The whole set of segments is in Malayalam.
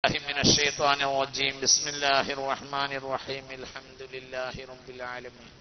الله من الشيطان الرجيم بسم الله الرحمن الرحيم الحمد لله رب العالمين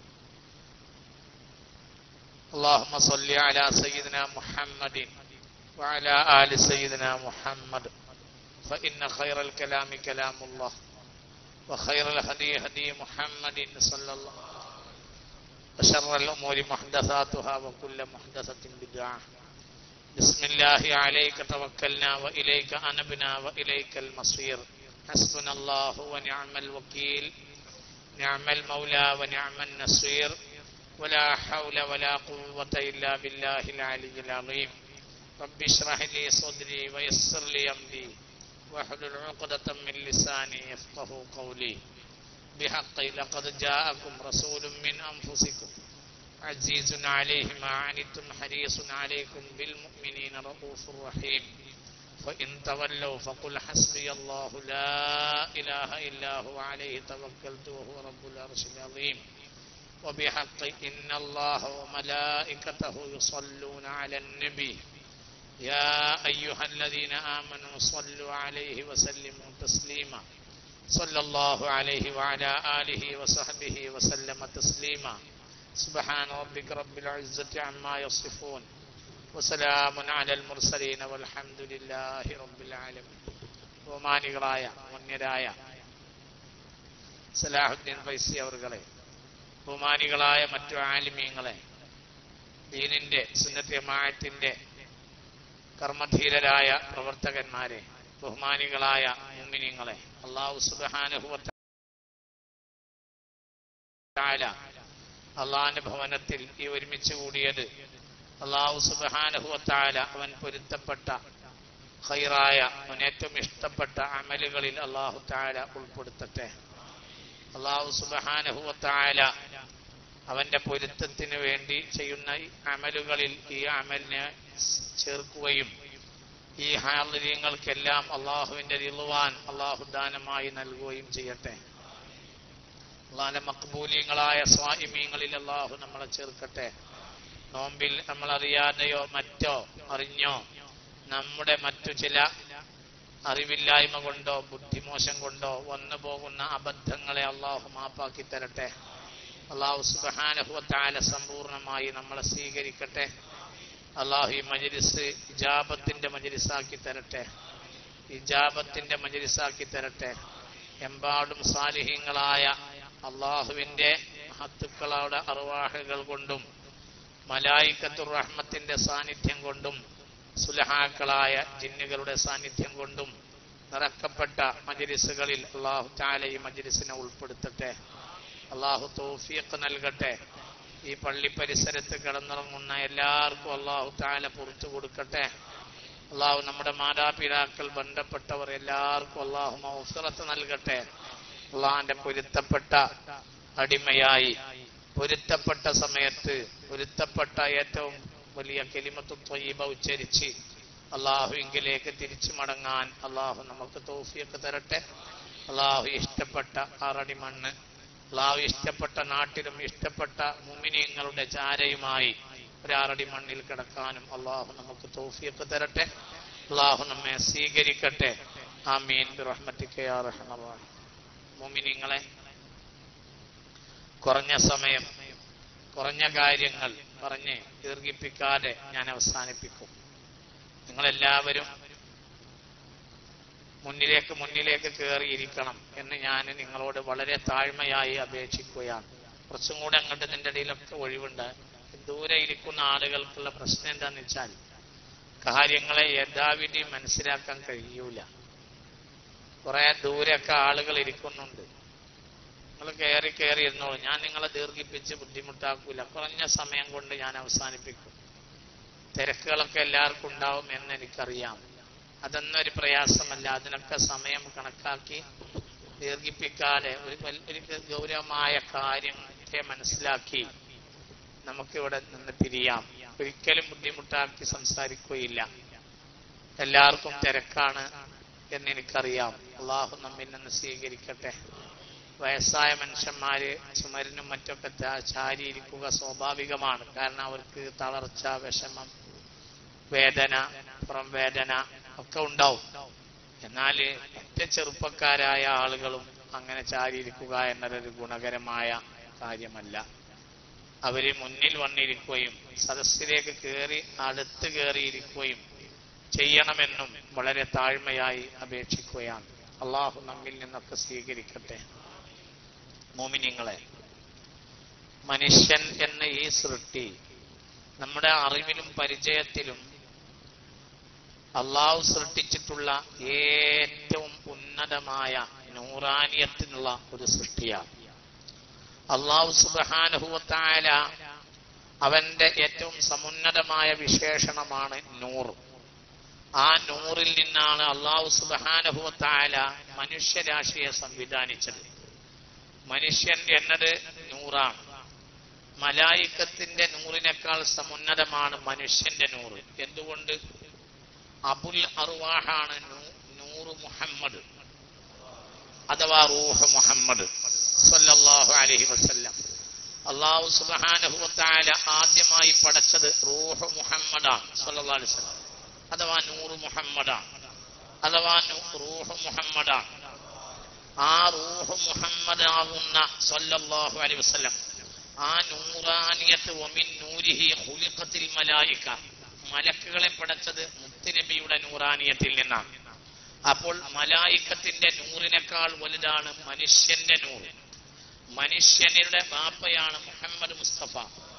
اللهم صل على سيدنا محمد وعلى آل سيدنا محمد فإن خير الكلام كلام الله وخير الهدي هدي محمد صلى الله عليه وسلم وشر الأمور محدثاتها وكل محدثة بدعة بسم الله عليك توكلنا وإليك أنبنا وإليك المصير حسبنا الله ونعم الوكيل نعم المولى ونعم النصير ولا حول ولا قوة إلا بالله العلي العظيم رب اشرح لي صدري ويسر لي أمري واحلل عقدة من لساني يفقه قولي بحق لقد جاءكم رسول من أنفسكم عزيز عليه ما عنتم حريص عليكم بالمؤمنين رؤوف رحيم فإن تولوا فقل حسبي الله لا إله إلا هو عليه توكلت وهو رب العرش العظيم وبحق إن الله وملائكته يصلون على النبي يا أيها الذين آمنوا صلوا عليه وسلموا تسليما صلى الله عليه وعلى آله وصحبه وسلم تسليما سبحان ربك رب العزة عما يصفون وسلام على المرسلين والحمد لله رب العالمين ബഹുമാനികളായ മുന്യരായ സലാഹുദ്ദീൻ ഫൈസി അവർകളെ ബഹുമാനികളായ മറ്റു ആലിമീങ്ങളെ ദീനിന്റെ സുന്നത്യമായത്തിന്റെ കർമ്മധീരരായ പ്രവർത്തകന്മാരെ ബഹുമാനികളായ മുമ്മിനിങ്ങളെ അള്ളാഹു സുബാനുഭവത്ത അള്ളാഹിന്റെ ഭവനത്തിൽ ഈ ഒരുമിച്ച് കൂടിയത് അള്ളാഹു സുബാനുഭവത്തായ അവൻ പൊരുത്തപ്പെട്ട ഹൈറായ അവൻ ഏറ്റവും ഇഷ്ടപ്പെട്ട അമലുകളിൽ അള്ളാഹു താല ഉൾപ്പെടുത്തട്ടെ അള്ളാഹു സുബാനുഭവത്തായ അവന്റെ പൊരുത്തത്തിന് വേണ്ടി ചെയ്യുന്ന ഈ അമലുകളിൽ ഈ അമലിനെ ചേർക്കുകയും ഈ ഹാലിര്യങ്ങൾക്കെല്ലാം അള്ളാഹുവിന്റെ റിളുവാൻ അള്ളാഹു ദാനമായി നൽകുകയും ചെയ്യട്ടെ അള്ളാഹിന്റെ മക്ബൂലിയങ്ങളായ സ്വാഹിമീങ്ങളിൽ അള്ളാഹു നമ്മളെ ചേർക്കട്ടെ നോമ്പിൽ നമ്മൾ അറിയാതെയോ മറ്റോ അറിഞ്ഞോ നമ്മുടെ മറ്റു ചില അറിവില്ലായ്മ കൊണ്ടോ ബുദ്ധിമോശം കൊണ്ടോ വന്നു പോകുന്ന അബദ്ധങ്ങളെ അള്ളാഹു മാപ്പാക്കി തരട്ടെ അള്ളാഹു സുബാനുഭവത്താല സമ്പൂർണമായി നമ്മളെ സ്വീകരിക്കട്ടെ അള്ളാഹു ഈ മജലിസ് ഇജാബത്തിന്റെ മജലിസാക്കി തരട്ടെ ഇജാബത്തിന്റെ മജലിസാക്കി തരട്ടെ എമ്പാടും സാലിഹ്യങ്ങളായ അള്ളാഹുവിന്റെ മഹത്തുക്കളുടെ അറുവാഹകൾ കൊണ്ടും മലായിക്കത്തുർ റഹ്മത്തിന്റെ സാന്നിധ്യം കൊണ്ടും സുലഹാക്കളായ ജിന്നുകളുടെ സാന്നിധ്യം കൊണ്ടും നിറക്കപ്പെട്ട മജലിസുകളിൽ അള്ളാഹു താല ഈ മജലിസിനെ ഉൾപ്പെടുത്തട്ടെ അള്ളാഹു തൗഫീഖ് നൽകട്ടെ ഈ പള്ളി പരിസരത്ത് കിടന്നിറങ്ങുന്ന എല്ലാവർക്കും അള്ളാഹു താല പുറത്തു കൊടുക്കട്ടെ അള്ളാഹു നമ്മുടെ മാതാപിതാക്കൾ ബന്ധപ്പെട്ടവർ എല്ലാവർക്കും അള്ളാഹു മൗഫിറത്ത് നൽകട്ടെ അള്ളാഹിന്റെ പൊരുത്തപ്പെട്ട അടിമയായി പൊരുത്തപ്പെട്ട സമയത്ത് പൊരുത്തപ്പെട്ട ഏറ്റവും വലിയ കെലിമത്തു ത്വയ്യബ ഉച്ചരിച്ച് അള്ളാഹുവിങ്കിലേക്ക് തിരിച്ചു മടങ്ങാൻ അള്ളാഹു നമുക്ക് തോഫിയൊക്കെ തരട്ടെ അള്ളാഹു ഇഷ്ടപ്പെട്ട ആറടി മണ്ണ് അള്ളാഹു ഇഷ്ടപ്പെട്ട നാട്ടിലും ഇഷ്ടപ്പെട്ട മുമിനിയങ്ങളുടെ ചാരയുമായി ഒരാറടി മണ്ണിൽ കിടക്കാനും അള്ളാഹു നമുക്ക് തോഫിയൊക്കെ തരട്ടെ അള്ളാഹു നമ്മെ സ്വീകരിക്കട്ടെ ആമീൻ മുമിനിങ്ങളെ കുറഞ്ഞ സമയം കുറഞ്ഞ കാര്യങ്ങൾ പറഞ്ഞ് ദീർഘിപ്പിക്കാതെ ഞാൻ അവസാനിപ്പിക്കും നിങ്ങളെല്ലാവരും മുന്നിലേക്ക് മുന്നിലേക്ക് കയറിയിരിക്കണം എന്ന് ഞാൻ നിങ്ങളോട് വളരെ താഴ്മയായി അപേക്ഷിക്കുകയാണ് കുറച്ചും കൂടെ അങ്ങോട്ട് നിന്റെ ഇടയിലൊക്കെ ഒഴിവുണ്ട് ദൂരെ ഇരിക്കുന്ന ആളുകൾക്കുള്ള പ്രശ്നം എന്താന്ന് വെച്ചാൽ കാര്യങ്ങളെ യഥാവിധി മനസ്സിലാക്കാൻ കഴിയൂല കുറെ ദൂരെയൊക്കെ ആളുകൾ ഇരിക്കുന്നുണ്ട് നിങ്ങൾ കയറി കയറി ഇരുന്നോളൂ ഞാൻ നിങ്ങളെ ദീർഘിപ്പിച്ച് ബുദ്ധിമുട്ടാക്കൂല കുറഞ്ഞ സമയം കൊണ്ട് ഞാൻ അവസാനിപ്പിക്കും തിരക്കുകളൊക്കെ എല്ലാവർക്കും ഉണ്ടാവും എന്ന് എനിക്കറിയാം അതൊന്നൊരു പ്രയാസമല്ല അതിനൊക്കെ സമയം കണക്കാക്കി ദീർഘിപ്പിക്കാതെ ഒരു ഒരു ഗൗരവമായ കാര്യത്തെ മനസ്സിലാക്കി നമുക്കിവിടെ നിന്ന് പിരിയാം ഒരിക്കലും ബുദ്ധിമുട്ടാക്കി സംസാരിക്കുകയില്ല എല്ലാവർക്കും തിരക്കാണ് എന്ന് എനിക്കറിയാം അള്ളാഹു നമ്മിൽ നിന്ന് സ്വീകരിക്കട്ടെ വയസ്സായ മനുഷ്യന്മാര് ചുമരിനും മറ്റൊക്കെ ചാരിയിരിക്കുക സ്വാഭാവികമാണ് കാരണം അവർക്ക് തളർച്ച വിഷമം വേദന പുറം വേദന ഒക്കെ ഉണ്ടാവും എന്നാൽ മറ്റ് ചെറുപ്പക്കാരായ ആളുകളും അങ്ങനെ ചാരിയിരിക്കുക എന്നതൊരു ഗുണകരമായ കാര്യമല്ല അവര് മുന്നിൽ വന്നിരിക്കുകയും സദസ്സിലേക്ക് കയറി അടുത്ത് കയറിയിരിക്കുകയും ചെയ്യണമെന്നും വളരെ താഴ്മയായി അപേക്ഷിക്കുകയാണ് അള്ളാഹു നമ്മിൽ നിന്നൊക്കെ സ്വീകരിക്കട്ടെ മോമിനിങ്ങളെ മനുഷ്യൻ എന്ന ഈ സൃഷ്ടി നമ്മുടെ അറിവിലും പരിചയത്തിലും അള്ളാഹു സൃഷ്ടിച്ചിട്ടുള്ള ഏറ്റവും ഉന്നതമായ നൂറാനിയത്തിനുള്ള ഒരു സൃഷ്ടിയാണ് അള്ളാഹു സുബാനുഭവത്തായ അവന്റെ ഏറ്റവും സമുന്നതമായ വിശേഷണമാണ് നൂറ് ആ നൂറിൽ നിന്നാണ് അള്ളാഹു സുബാനുഭവത്തായ മനുഷ്യരാശിയെ സംവിധാനിച്ചത് മനുഷ്യൻ എന്നത് നൂറാണ് മലായിക്കത്തിന്റെ നൂറിനേക്കാൾ സമുന്നതമാണ് മനുഷ്യന്റെ നൂറ് എന്തുകൊണ്ട് അബുൽ അറുവാഹാണ് നൂ- നൂറ് മുഹമ്മദ് അഥവാ റൂഹ് മുഹമ്മദ് സല്ലല്ലാഹു അലൈഹി വസല്ലം അള്ളാഹു സുബ്ഹാനഹു വതആല ആദ്യമായി പടച്ചത് റൂഹ് മുഹമ്മദാണ് സല്ലല്ലാഹു അലൈഹി വസല്ലം അഥവാ നൂറ് മുഹമ്മദാണ് അഥവാ നൂ- റൂഹ് മുഹമ്മദാണ് ആ റൂഹ് മുഹമ്മദ് ആവുന്ന സല്ലല്ലാഹു അലൈഹി വസല്ലം ആ നൂറാനിയത്ത് ഒമിൻ നൂരിഹി ഖുലിഖത്തിൽ മലായിക മലക്കുകളെ പടച്ചത് മുത്തുനബിയുടെ നൂറാനിയത്തിൽ നിന്നാണ് അപ്പോൾ മലായിക്കത്തിന്റെ നൂറിനേക്കാൾ വലുതാണ് മനുഷ്യന്റെ നൂറ് മനുഷ്യനുടെ ബാപ്പയാണ് മുഹമ്മദ് മുസ്തഫ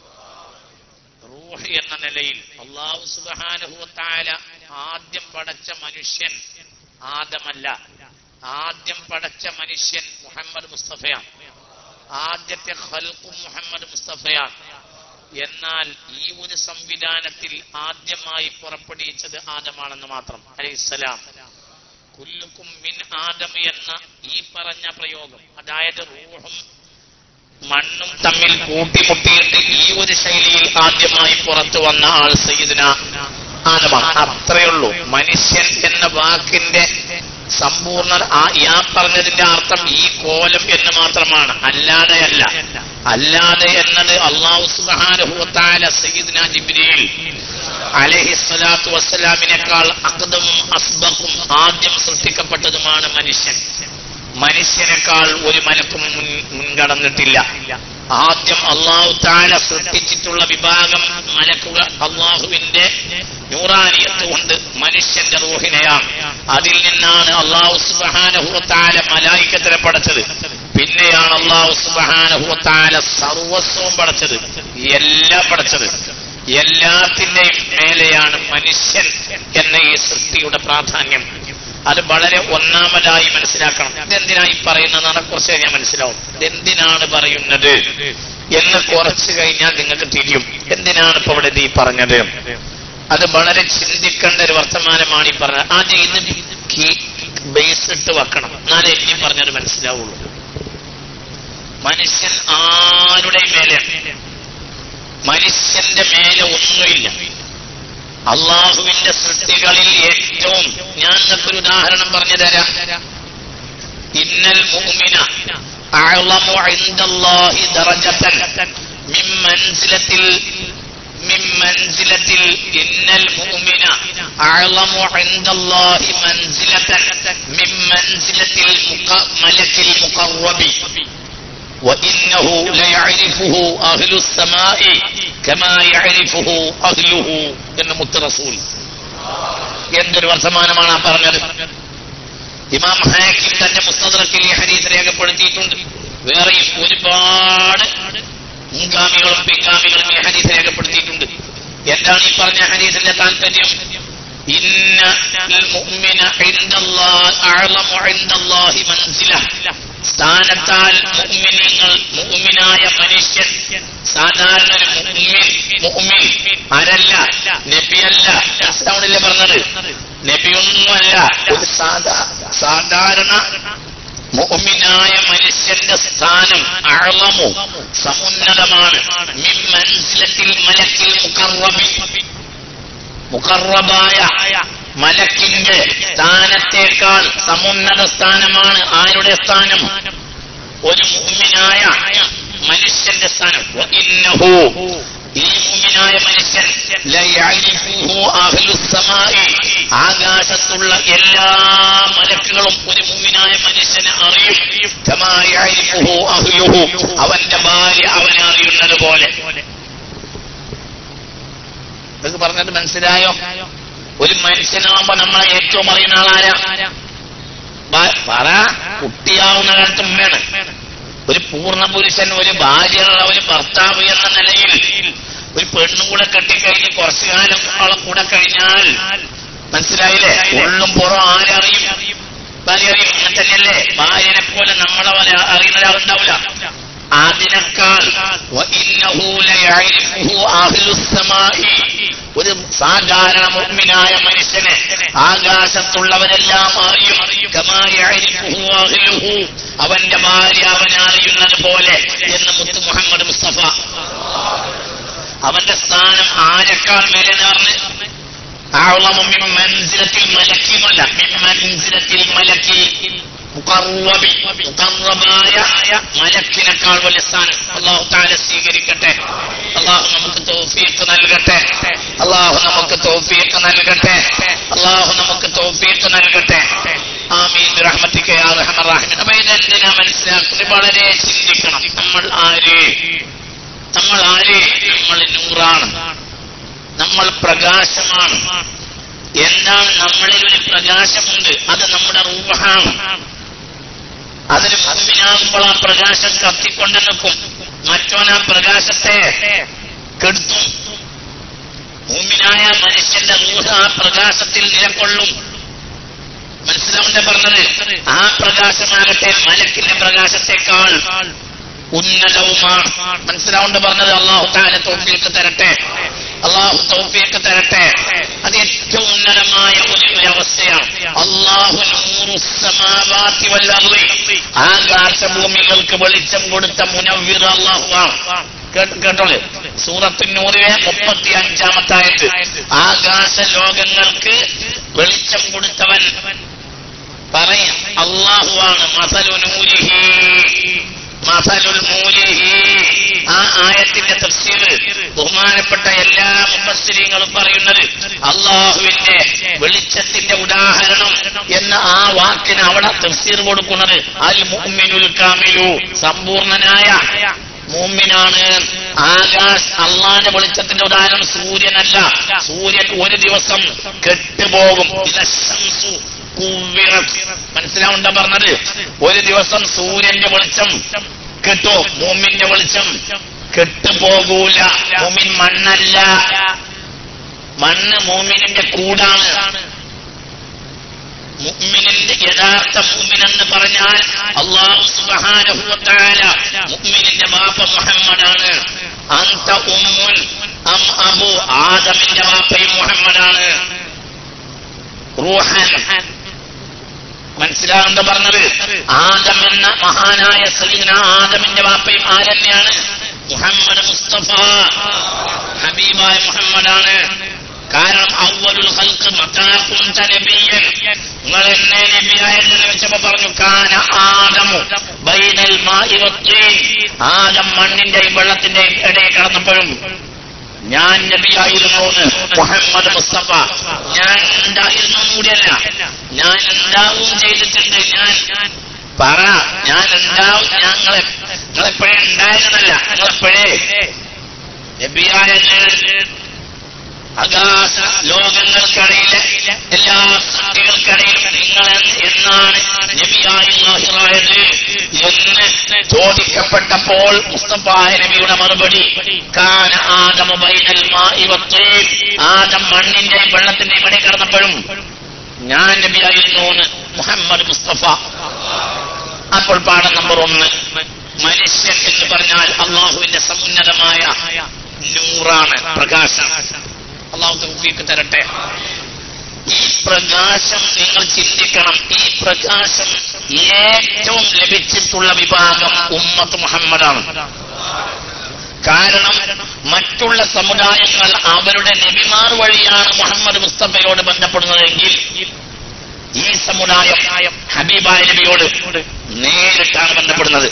റൂഹ് എന്ന നിലയിൽ അള്ളാഹു സുബാനുഭവത്തായ ആദ്യം പടച്ച മനുഷ്യൻ ആദമല്ല ആദ്യം പടച്ച മനുഷ്യൻ മുഹമ്മദ് മുസ്തഫയാണ് ആദ്യത്തെ ഖൽഖും മുഹമ്മദ് മുസ്തഫയാണ് എന്നാൽ ഈ ഒരു സംവിധാനത്തിൽ ആദ്യമായി പുറപ്പെടുവിച്ചത് ആദമാണെന്ന് മാത്രം അലൈഹിസ്സലാം കുല്ലുക്കും മിൻ ആദം എന്ന ഈ പറഞ്ഞ പ്രയോഗം അതായത് റൂഹും മണ്ണും തമ്മിൽ കൂട്ടിമുട്ടിയിട്ട് ഈ ഒരു ശൈലിയിൽ ആദ്യമായി പുറത്തു വന്ന ആൾ സയ്യിദിന ആദമാണ് അത്രയേ ഉള്ളൂ മനുഷ്യൻ എന്ന വാക്കിന്റെ സമ്പൂർണ്ണ ആ ഞാൻ പറഞ്ഞതിന്റെ അർത്ഥം ഈ കോലം എന്ന് മാത്രമാണ് അല്ലാതെ അല്ല അല്ലാതെ എന്നത് അള്ളാഹു സുബാനുഭവത്താല സയ്യിദിന ജിബ്രീൽ അലഹിസ്വലാത്തു വസ്സലാമിനേക്കാൾ അക്തവും അസ്ബക്കും ആദ്യം സൃഷ്ടിക്കപ്പെട്ടതുമാണ് മനുഷ്യൻ മനുഷ്യനേക്കാൾ ഒരു മലക്കും മുൻ മുൻകടന്നിട്ടില്ല ആദ്യം അള്ളാഹു താല സൃഷ്ടിച്ചിട്ടുള്ള വിഭാഗം മലക്കുകൾ അള്ളാഹുവിന്റെ നൂറാനിയത്ത് കൊണ്ട് മനുഷ്യന്റെ റൂഹിനെയാണ് അതിൽ നിന്നാണ് അള്ളാഹു സുബാനഹുത്താല മലായിക്കത്തിനെ പടച്ചത് പിന്നെയാണ് അള്ളാഹു സുബാനഹുത്താല സർവസ്വവും പടച്ചത് എല്ലാം പടച്ചത് എല്ലാത്തിന്റെയും മേലെയാണ് മനുഷ്യൻ എന്ന ഈ സൃഷ്ടിയുടെ പ്രാധാന്യം അത് വളരെ ഒന്നാമതായി മനസ്സിലാക്കണം ഇതെന്തിനായി പറയുന്നതാണ് കുറച്ച് കഴിഞ്ഞാൽ മനസ്സിലാവും ഇതെന്തിനാണ് പറയുന്നത് എന്ന് കുറച്ച് കഴിഞ്ഞാൽ നിങ്ങൾക്ക് തിരിയും എന്തിനാണ് ഇപ്പൊ ഇവിടെ ഇത് ഈ പറഞ്ഞത് അത് വളരെ ചിന്തിക്കേണ്ട ഒരു വർത്തമാനമാണ് ഈ പറഞ്ഞത് ആദ്യം ഇത് ബേസ് ഇട്ട് വെക്കണം എന്നാലേ ഇനി പറഞ്ഞത് മനസ്സിലാവുള്ളൂ മനുഷ്യൻ ആരുടെയും മേലെ മനുഷ്യന്റെ മേലെ ഒന്നുമില്ല അള്ളാഹുവിന്റെ സൃഷ്ടികളിൽ ഏറ്റവും ഞാൻ നിങ്ങൾക്കൊരു ഉദാഹരണം പറഞ്ഞു തരാം ഇന്നൽ മുഅ്മിന അഅളമു ഇൻദല്ലാഹി ദറജതൻ മിൻ മൻസിലത്തിൽ മിൻ മൻസിലത്തിൽ ഇന്നൽ മുഅ്മിന അഅളമു ഇൻദല്ലാഹി മൻസിലതൻ മിൻ മൻസിലത്തിൽ മുഖ- മലക്കിൽ മുഖറബി وإنه ليعرفه أهل السماء كما يعرفه أهله എന്ന് മുത്ത് റസൂൽ എന്തൊരു വർത്തമാനമാണ് ആ പറഞ്ഞത് ഇമാം ഹാക്കിം തന്റെ മുസ്തദറക്കിൽ ഈ ഹദീസ് രേഖപ്പെടുത്തിയിട്ടുണ്ട് വേറെയും ഒരുപാട് മുൻഗാമികളും പിൻഗാമികളും ഈ ഹദീസ് രേഖപ്പെടുത്തിയിട്ടുണ്ട് എന്താണ് ഈ പറഞ്ഞ ഹദീസിന്റെ താല്പര്യം ഇന്ന മുഅ്മിന ഇൻദല്ലാഹി അഅലമു ഇൻദല്ലാഹി മൻസില സ്ഥാനത്താൽ മുഅ്മിനീങ്ങൾ മുഅ്മിനായ മനുഷ്യൻ സാധാരണ ഒരു മുഅ്മിൻ മുഅ്മിൻ ആരല്ല നബിയല്ല ടൗണിലെ പറഞ്ഞത് നബിയൊന്നുമല്ല ഒരു സാധാ സാധാരണ മുഅ്മിനായ മനുഷ്യന്റെ സ്ഥാനം അഴമു സമുന്നതമാണ് മിൻ മൻസിലത്തിൽ മലക്കിൽ മുഖറബി മുഖറബായ മലക്കിന്റെ സ്ഥാനത്തേക്കാൾ സമുന്നത സ്ഥാനമാണ് ആരുടെ സ്ഥാനം ഒരു മുഅ്മിനായ മനുഷ്യന്റെ സ്ഥാനം വഇന്നഹു ഈ മുമ്പിനായ മനുഷ്യൻ ലയഅരിഫുഹു അഹ്ലുസ്സമായി. ആകാശത്തുള്ള എല്ലാ മലക്കുകളും ഒരു മുമ്പിനായ മനുഷ്യനെ അറിയും കമാ യഅരിഫുഹു അഹ്ലുഹു. അവന്റെ ഭാര്യ അവനെ അറിയുന്നത് പോലെ ഇതൊക്കെ പറഞ്ഞത് മനസ്സിലായോ ഒരു മനുഷ്യനാകുമ്പോ നമ്മളെ ഏറ്റവും അറിയുന്ന ആളാരാ ബ- പറ കുട്ടിയാവുന്ന കാലത്ത് ഉമ്മയാണ് ഒരു പൂർണ്ണ പുരുഷൻ ഒരു ഭാര്യയുള്ള ഒരു ഭർത്താവ് എന്ന നിലയിൽ ഒരു പെണ്ണും കൂടെ കെട്ടിക്കഴിഞ്ഞ് കുറച്ചു കാലം അവളെ കൂടെ കഴിഞ്ഞാൽ മനസ്സിലായില്ലേ ഉള്ളും പുറം ആരറിയും ഭാര്യ അറിയും അങ്ങനെ തന്നെയല്ലേ ഭാര്യനെ പോലെ നമ്മളെ പോലെ അറിയുന്ന ഒരാളുണ്ടാവില്ല അതിനേക്കാൾ വഇന്നഹു ലയഅരിഫുഹു അഹ്ലുസ്സമായി. ഒരു സാധാരണ മുഅ്മിനായ മനുഷ്യനെ ആകാശത്തുള്ളവരെല്ലാം അറിയും കമാ യഅരിഫുഹു അഹ്ലുഹു. അവന്റെ ഭാര്യ അവനെ അറിയുന്നത് പോലെ എന്ന് മുത്ത് മുഹമ്മദ് മുസ്തഫ അവന്റെ സ്ഥാനം ആരെക്കാൾ മേലെന്നാർന്ന് أعظم من منزلة الملك ولا من منزلة الملك മുഖറബി മുഖറബായ മലക്കിനേക്കാൾ വലിയ സ്ഥാനം അള്ളാഹു താല സ്വീകരിക്കട്ടെ അള്ളാഹു നമുക്ക് തൗഫീഖ് നൽകട്ടെ അള്ളാഹു നമുക്ക് തൗഫീഖ് നൽകട്ടെ അള്ളാഹു നമുക്ക് തൗഫീഖ് നൽകട്ടെ ആമീൻ റഹ്മത്തിക്ക യാ റഹ്മർ റഹീം അപ്പൊ ഇതെന്തിനാ മനസ്സിലാക്കുന്നത് വളരെ ചിന്തിക്കണം നമ്മൾ ആര് നമ്മൾ ആര് നമ്മൾ നൂറാണ് നമ്മൾ പ്രകാശമാണ് എന്താണ് നമ്മളിൽ ഒരു പ്രകാശമുണ്ട് അത് നമ്മുടെ റൂഹാണ് അതിന് മുമ്പിനാകുമ്പോൾ ആ പ്രകാശം കത്തിക്കൊണ്ട് നിൽക്കും മറ്റോൻ ആ പ്രകാശത്തെ കെടുത്തും മുമ്പിനായ മനുഷ്യന്റെ റൂഹ് ആ പ്രകാശത്തിൽ നിലകൊള്ളും മനസ്സിലാവണ്ട പറഞ്ഞത് ആ പ്രകാശമാകട്ടെ മലക്കിന്റെ പ്രകാശത്തെക്കാൾ ഉന്നതവുമാണ് മനസ്സിലാവുണ്ട് പറഞ്ഞത് അള്ളാഹു താല തോഫിയൊക്കെ തരട്ടെ അള്ളാഹു തോഫിയൊക്കെ തരട്ടെ അത് ഏറ്റവും ഉന്നതമായ ഒരു ഒരു അവസ്ഥയാണ് അള്ളാഹു നൂറു സമാവാത്തി വല്ലറി ആകാശഭൂമികൾക്ക് വെളിച്ചം കൊടുത്ത മുനവ്വിർ അള്ളാഹുവാണ് കേട്ട്- കേട്ടോളെ സൂറത്തിനൂറിലെ മുപ്പത്തി അഞ്ചാമത്തായിട്ട് ആകാശ ലോകങ്ങൾക്ക് വെളിച്ചം കൊടുത്തവൻ പറയാം അള്ളാഹുവാണ് മസലു നൂരിഹി മസലുൽ മൂലിഹി ആ ആയത്തിന്റെ തഫ്സീർ ബഹുമാനപ്പെട്ട എല്ലാ മുഫസ്സിരീങ്ങളും പറയുന്നത് അള്ളാഹുവിന്റെ വെളിച്ചത്തിന്റെ ഉദാഹരണം എന്ന ആ വാക്കിന് അവിടെ തഫ്സീർ കൊടുക്കുന്നത് അൽ മുഅ്മിനുൽ കാമിലു സമ്പൂർണനായ മൂമിനാണ് ആകാശ് അള്ളാന്റെ വെളിച്ചത്തിന്റെ ഉദാഹരണം സൂര്യനല്ല സൂര്യൻ ഒരു ദിവസം കെട്ടുപോകും ഇലശംസു കുവ്വിറത്. മനസ്സിലാവുണ്ട പറഞ്ഞത് ഒരു ദിവസം സൂര്യന്റെ വെളിച്ചം കെട്ടോ മൂമിന്റെ വെളിച്ചം കെട്ടുപോകൂല മൂമിൻ മണ്ണല്ല മണ്ണ് മൂമിനിന്റെ കൂടാണ് മുഅ്മിനിന്റെ യഥാർത്ഥ മുഅ്മിനെന്ന് പറഞ്ഞാൽ അല്ലാഹു സുബ്ഹാനഹു വ തആല മുഅ്മിനിന്റെ ബാപ്പ മുഹമ്മദാണ് അന്ത ഉമ്മുൻ അം അബു ആദമിന്റെ ബാപ്പയും മുഹമ്മദാണ് റൂഹൻ മനസ്സിലാകണ്ട പറഞ്ഞത് ആദം എന്ന മഹാനായ സലീന ആദമിന്റെ ബാപ്പയും ആരെന്നെയാണ് മുഹമ്മദ് മുസ്തഫ ഹബീബായ മുഹമ്മദാണ് കാരണം അവലുൽ ഹൽക്ക് മക്കാക്കും നബിയൻ നിങ്ങൾ എന്നെ നബിയായെന്ന് വെച്ചപ്പോ പറഞ്ഞു കാന ആദമു ബൈനൽ മായി വത്തീൻ ആദം മണ്ണിന്റെയും വെള്ളത്തിന്റെയും ഇടയിൽ കടന്നപ്പോഴും ഞാൻ നബിയായിരുന്നു എന്ന് മുഹമ്മദ് മുസ്തഫ ഞാൻ ഉണ്ടായിരുന്നു കൂടിയല്ല ഞാൻ ഉണ്ടാവും ചെയ്തിട്ടുണ്ട് ഞാൻ പറ ഞാൻ ഉണ്ടാവും ഞങ്ങളെ നിങ്ങളെപ്പോഴേ ഉണ്ടായിരുന്നല്ല നിങ്ങളെപ്പോഴേ നബിയായ ഞാൻ ആകാശ ലോകങ്ങൾക്കിടയിലെ എല്ലാ സൃഷ്ടികൾക്കിടയിലും നിങ്ങൾ എന്നാണ് നബിയായി ലാഹിറായത് എന്ന് ചോദിക്കപ്പെട്ടപ്പോൾ മുസ്തഫായ നബിയുടെ മറുപടി കാന ആദമ ബൈനൽ മായി വത്തീൻ ആദം മണ്ണിന്റെയും വെള്ളത്തിന്റെയും ഇടയിൽ കടന്നപ്പോഴും ഞാൻ നബിയായിരുന്നു എന്ന് മുഹമ്മദ് മുസ്തഫ അപ്പോൾ പാഠം നമ്പർ ഒന്ന് മനുഷ്യൻ എന്ന് പറഞ്ഞാൽ അള്ളാഹുവിന്റെ സമുന്നതമായ നൂറാണ് പ്രകാശം അള്ളാഹു തൗഫീഖ് തരട്ടെ ഈ പ്രകാശം നിങ്ങൾ ചിന്തിക്കണം ഈ പ്രകാശം ഏറ്റവും ലഭിച്ചിട്ടുള്ള വിഭാഗം ഉമ്മത്ത് മുഹമ്മദാണ് കാരണം മറ്റുള്ള സമുദായങ്ങൾ അവരുടെ നബിമാർ വഴിയാണ് മുഹമ്മദ് മുസ്തഫയോട് ബന്ധപ്പെടുന്നതെങ്കിൽ ഈ സമുദായം ഹബീബായ നബിയോട് നേരിട്ടാണ് ബന്ധപ്പെടുന്നത്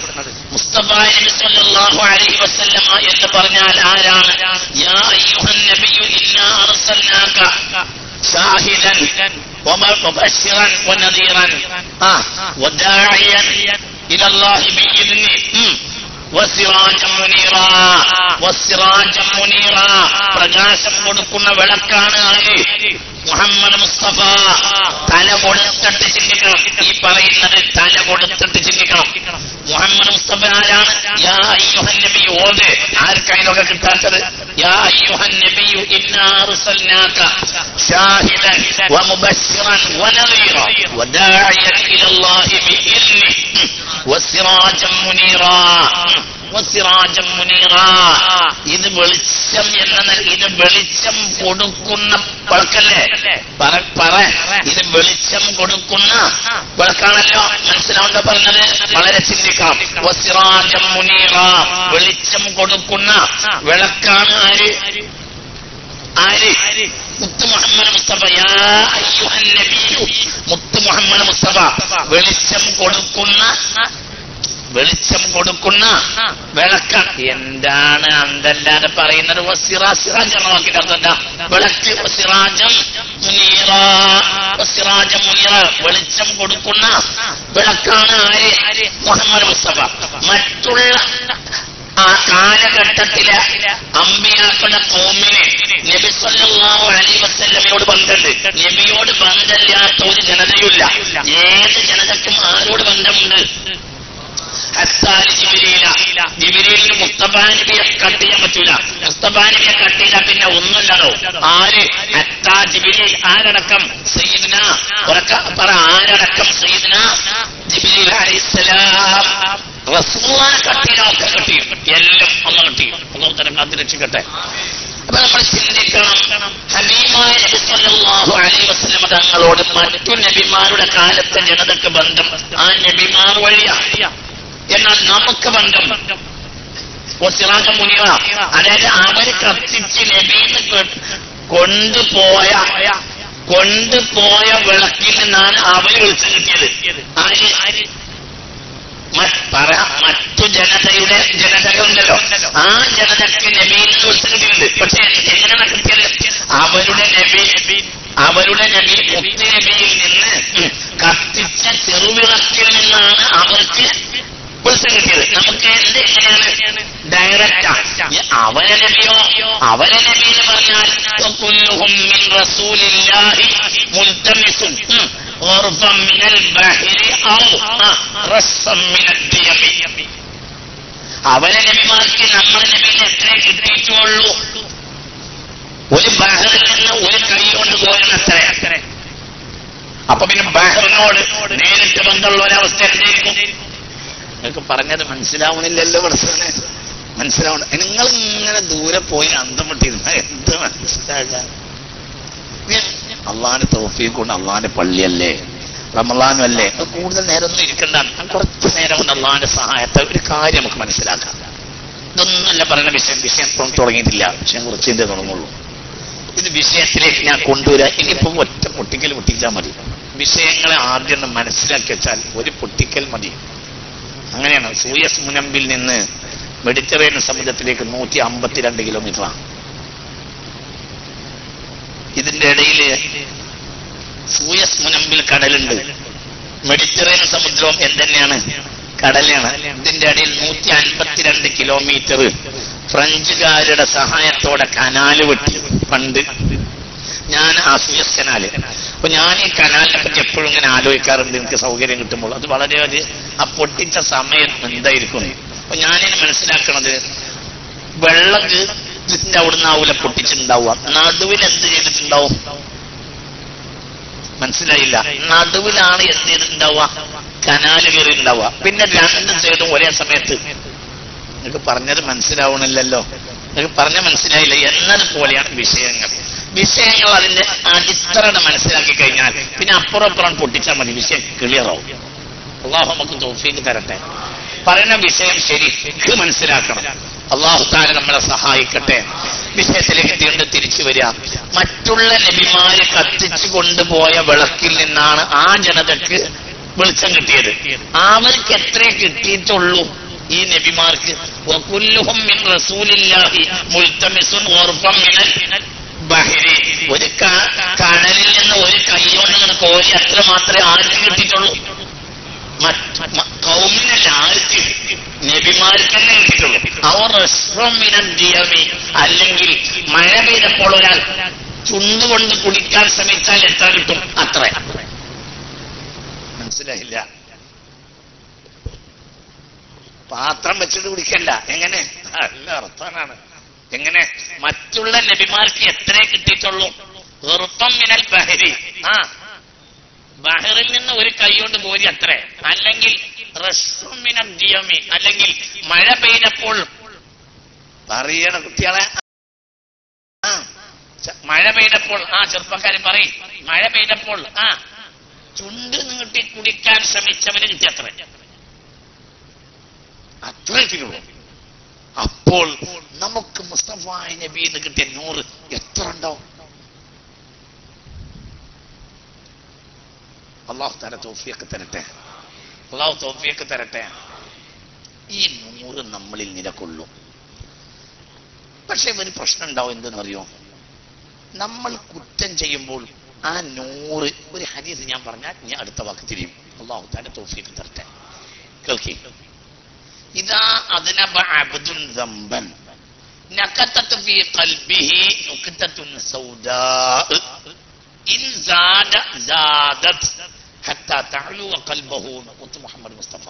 മുസ്തഫ നബി സല്ലല്ലാഹു അലൈഹി വസല്ലമ എന്ന് പറഞ്ഞാൽ ആരാണ് യാ അയ്യുഹൻ നബിയു ഇന്നാ അർസൽനാക ഷാഹിദൻ ومبشرا ونذيرا آه وداعيا إلى الله بإذنه ഉം. വസിറാജ മുനീറ വസിറാജ മുനീറ പ്രകാശം കൊടുക്കുന്ന വിളക്കാണ് ആര് മുഹമ്മദ് മുസ്തഫ തല കൊടുത്തിട്ട് ചിന്തിക്കണം ഈ പറയുന്നത് തല കൊടുത്തിട്ട് ചിന്തിക്കണം മുഹമ്മദ് മുസ്തഫ ആരാണ് യാ അയ്യുഹൻ നബി ഓത് ആർക്കായാലൊക്കെ കിട്ടാത്തത് യാ അയ്യുഹൻ നബിയു ഇന്നാ അർസൽനാക ഷാഹിദൻ വമുബശ്ശിറൻ വനദീറ വദാഇയൻ ഇലല്ലാഹി ബിഇذنه വസിറാജൻ മുനീറ വസിറാജൻ മുനീറ ഇത് വെളിച്ചം എന്ന നില- ഇത് വെളിച്ചം കൊടുക്കുന്ന വിളക്കല്ലേ പറ പറ ഇത് വെളിച്ചം കൊടുക്കുന്ന വിളക്കാണല്ലോ മനസ്സിലാവുന്ന പറഞ്ഞത് വളരെ ചിന്തിക്കണം വസിറാജം മുനീറ വെളിച്ചം കൊടുക്കുന്ന വിളക്കാണ് ആര് ആര് മുത്ത് മുഹമ്മദ് മുസ്തഫ യാ അയ്യുഹൻ നബിയു മുത്ത് മുഹമ്മദ് മുസ്തഫ വെളിച്ചം കൊടുക്കുന്ന വെളിച്ചം കൊടുക്കുന്ന വിളക്ക എന്താണ് അന്തല്ലാതെ പറയുന്നത് വസിറാസിറാജമാക്കിട്ട് വിളക്ക് വസിറാജം മുനീറ വസിറാജം മുനീറ വെളിച്ചം കൊടുക്കുന്ന വിളക്കാണ് ആര് മുഹമ്മദ് മുസ്തഫ മറ്റുള്ള ആ കാലഘട്ടത്തിലെ അമ്പിയാക്കളുടെ കോമിന് നബി സല്ലല്ലാഹു അലൈഹി വസല്ലമയോട് ബന്ധമുണ്ട് നബിയോട് ബന്ധമില്ലാത്ത ഒരു ജനതയില്ല ഏത് ജനതയ്ക്കും ആരോട് ബന്ധമുണ്ട് ഹത്താലി ജിബിരിയില ജിബിരിയിലിന് മുസ്തഫാ നബിയെ കട്ട് ചെയ്യാൻ പറ്റൂല മുസ്തഫാ നബിയെ കട്ട് ചെയ്താൽ പിന്നെ ഒന്നുമില്ലല്ലോ ആര് ഹത്താ ജിബിരിൽ ആരടക്കം സയ്യിദ്ന ഉറക്ക പറ ആരടക്കം സയ്യിദ്ന ജിബിരിൽ അലൈഹിസ്സലാം റസൂലിനെ കട്ട് ചെയ്താൽ ഒക്കെ കട്ട് ചെയ്യും എല്ലാം ഒന്ന് കട്ട് ചെയ്യും ഒന്നും തരം കാത്തി രക്ഷിക്കട്ടെ അപ്പൊ നമ്മൾ ചിന്തിക്കണം ഹബീബായ നബി സല്ലല്ലാഹു അലൈഹി വസല്ലം തങ്ങളോട് മറ്റു നബിമാരുടെ കാലത്തെ ജനതക്ക് ബന്ധം ആ നബിമാർ വഴിയാ എന്നാൽ നമുക്ക് ബന്ധം ഒസിറാജ മുനിയ അതായത് അവര് കത്തിച്ച് നബീന്ന് കൊ- കൊണ്ടുപോയ കൊണ്ടുപോയ വിളക്കിൽ നിന്നാണ് അവര് വിളിച്ചു കിട്ടിയത് ആര് മറ്റ് പറ മറ്റു ജനതയുടെ ജനതകളുണ്ടല്ലോ ആ ജനതയ്ക്ക് നബീന്ന് വിളിച്ചു കിട്ടിയിട്ടുണ്ട് പക്ഷെ എങ്ങനെയാണ് കിട്ടിയത് അവരുടെ നബി അവരുടെ നബി മുക്തി നബിയിൽ നിന്ന് കത്തിച്ച ചെറുവിളക്കിൽ നിന്നാണ് അവർക്ക് വിളിച്ചു കിട്ടിയത് നമുക്ക് എന്ത് എങ്ങനെയാണ് ഡയറക്റ്റാ അവരെ നബിയോ അവരെ നബി എന്ന് പറഞ്ഞാൽ وكلهم من رسول الله ملتمس غرفا من البحر أو رصا من الديم അവരെ നബിമാർക്ക് നമ്മുടെ നബിനെ എത്ര കിട്ടിയിട്ടുള്ളൂ ഒരു ബഹറിൽ നിന്ന് ഒരു കൈ കൊണ്ട് പോയെന്ന് അത്ര അപ്പൊ പിന്നെ ബഹറിനോട് നേരിട്ട് ബന്ധമുള്ള ഒരവസ്ഥ എന്തായിരിക്കും നിങ്ങൾക്ക് പറഞ്ഞത് മനസ്സിലാവണില്ലല്ലോ പഠിച്ചവനെ മനസ്സിലാവണം നിങ്ങൾ ഇങ്ങനെ ദൂരെ പോയി അന്തം വിട്ടിരുന്ന എന്ത് മനസ്സിലാകാൻ അള്ളാന്റെ തോഫിയും കൊണ്ട് അള്ളാന്റെ പള്ളിയല്ലേ റമലാനും അല്ലേ അത് കൂടുതൽ നേരമൊന്നും ഇരിക്കണ്ട കുറച്ച് നേരം കൊണ്ട് അള്ളാന്റെ സഹായത്തെ ഒരു കാര്യം നമുക്ക് മനസ്സിലാക്കാം ഇതൊന്നല്ല പറയുന്ന വിഷയം വിഷയം ഇപ്പം തുടങ്ങിയിട്ടില്ല വിഷയം കുറച്ചിന്റെ തുടങ്ങുള്ളൂ ഇത് വിഷയത്തിലേക്ക് ഞാൻ കൊണ്ടുവരാം ഇനിയിപ്പം ഒറ്റ പൊട്ടിക്കൽ പൊട്ടിച്ചാൽ മതി വിഷയങ്ങളെ ആദ്യം ഒന്ന് മനസ്സിലാക്കി വെച്ചാൽ ഒരു പൊട്ടിക്കൽ മതി അങ്ങനെയാണ് സൂയസ് മുനമ്പിൽ നിന്ന് മെഡിറ്ററേനിയൻ സമുദ്രത്തിലേക്ക് നൂറ്റി അമ്പത്തിരണ്ട് കിലോമീറ്ററാണ് ഇതിന്റെ ഇടയിൽ സൂയസ് മുനമ്പിൽ കടലുണ്ട് മെഡിറ്ററേനിയൻ സമുദ്രവും എന്തെന്നെയാണ് കടലാണ് ഇതിന്റെ ഇടയിൽ നൂറ്റി അൻപത്തിരണ്ട് കിലോമീറ്റർ ഫ്രഞ്ചുകാരുടെ സഹായത്തോടെ കനാല് വെട്ടി പണ്ട് ഞാൻ ആ സൂയസ് കനാല് അപ്പൊ ഞാൻ ഈ കനാലിനെ പറ്റി എപ്പോഴും ഇങ്ങനെ ആലോചിക്കാറുണ്ട് എനിക്ക് സൗകര്യം കിട്ടുമ്പോൾ അത് വളരെ ഒരു ആ പൊട്ടിച്ച സമയം എന്തായിരിക്കും അപ്പൊ ഞാനിനി മനസ്സിലാക്കണത് വെള്ളം ഇതിന്റെ അവിടുന്ന് ആവൂല പൊട്ടിച്ചിട്ടുണ്ടാവുക നടുവിൽ എന്ത് ചെയ്തിട്ടുണ്ടാവും മനസ്സിലായില്ല നടുവിലാണ് എന്ത് ചെയ്തിട്ടുണ്ടാവുക കനാല് കയറി ഉണ്ടാവുക പിന്നെ രണ്ട് സൈഡും ഒരേ സമയത്ത് നിങ്ങൾക്ക് പറഞ്ഞത് മനസ്സിലാവണില്ലല്ലോ നിങ്ങൾക്ക് പറഞ്ഞ മനസ്സിലായില്ല എന്നതുപോലെയാണ് വിഷയങ്ങൾ വിഷയങ്ങൾ അതിന്റെ അടിത്തറ മനസ്സിലാക്കി കഴിഞ്ഞാൽ പിന്നെ അപ്പുറം അപ്പുറം പൊട്ടിച്ചാൽ മതി വിഷയം ക്ലിയർ ആവും അള്ളാഹു നമുക്ക് തോഫീക്ക് തരട്ടെ പറയുന്ന വിഷയം ശരിക്ക് മനസ്സിലാക്കണം അള്ളാഹു താല നമ്മളെ സഹായിക്കട്ടെ വിഷയത്തിലേക്ക് തീർന്ന് തിരിച്ചു വരിക മറ്റുള്ള നബിമാര് കത്തിച്ചു കൊണ്ടുപോയ വിളക്കിൽ നിന്നാണ് ആ ജനതക്ക് വെളിച്ചം കിട്ടിയത് അവർക്ക് എത്രേ കിട്ടിയിട്ടുള്ളൂ ഈ നബിമാർക്ക് വകുല്ലുഹും മിൻ റസൂലില്ലാഹി മുൽതമിസുൻ ഗർഫം മിനൽ ബഹരി ഒരു ക- കടലിൽ നിന്ന് ഒരു കൈകൊണ്ട് ഇങ്ങനെ കോരി അത്ര മാത്രമേ ആർക്ക് കിട്ടിയിട്ടുള്ളൂ മറ്റ് മ- കൗമിനല്ല ആർക്ക് നബിമാർക്ക് തന്നെ കിട്ടിയിട്ടുള്ളൂ അവർ റസ്വമിനി അല്ലെങ്കിൽ മഴ പെയ്തപ്പോൾ ഒരാൾ ചുണ്ടുകൊണ്ട് കുടിക്കാൻ ശ്രമിച്ചാൽ എത്ര കിട്ടും അത്ര മനസ്സിലായില്ല പാത്രം വെച്ചിട്ട് കുടിക്കണ്ട എങ്ങനെ നല്ല അർത്ഥമാണ് എങ്ങനെ മറ്റുള്ള നബിമാർക്ക് എത്രേ കിട്ടിയിട്ടുള്ളൂ വെറുപ്പം മിനൽ ബഹരി ആ ബഹറിൽ നിന്ന് ഒരു കൈ കൊണ്ട് കോരി അത്രേ അല്ലെങ്കിൽ റസ്സും മിനൽ ദിയമി അല്ലെങ്കിൽ മഴ പെയ്തപ്പോൾ പറയണ കുട്ടികളെ ആ ച- മഴ പെയ്തപ്പോൾ ആ ചെറുപ്പക്കാരൻ പറയും മഴ പെയ്തപ്പോൾ ആ ചുണ്ട് നീട്ടി കുടിക്കാൻ ശ്രമിച്ചവന് കിട്ടി അത്ര അത്ര കിട്ടിയുള്ളൂ അപ്പോൾ നമുക്ക് മുസ്തഫ നബീന്ന് കിട്ടിയ നൂറ് എത്ര ഉണ്ടാവും അള്ളാഹു തല തോഫിയൊക്കെ തരട്ടെ അള്ളാഹു തോഫിയൊക്കെ തരട്ടെ ഈ നൂറ് നമ്മളിൽ നിലകൊള്ളും പക്ഷെ ഒരു പ്രശ്നം ഉണ്ടാവും എന്തെന്നറിയോ നമ്മൾ കുറ്റം ചെയ്യുമ്പോൾ ആ നൂറ് ഒരു ഹദീസ് ഞാൻ പറഞ്ഞാൽ ഞാൻ അടുത്ത വാക്ക് തിരിയും അള്ളാഹു താന്റെ തോഫിയൊക്കെ തരട്ടെ കേൾക്കി ഇതാ അതിനബ അബ്ദുൻ ദമ്പൻ നക്കത്തത്ത് ഫീ ഖൽബിഹി നുക്തത്തുൻ സൗദാ ഇൻ സാദ സാദത് ഹത്താ തഅലു ഖൽബഹു മുത്ത് മുഹമ്മദ് മുസ്തഫ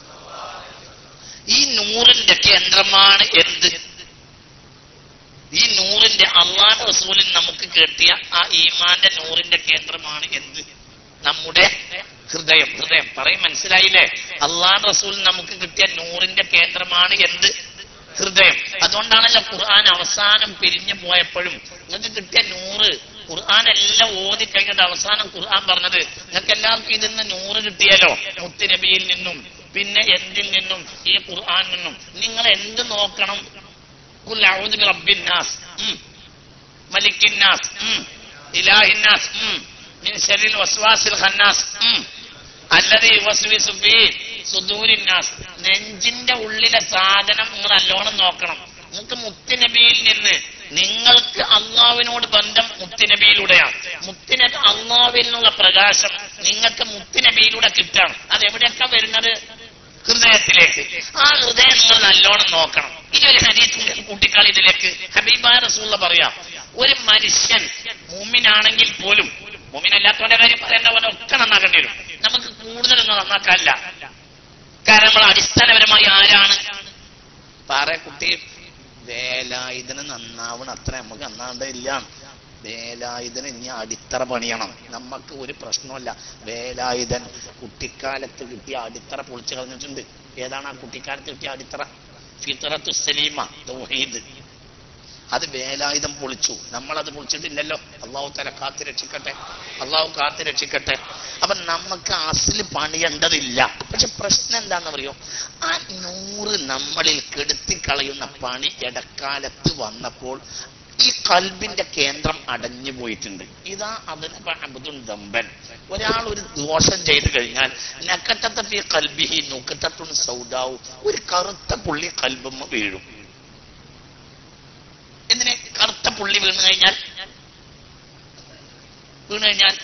ഈ നൂറിന്റെ കേന്ദ്രമാണ് എന്ത് ഈ നൂറിന്റെ അള്ളാഹ് റസൂലിൻ നമുക്ക് കിട്ടിയ ആ ഈമാന്റെ നൂറിന്റെ കേന്ദ്രമാണ് എന്ത് നമ്മുടെ ഹൃദയം ഹൃദയം പറയും മനസ്സിലായില്ലേ അള്ളാഹ് റസൂൽ നമുക്ക് കിട്ടിയ നൂറിന്റെ കേന്ദ്രമാണ് എന്ത് ഹൃദയം അതുകൊണ്ടാണല്ലോ ഖുർആൻ അവസാനം പിരിഞ്ഞു പോയപ്പോഴും നിങ്ങൾക്ക് കിട്ടിയ നൂറ് ഖുർആൻ എല്ലാം ഓതി കഴിഞ്ഞിട്ട് അവസാനം ഖുർആൻ പറഞ്ഞത് നിങ്ങൾക്ക് എല്ലാവർക്കും ഇതിൽ നിന്ന് നൂറ് കിട്ടിയല്ലോ മുത്തുനബിയിൽ നിന്നും പിന്നെ എന്തിൽ നിന്നും ഈ ഖുർആൻ നിന്നും നിങ്ങൾ എന്ത് നോക്കണം قل أعوذ برب الناس مم. ملك الناس مم. إله الناس مم. من شر الوسواس الخناس مم. الذي يوسوس في صدور الناس നെഞ്ചിന്റെ ഉള്ളിലെ സാധനം നിങ്ങൾ നല്ലോണം നോക്കണം നിങ്ങൾക്ക് മുത്തുനബിയിൽ നിന്ന് നിങ്ങൾക്ക് അള്ളാവിനോട് ബന്ധം മുത്തുനബിയിലൂടെയാണ് മുത്തുനബി അള്ളാവിൽ നിന്നുള്ള പ്രകാശം നിങ്ങൾക്ക് മുത്തുനബിയിലൂടെ കിട്ടണം അതെവിടെയൊക്കെ വരുന്നത് ഹൃദയത്തിലേക്ക് ആ ഹൃദയം നിങ്ങൾ നല്ലോണം നോക്കണം ഇനി ഒരു ഹരീത്ത് കൂട്ടിക്കാളി ഇതിലേക്ക് ഹബീബായ റസൂള്ള പറയാം ഒരു മനുഷ്യൻ മൂമിനാണെങ്കിൽ പോലും മൂമിനല്ലാത്തവന്റെ കാര്യം പറയേണ്ട പോലെ ഒക്കെ നന്നാക്കേണ്ടി വരും നമുക്ക് കൂടുതലൊന്നും നന്നാക്കാനല്ല കാരണം നമ്മൾ അടിസ്ഥാനപരമായി ആരാണ് പറ കുട്ടി വേലായുധന് നന്നാവണം അത്ര നമുക്ക് നന്നാണ്ടില്ല വേലായുധന് ഇനി അടിത്തറ പണിയണം നമുക്ക് ഒരു പ്രശ്നമല്ല വേലായുധൻ കുട്ടിക്കാലത്ത് കിട്ടിയ അടിത്തറ പൊളിച്ചു കളഞ്ഞിട്ടുണ്ട് ഏതാണ് ആ കുട്ടിക്കാലത്ത് കിട്ടിയ അടിത്തറ ഫിത്തറത്തു സലീമ തൗഹീദ് അത് വേലായുധം പൊളിച്ചു നമ്മളത് പൊളിച്ചിട്ടില്ലല്ലോ അള്ളാഹു തല കാത്തു രക്ഷിക്കട്ടെ അള്ളാഹു കാത്തു രക്ഷിക്കട്ടെ അപ്പൊ നമുക്ക് അസിൽ പണിയേണ്ടതില്ല പക്ഷെ പ്രശ്നം എന്താണെന്ന് പറയോ ആ നൂറ് നമ്മളിൽ കെടുത്തി കളയുന്ന പണി ഇടക്കാലത്ത് വന്നപ്പോൾ ഈ കൽബിന്റെ കേന്ദ്രം അടഞ്ഞു പോയിട്ടുണ്ട് ഇതാ അതിന് അബ്ദുൽ ദമ്പൻ ഒരാൾ ഒരു ദോഷം ചെയ്തു കഴിഞ്ഞാൽ നക്കത്തത്തി കൽബിഹി നുക്കത്തുൻ സൗദാവും ഒരു കറുത്ത പുള്ളി കൽബുമ്മ വീഴും എന്തിനെ കറുത്ത പുള്ളി വീണ് കഴിഞ്ഞാൽ വീണ് കഴിഞ്ഞാൽ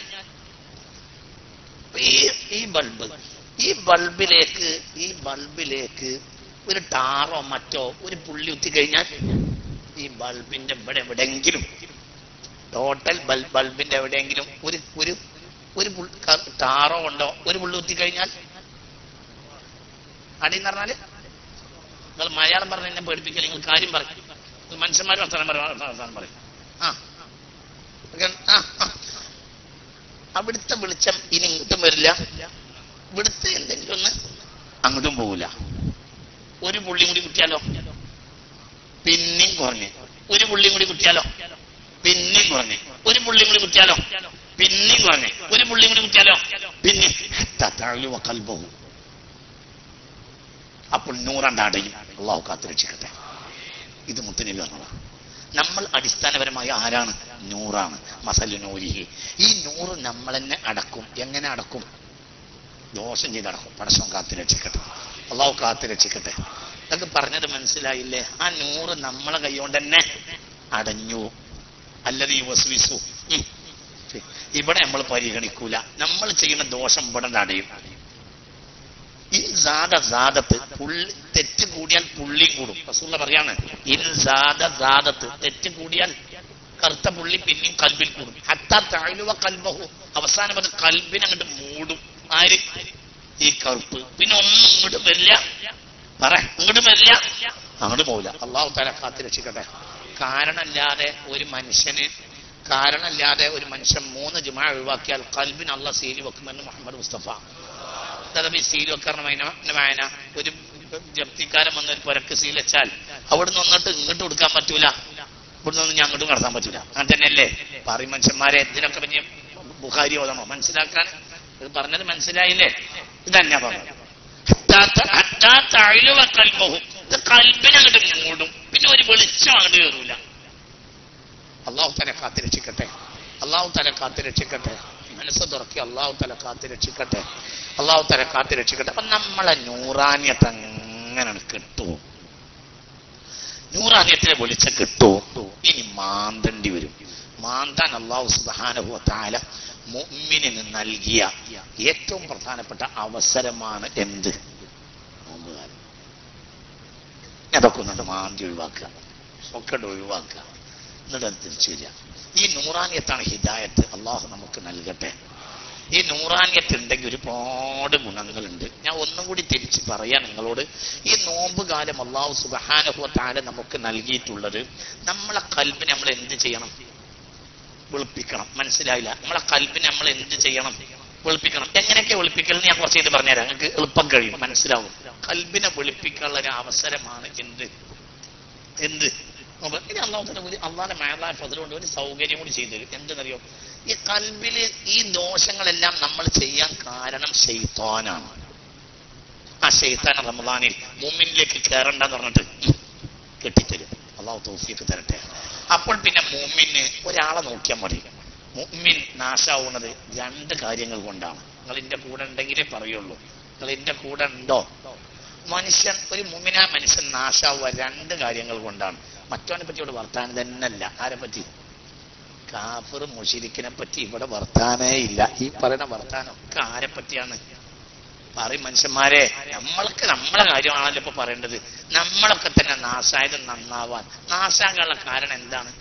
ഈ ഈ ബൾബ് ഈ ബൾബിലേക്ക് ഈ ബൾബിലേക്ക് ഒരു ടാറോ മറ്റോ ഒരു പുള്ളി കുത്തി കഴിഞ്ഞാൽ ഈ ബൾബിന്റെ ഇവിടെ എവിടെയെങ്കിലും ടോട്ടൽ ബൾബ് ബൾബിന്റെ എവിടെയെങ്കിലും ഒരു ഒരു ഒരു പുൾ- ക- ടാറോ ഉണ്ടോ ഒരു പുള്ളി കുത്തി കഴിഞ്ഞാൽ അടിയെന്ന് പറഞ്ഞാല് നിങ്ങൾ മലയാളം പറഞ്ഞ എന്നെ പേടിപ്പിക്കില്ല നിങ്ങൾ കാര്യം പറയും നിങ്ങൾ മനുഷ്യന്മാർ വർത്തമാനം പറയും വർത്തമാനം പറയും ആ ഓക്കേ, ആ ആ. അവിടുത്തെ വെളിച്ചം ഇനി ഇങ്ങോട്ടും വരില്ല ഇവിടുത്തെ എന്തെങ്കിലും ഒന്ന് അങ്ങോട്ടും പോകില്ല ഒരു പുള്ളി കൂടി കുത്തിയാലോ പിന്നെയും കുറഞ്ഞ് ഒരു പുള്ളി കൂടി കുത്തിയാലോ പിന്നെയും കുറഞ്ഞ് ഒരു പുള്ളി കൂടി കുത്തിയാലോ പിന്നെയും കുറഞ്ഞ് ഒരു പുള്ളി കൂടി കുത്തിയാലോ പിന്നെ തത്താഴു കൽബവും അപ്പോൾ നൂറണ്ടാടയും അള്ളാഹു കാത്തു രക്ഷിക്കട്ടെ ഇത് മുത്തനബി പറഞ്ഞതാണ് നമ്മൾ അടിസ്ഥാനപരമായി ആരാണ് നൂറാണ് മസലു നൂരിഹി ഈ നൂറ് നമ്മൾ തന്നെ അടക്കും എങ്ങനെ അടക്കും ദോഷം ചെയ്ത് അടക്കും പടശം കാത്തു രക്ഷിക്കട്ടെ അള്ളാഹു കാത്തു രക്ഷിക്കട്ടെ ഇതൊക്കെ പറഞ്ഞത് മനസ്സിലായില്ലേ ആ നൂറ് നമ്മളെ കൈകൊണ്ട് തന്നെ അടഞ്ഞു അല്ലത് ഈ വസ്വിസു ഉം. ഇവിടെ നമ്മൾ പരിഗണിക്കൂല നമ്മൾ ചെയ്യുന്ന ദോഷം ഇവിടെ അടയും ഇൻ സാദ സാദത്ത് പുള്ളി തെറ്റ് കൂടിയാൽ പുള്ളി കൂടും റസൂള്ള പറയാണ് ഇൻ സാദ സാദത്ത് തെറ്റ് കൂടിയാൽ കറുത്ത പുള്ളി പിന്നെയും കൽബിൽ കൂടും ഹത്താ താഴ്വ കൽബഹു അവസാനം അത് കൽബിനെ അങ്ങോട്ട് മൂടും ആര് ഈ കറുപ്പ് പിന്നെ ഒന്നും ഇങ്ങോട്ട് വരില്ല പറ ഇങ്ങോട്ട് വരില്ല അങ്ങോട്ട് പോവില്ല അള്ളാഹു തല കാത്തി രക്ഷിക്കട്ടെ കാരണമില്ലാതെ ഒരു മനുഷ്യന് കാരണമില്ലാതെ ഒരു മനുഷ്യൻ മൂന്ന് ജുമാ ഒഴിവാക്കിയാൽ കൽബിന് അള്ള സീലി വെക്കുമെന്ന് മുഹമ്മദ് മുസ്തഫ അതായത് ഈ സീൽ വെക്കാറുള്ള വായന ഒരു ജപ്തിക്കാരൻ വന്ന് ഒരു പുരക്ക് സീൽ വെച്ചാൽ അവിടുന്ന് വന്നിട്ട് ഇങ്ങോട്ട് കൊടുക്കാൻ പറ്റൂല ഇവിടുന്ന് ഒന്നും ഞാൻ അങ്ങോട്ടും കടത്താൻ പറ്റൂല അങ്ങനെ തന്നെയല്ലേ പറയും മനുഷ്യന്മാരെ എന്തിനൊക്കെ പിന്നെ ബുഹാരി ഓതണോ മനസ്സിലാക്കാൻ ഇത് പറഞ്ഞത് മനസ്സിലായില്ലേ ഇതന്നെ പറഞ്ഞത് ഹത്താത്ത- ഹത്താത്ത അഴിലുവ കൽബഹു. ഇത് കൽബിനെ അങ്ങോട്ട് മൂടും പിന്നെ ഒരു വെളിച്ചം അങ്ങോട്ട് കയറൂല അള്ളാഹു തല കാത്തി രക്ഷിക്കട്ടെ അള്ളാഹു തല കാത്തി രക്ഷിക്കട്ടെ മനസ്സ് തുറക്കി അള്ളാഹു തല കാത്തി രക്ഷിക്കട്ടെ അള്ളാഹു തല കാത്തി രക്ഷിക്കട്ടെ അപ്പൊ നമ്മളെ നൂറാന്യത്തെ അങ്ങനെ കിട്ടുമോ നൂറാന്യത്തിനെ വിളിച്ച കിട്ടുമോ ഇനി മാന്തണ്ടി വരും മാന്താൻ അള്ളാഹു സുബാനുഭവ താല മുഅ്മിനിന് നൽകിയ ഏറ്റവും പ്രധാനപ്പെട്ട അവസരമാണ് എന്ത് നോമ്പുകാലം അതൊക്കെ ഒന്നുണ്ട് മാന്തി ഒഴിവാക്കുക ഒക്കെ ഒഴിവാക്കുക എന്നിട്ട് അത് തിരിച്ചു വരിക ഈ നൂറാനിയത്താണ് ഹിദായത്ത് അള്ളാഹു നമുക്ക് നൽകട്ടെ ഈ നൂറാനിയത്ത് ഉണ്ടെങ്കിൽ ഒരുപാട് ഗുണങ്ങളുണ്ട് ഞാൻ ഒന്നും കൂടി തിരിച്ച് പറയാം നിങ്ങളോട് ഈ നോമ്പ് കാലം അള്ളാഹു സുബഹാനുഭവ താല നമുക്ക് നൽകിയിട്ടുള്ളത് നമ്മളെ കൽബിനെ നമ്മൾ എന്ത് ചെയ്യണം വെളുപ്പിക്കണം മനസ്സിലായില്ല നമ്മളെ കൽബിനെ നമ്മൾ എന്ത് ചെയ്യണം വെളുപ്പിക്കണം എങ്ങനെയൊക്കെ വെളുപ്പിക്കൽ ഞാൻ കുറച്ച് ഇത് പറഞ്ഞുതരാം നിങ്ങൾക്ക് എളുപ്പം കഴിയും മനസ്സിലാവും കൽബിനെ വെളുപ്പിക്കാനുള്ള ഒരു അവസരമാണ് എന്ത് എന്ത് നോക്ക്. ഇനി അള്ളാഹുത്തിന്റെ ഒരു അള്ളാന്റെ മേളാൻ ഫതിലുകൊണ്ട് ഒരു സൗകര്യം കൂടി ചെയ്തു തരും എന്തെന്നറിയോ ഈ കൽബില് ഈ ദോഷങ്ങളെല്ലാം നമ്മൾ ചെയ്യാൻ കാരണം ഷെയ്ത്താനാണ് ആ ഷെയ്ത്താൻ റമദാനിൽ മൂമിനിലേക്ക് കയറണ്ടെന്ന് പറഞ്ഞിട്ട് കെട്ടിത്തരും അള്ളാഹു തോഫിയൊക്കെ തരട്ടെ അപ്പോൾ പിന്നെ മൂമിന് ഒരാളെ നോക്കിയാൽ മതി മുഅ്മിൻ നാശാവുന്നത് രണ്ട് കാര്യങ്ങൾ കൊണ്ടാണ് നിങ്ങൾ എന്റെ കൂടെ ഉണ്ടെങ്കിലേ പറയുള്ളൂ നിങ്ങൾ എന്റെ കൂടെ ഉണ്ടോ മനുഷ്യൻ ഒരു മുമിന മനുഷ്യൻ നാശാവുക രണ്ട് കാര്യങ്ങൾ കൊണ്ടാണ് മറ്റവനെ പറ്റി ഇവിടെ വർത്താനം തന്നെയല്ല ആരെ പറ്റി കാഫർ മുഷിരിക്കിനെ പറ്റി ഇവിടെ വർത്താനേ ഇല്ല ഈ പറയുന്ന വർത്താനം ഒക്കെ ആരെ പറ്റിയാണ് പറയും മനുഷ്യന്മാരെ നമ്മൾക്ക് നമ്മളെ കാര്യമാണല്ലോ ഇപ്പൊ പറയേണ്ടത് നമ്മളൊക്കെ തന്നെ നാശായത് നന്നാവാൻ നാശാകാനുള്ള കാരണം എന്താണ്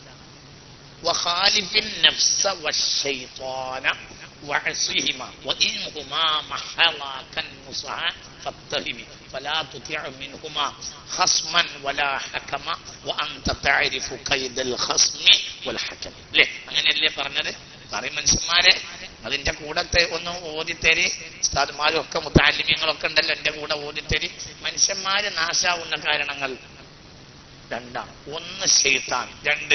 وخالف النفس والشيطان وعصيهما وإنهما محلا كالنصح فاتهم فلا تطع منهما خصما ولا حكما وأنت تعرف كيد الخصم والحكم ليه അങ്ങനെയല്ലേ പറഞ്ഞത് പറയും മനുഷ്യന്മാരെ അതിന്റെ കൂടത്തെ ഒന്ന് ഓതിത്തരി ഉസ്താദ്മാരും ഒക്കെ മുത്താലിമ്യങ്ങളൊക്കെ ഉണ്ടല്ലോ എന്റെ കൂടെ ഓതിത്തരി മനുഷ്യന്മാര് നാശാവുന്ന കാരണങ്ങൾ രണ്ടാണ് ഒന്ന് ഷെയ്ത്താൻ രണ്ട്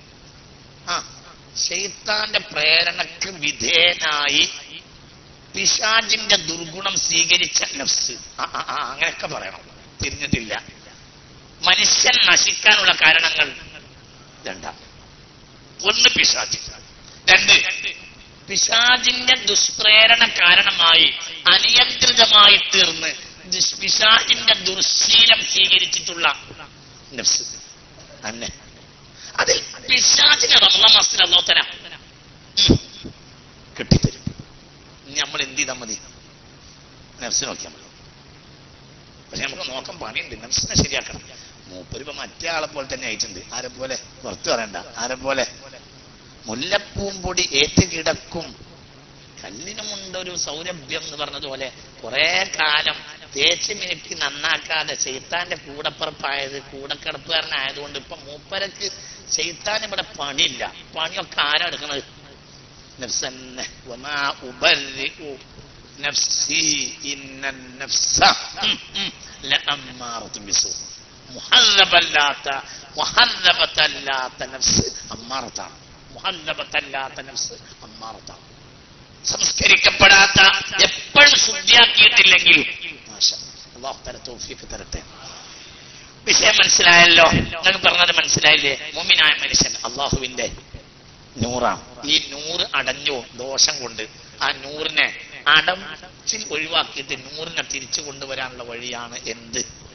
ആ ഷെയ്ത്താന്റെ പ്രേരണക്ക് വിധേയനായി പിശാജിന്റെ ദുർഗുണം സ്വീകരിച്ച നഫ്സ് ആ, ആ, ആ, അങ്ങനെയൊക്കെ പറയണം തിരിഞ്ഞിട്ടില്ല മനുഷ്യൻ നശിക്കാനുള്ള കാരണങ്ങൾ രണ്ടാം ഒന്ന് പിശാജ് രണ്ട് പിശാജിന്റെ ദുഷ്പ്രേരണ കാരണമായി അനിയന്ത്രിതമായി തീർന്ന് ദുഷ്- പിശാജിന്റെ ദുർശീലം സ്വീകരിച്ചിട്ടുള്ള നഫ്സ് അന്നെ അതിൽ പിശാചിനെ റമള മാസത്തിൽ അള്ളോത്തന കിട്ടിത്തരും ഇനി നമ്മൾ എന്ത് ചെയ്താൽ മതി നഫ്സ് നോക്കിയാൽ മതി പക്ഷെ നമുക്ക് നോക്കാൻ പണിയുണ്ട് നഫ്സിനെ ശരിയാക്കണം മൂപ്പരിപ്പോ മറ്റേ ആളെ പോലെ തന്നെ ആയിട്ടുണ്ട് ആരെ പോലെ പുറത്തു പറയണ്ട ആരെ പോലെ മുല്ലപ്പൂമ്പൊടി ഏറ്റ് കിടക്കും കല്ലിനുമുണ്ടൊരു സൗരഭ്യം എന്ന് പറഞ്ഞതുപോലെ കുറെ കാലം തേച്ച് മിനുക്കി നന്നാക്കാതെ ചെയ്ത്താന്റെ കൂടപ്പുറപ്പായത് കൂടക്കിടപ്പുകാരനായതുകൊണ്ട് ഇപ്പൊ മൂപ്പരക്ക് ചെയ്ത്താൻ ഇവിടെ പണിയില്ല പണിയൊക്കെ ആരാ എടുക്കണത് നഫ്സന്നെ വമാ ഉബർരിഉ നഫ്സി ഇന്ന നഫ്സ ഉം, ഉം, ലഅമ്മാറത്തും ബിസൂ മുഹല്ലബല്ലാത്ത മുഹല്ലബത്തല്ലാത്ത നഫ്സ് അമ്മാറത്താണ് മുഹല്ലബത്തല്ലാത്ത നഫ്സ് അമ്മാറത്താണ് സംസ്കരിക്കപ്പെടാത്ത എപ്പോഴും ശുദ്ധിയാക്കിയിട്ടില്ലെങ്കിൽ നാശം അള്ളാഹു തല തോഫിക്ക് തരട്ടെ വിഷയം മനസ്സിലായല്ലോ നിങ്ങൾക്ക് പറഞ്ഞത് മനസ്സിലായില്ലേ മുമിനായ മനുഷ്യൻ അള്ളാഹുവിന്റെ നൂറാണ് ഈ നൂറ് അടഞ്ഞു ദോഷം കൊണ്ട് ആ നൂറിനെ അടച്ചിൽ ഒഴിവാക്കിയിട്ട് നൂറിനെ തിരിച്ചു കൊണ്ടുവരാനുള്ള വഴിയാണ് എന്ത്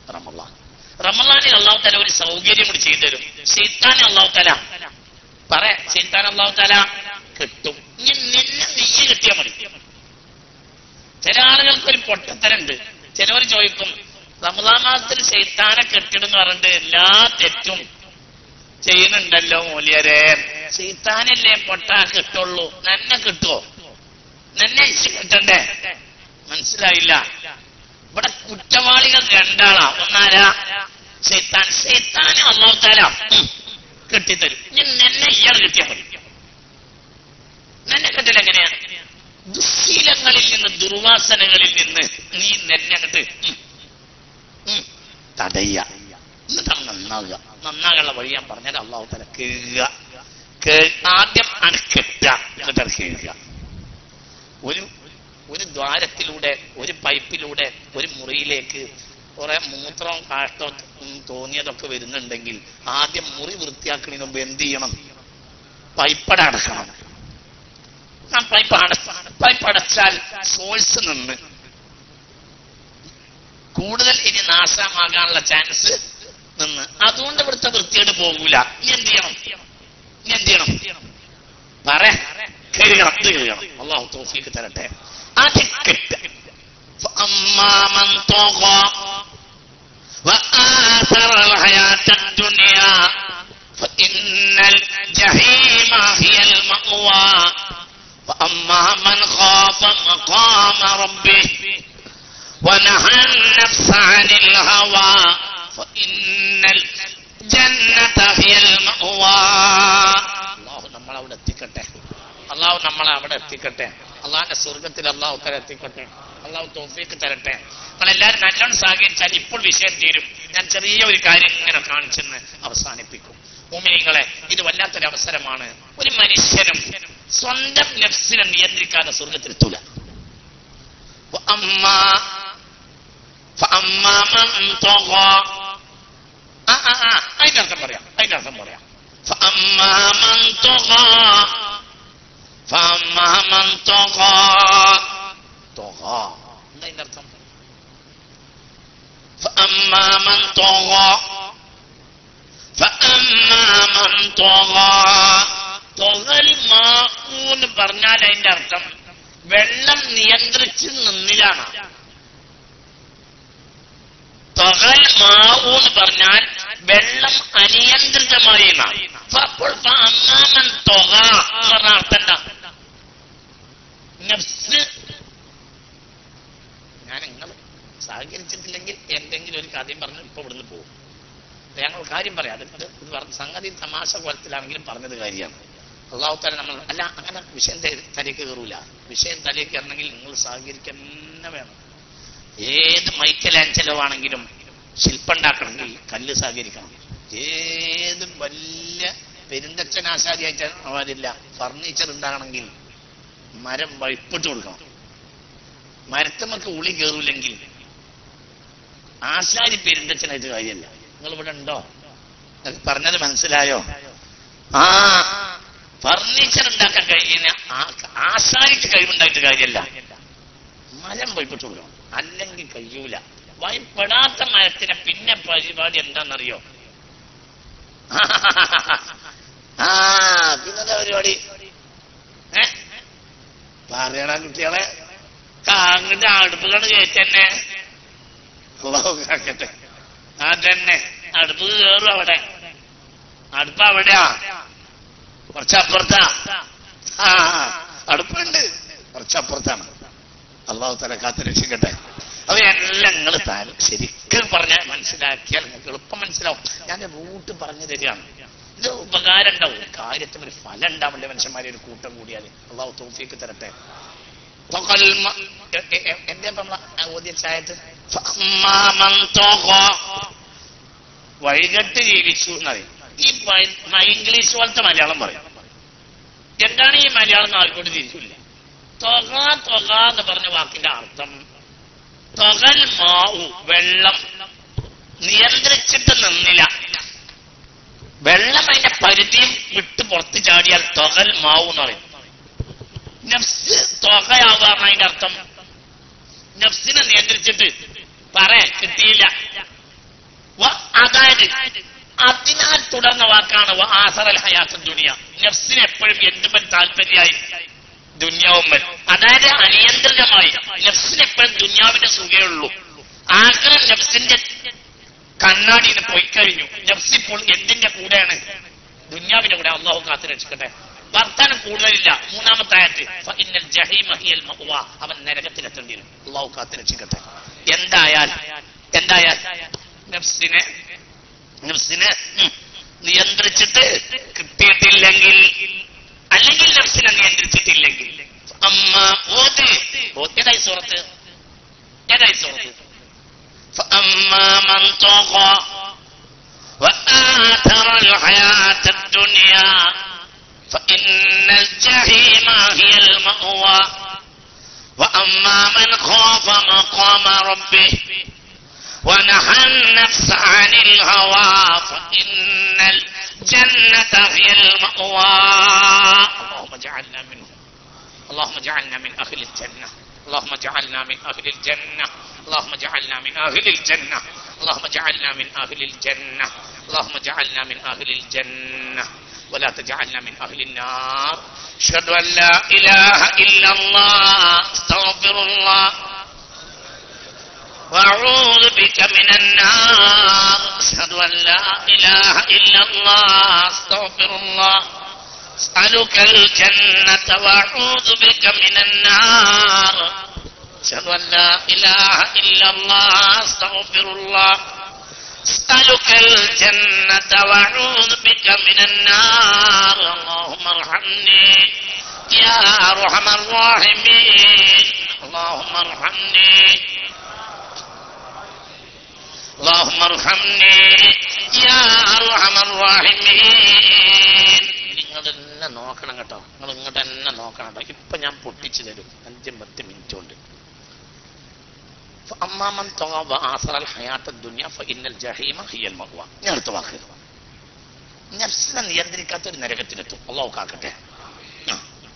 റമലാൻ റമലാനിൽ അള്ളാഹു തല ഒരു സൗകര്യം കൂടി ചെയ്തു തരും ഷെയ്ത്താൻ അള്ളാഹു തല പറ ഷെയ്ത്താൻ അള്ളാഹു തല കിട്ടും ഇനി നിന്നെ നെയ്യ് കിട്ടിയാൽ മതി ചില ആളുകൾക്ക് ഒരു പൊട്ടത്തരുണ്ട് ചിലവർ ചോദിക്കും റമദാൻ മാസത്തിൽ ഷെയ്ത്താനെ കെട്ടിടുന്ന് പറഞ്ഞിട്ട് എല്ലാ തെറ്റും ചെയ്യുന്നുണ്ടല്ലോ മൂല്യരെ ഷെയ്ത്താനല്ലേ പൊട്ട കിട്ടുള്ളൂ നന്നെ കിട്ടുമോ നന്നെ ഇച്ച് കിട്ടണ്ടേ മനസ്സിലായില്ല ഇവിടെ കുറ്റവാളികൾ രണ്ടാളാ ഒന്നാരാ ഷെയ്ത്താൻ ഷെയ്ത്താനെ അള്ളാഹുത്താല കെട്ടിത്തരും ഇനി നിന്നെ ഇയാൾ കിട്ടിയാൽ മതി നിന്നെ കിട്ടൽ എങ്ങനെയാ ദുശീലങ്ങളിൽ നിന്ന് ദുർവാസനകളിൽ നിന്ന് നീ നിന്നെ അങ്ങട്ട് ഉം, ഉം, തടയുക എന്നിട്ടാണ് നന്നാവുക നന്നാകാനുള്ള വഴി ഞാൻ പറഞ്ഞത് അള്ളാഹു തല കേൾക്കുക കേ- ആദ്യം ആണ് കെട്ടുക എന്നിട്ടാണ് കേൾക്കുക ഒരു ഒരു ദ്വാരത്തിലൂടെ ഒരു പൈപ്പിലൂടെ ഒരു മുറിയിലേക്ക് കുറെ മൂത്രവും കാഷ്ടവും ഉം, തോന്നിയതൊക്കെ വരുന്നുണ്ടെങ്കിൽ ആദ്യം മുറി വൃത്തിയാക്കുന്നതിന് മുമ്പ് എന്ത് ചെയ്യണം പൈപ്പട അടക്കണം ആ പൈപ്പ് അട പൈപ്പ് അടച്ചാൽ സോഴ്സ് നിന്ന് കൂടുതൽ ഇനി നാശമാകാനുള്ള ചാൻസ് നിന്ന് അതുകൊണ്ട് ഇവിടുത്തെ വൃത്തിയോട് പോകൂല ഇനി എന്ത് ചെയ്യണം ഇനി എന്ത് ചെയ്യണം പറ കഴുകണം ഇത് കഴുകണം അള്ളാഹു തോഫീക്ക് തരട്ടെ ആദ്യം കെട്ട് فأما من طغى وآثر الحياة الدنيا فإن الجحيم هي المأوى وأما من خاف مقام ربه ونهى النفس عن الهوى فإن الجنة هي المأوى الله നമ്മളെ അവിടെ എത്തിക്കട്ടെ അള്ളാഹു നമ്മളെ അവിടെ എത്തിക്കട്ടെ അള്ളാഹിന്റെ സ്വർഗത്തിൽ അള്ളാഹു തല എത്തിക്കട്ടെ അള്ളാഹു തോഫീക്ക് തരട്ടെ നമ്മളെല്ലാവരും നല്ലോണം സഹകരിച്ചാൽ ഇപ്പോൾ വിഷയം തീരും ഞാൻ ചെറിയ ഒരു കാര്യം ഇങ്ങനെ കാണിച്ചെന്ന് അവസാനിപ്പിക്കും ഭൂമിനികളെ ഇത് വല്ലാത്തൊരു അവസരമാണ് ഒരു മനുഷ്യനും സ്വന്തം നഫ്സിനെ നിയന്ത്രിക്കാതെ സ്വർഗത്തിലെത്തൂല وأما فأما من طغى ആ ആ ആ അതിന്റെ അർത്ഥം പറയാം അതിന്റെ അർത്ഥം പറയാം فأما من طغى فأما من طغى طغى എന്താ അതിന്റെ അർത്ഥം فأما من طغى فأما من طغى തൊകൽ മാന്ന് പറഞ്ഞാൽ അതിന്റെ അർത്ഥം വെള്ളം നിയന്ത്രിച്ച് നിന്നിലാണ് തൊകൽ മാവു എന്ന് പറഞ്ഞാൽ വെള്ളം അനിയന്ത്രിതമായി എന്നാണ്. അപ്പൊ അപ്പോൾ ഇപ്പൊ അമ്മാമൻ തൊക എന്ന് പറഞ്ഞ അർത്ഥം എന്താ നഫ്സ് ഞാൻ നിങ്ങൾ സഹകരിച്ചിട്ടില്ലെങ്കിൽ എന്തെങ്കിലും ഒരു കാര്യം പറഞ്ഞു ഇപ്പൊ ഇവിടുന്ന് പോകും അപ്പൊ ഞങ്ങൾ കാര്യം പറയാം അത് ഇത് ഇത് പറഞ്ഞ സംഗതി തമാശ കോലത്തിലാണെങ്കിലും പറഞ്ഞത് കാര്യമാണ് അള്ളാഹു താല നമ്മൾ അല്ല അങ്ങനെ വിഷയം ത- തലേക്ക് കയറൂല വിഷയം തലേക്ക് കയറണമെങ്കിൽ നിങ്ങൾ സഹകരിക്കാൻ തന്നെ വേണം ഏത് മൈക്കലാഞ്ചലോ ആണെങ്കിലും ശില്പം ഉണ്ടാക്കണമെങ്കിൽ കല്ല് സഹകരിക്കണം ഏത് വലിയ പെരുന്തച്ഛനാശാരിയായിട്ട് ആവാതില്ല ഫർണിച്ചർ ഉണ്ടാകണമെങ്കിൽ മരം വഴിപ്പിട്ട് കൊടുക്കണം മരത്തമ്മക്ക് ഉളി കയറൂലെങ്കിൽ ആശാരി പെരുന്തച്ഛനായിട്ട് കാര്യമല്ല നിങ്ങൾ ഇവിടെ ഉണ്ടോ നിങ്ങൾക്ക് പറഞ്ഞത് മനസ്സിലായോ ആ ഫർണിച്ചർ ഉണ്ടാക്കാൻ കഴിയുന്ന ആ- ആശാരിക്ക് കഴിവുണ്ടായിട്ട് കാര്യമല്ല മരം വഴിപ്പിട്ട് കൊടുക്കണം അല്ലെങ്കിൽ കഴിയൂല വഴിപ്പെടാത്ത മരത്തിന് പിന്നെ പരിപാടി എന്താണെന്നറിയോ ആ പിന്നത്തെ പരിപാടി ഏ പറയണ കുട്ടികളെ കാങ്ങിന്റെ അടുപ്പുകൾ കയറ്റന്നെ അള്ളാഹു കാക്കട്ടെ അതന്നെ അടുപ്പ് കയറും അവിടെ അടുപ്പ് അവിടെയാ കുറച്ചപ്പുറത്താ ആ അടുപ്പുണ്ട് കുറച്ചപ്പുറത്താണ് അള്ളാഹു തല കാത്ത് രക്ഷിക്കട്ടെ അത് എല്ലാം നിങ്ങൾ താൻ ശരിക്കും പറഞ്ഞാൽ മനസ്സിലാക്കിയാൽ നിങ്ങൾക്ക് എളുപ്പം മനസ്സിലാവും ഞാൻ റൂട്ട് പറഞ്ഞു തരികയാണ് ഇത് ഉപകാരം ഉണ്ടാവും കാര്യത്തിന് ഒരു ഫലം ഉണ്ടാവില്ല മനുഷ്യന്മാരെ ഒരു കൂട്ടം കൂടിയാൽ അള്ളാഹു തോഫിക്ക് തരട്ടെ തൊകൽ മ- എ- എ- എ- എന്തേ ഇപ്പൊ നമ്മളെ ഓദ്യ ചായത്ത് ഫഅമ്മാമൻ തൊഗ. വഴികെട്ട് ജീവിച്ചു എന്നറിയും ഈ പ- മ- ഇംഗ്ലീഷ് പോലത്തെ മലയാളം പറയും എന്താണ് ഈ മലയാളം എന്ന് ആർക്കോട്ട് തിരിച്ചില്ല തൊക തൊക എന്ന് പറഞ്ഞ വാക്കിന്റെ അർത്ഥം തൊകൽ മാവു വെള്ളം നിയന്ത്രിച്ചിട്ട് നിന്നില്ല വെള്ളം അതിന്റെ പരിധിയും വിട്ട് പുറത്ത് ചാടിയാൽ തൊകൽ മാവു എന്ന് പറയും നഫ്സ് തൊകയാവാണ് അതിന്റെ അർത്ഥം നഫ്സിനെ നിയന്ത്രിച്ചിട്ട് പറ കിട്ടിയില്ല അതായത് അതിനാൽ തുടർന്ന വാക്കാണ് വ ആസറൽ ഹയാത്ത് ദുനിയ നഫ്സിന് എപ്പോഴും എന്തും താല്പര്യമായി ദുന്യാവുമ്മൻ അതായത് അനിയന്ത്രിതമായി നഫ്സിന് എപ്പോഴും ദുന്യാവിന്റെ സുഖയുള്ളൂ ആഗ്രഹം നഫ്സിന്റെ കണ്ണാടിയിൽ പോയി കഴിഞ്ഞു നഫ്സ് ഇപ്പോൾ എന്തിന്റെ കൂടെയാണ് ദുന്യാവിന്റെ കൂടെ അള്ളാഹു കാത്തു രക്ഷിക്കട്ടെ വർത്താനം കൂടുതലില്ല മൂന്നാമത്തെ ആയത്ത് ഫഇന്നൽ ജഹീമ ഹിയൽ മഅ്വ. അവൻ നരകത്തിലെത്തേണ്ടി വരും അള്ളാഹു കാത്തു രക്ഷിക്കട്ടെ എന്തായാൽ എന്തായാൽ നഫ്സിനെ നഫ്സിനെ ഉം, നിയന്ത്രിച്ചിട്ട് കിട്ടിയിട്ടില്ലെങ്കിൽ അല്ലെങ്കിൽ നഫ്സിനെ നിയന്ത്രിച്ചിട്ടില്ലെങ്കിൽ അമ്മ ഓത് ഓ- ഏതായി സൂറത്ത് ഏതായി സൂറത്ത് فأما من طغى وآثر الحياة الدنيا فإن الجحيم هي المأوى وأما من خاف مقام ربه ونهى النفس عن الهوى فإن الجنة هي المأوى اللهم اجعلنا منهم اللهم اجعلنا من أهل الجنة اللهم اجعلنا من أهل الجنة اللهم اجعلنا من أهل الجنة اللهم اجعلنا من أهل الجنة اللهم اجعلنا من أهل الجنة ولا تجعلنا من أهل النار أشهد أن لا إله إلا الله استغفر الله وأعوذ بك من النار أشهد أن لا إله إلا الله أستغفر الله أسألك الجنة وأعوذ بك من النار أشهد أن لا إله إلا الله أستغفر الله أسألك الجنة وأعوذ بك من النار اللهم ارحمني يا أرحم الراحمين اللهم ارحمني اللهم ارحمني يا أرحم الراحمين നിങ്ങൾ തന്നെ നോക്കണം കേട്ടോ നിങ്ങൾ ഇങ്ങോട്ട് തന്നെ നോക്കണം കേട്ടോ ഇപ്പൊ ഞാൻ പൊട്ടിച്ചു തരും അഞ്ചും പത്ത് മിനിറ്റ് കൊണ്ട് അമ്മാമൻ തൊങ്ങ ആസറൽ ഹയാത്ത ദുനിയ ഫഇന്നൽ ജഹീമ ഹിയൽ മഹ്വ ഞാൻ അടുത്ത വാക്ക് നഫ്സിനെ നിയന്ത്രിക്കാത്ത ഒരു നരകത്തിലെത്തും അള്ളാഹു കാക്കട്ടെ ആ.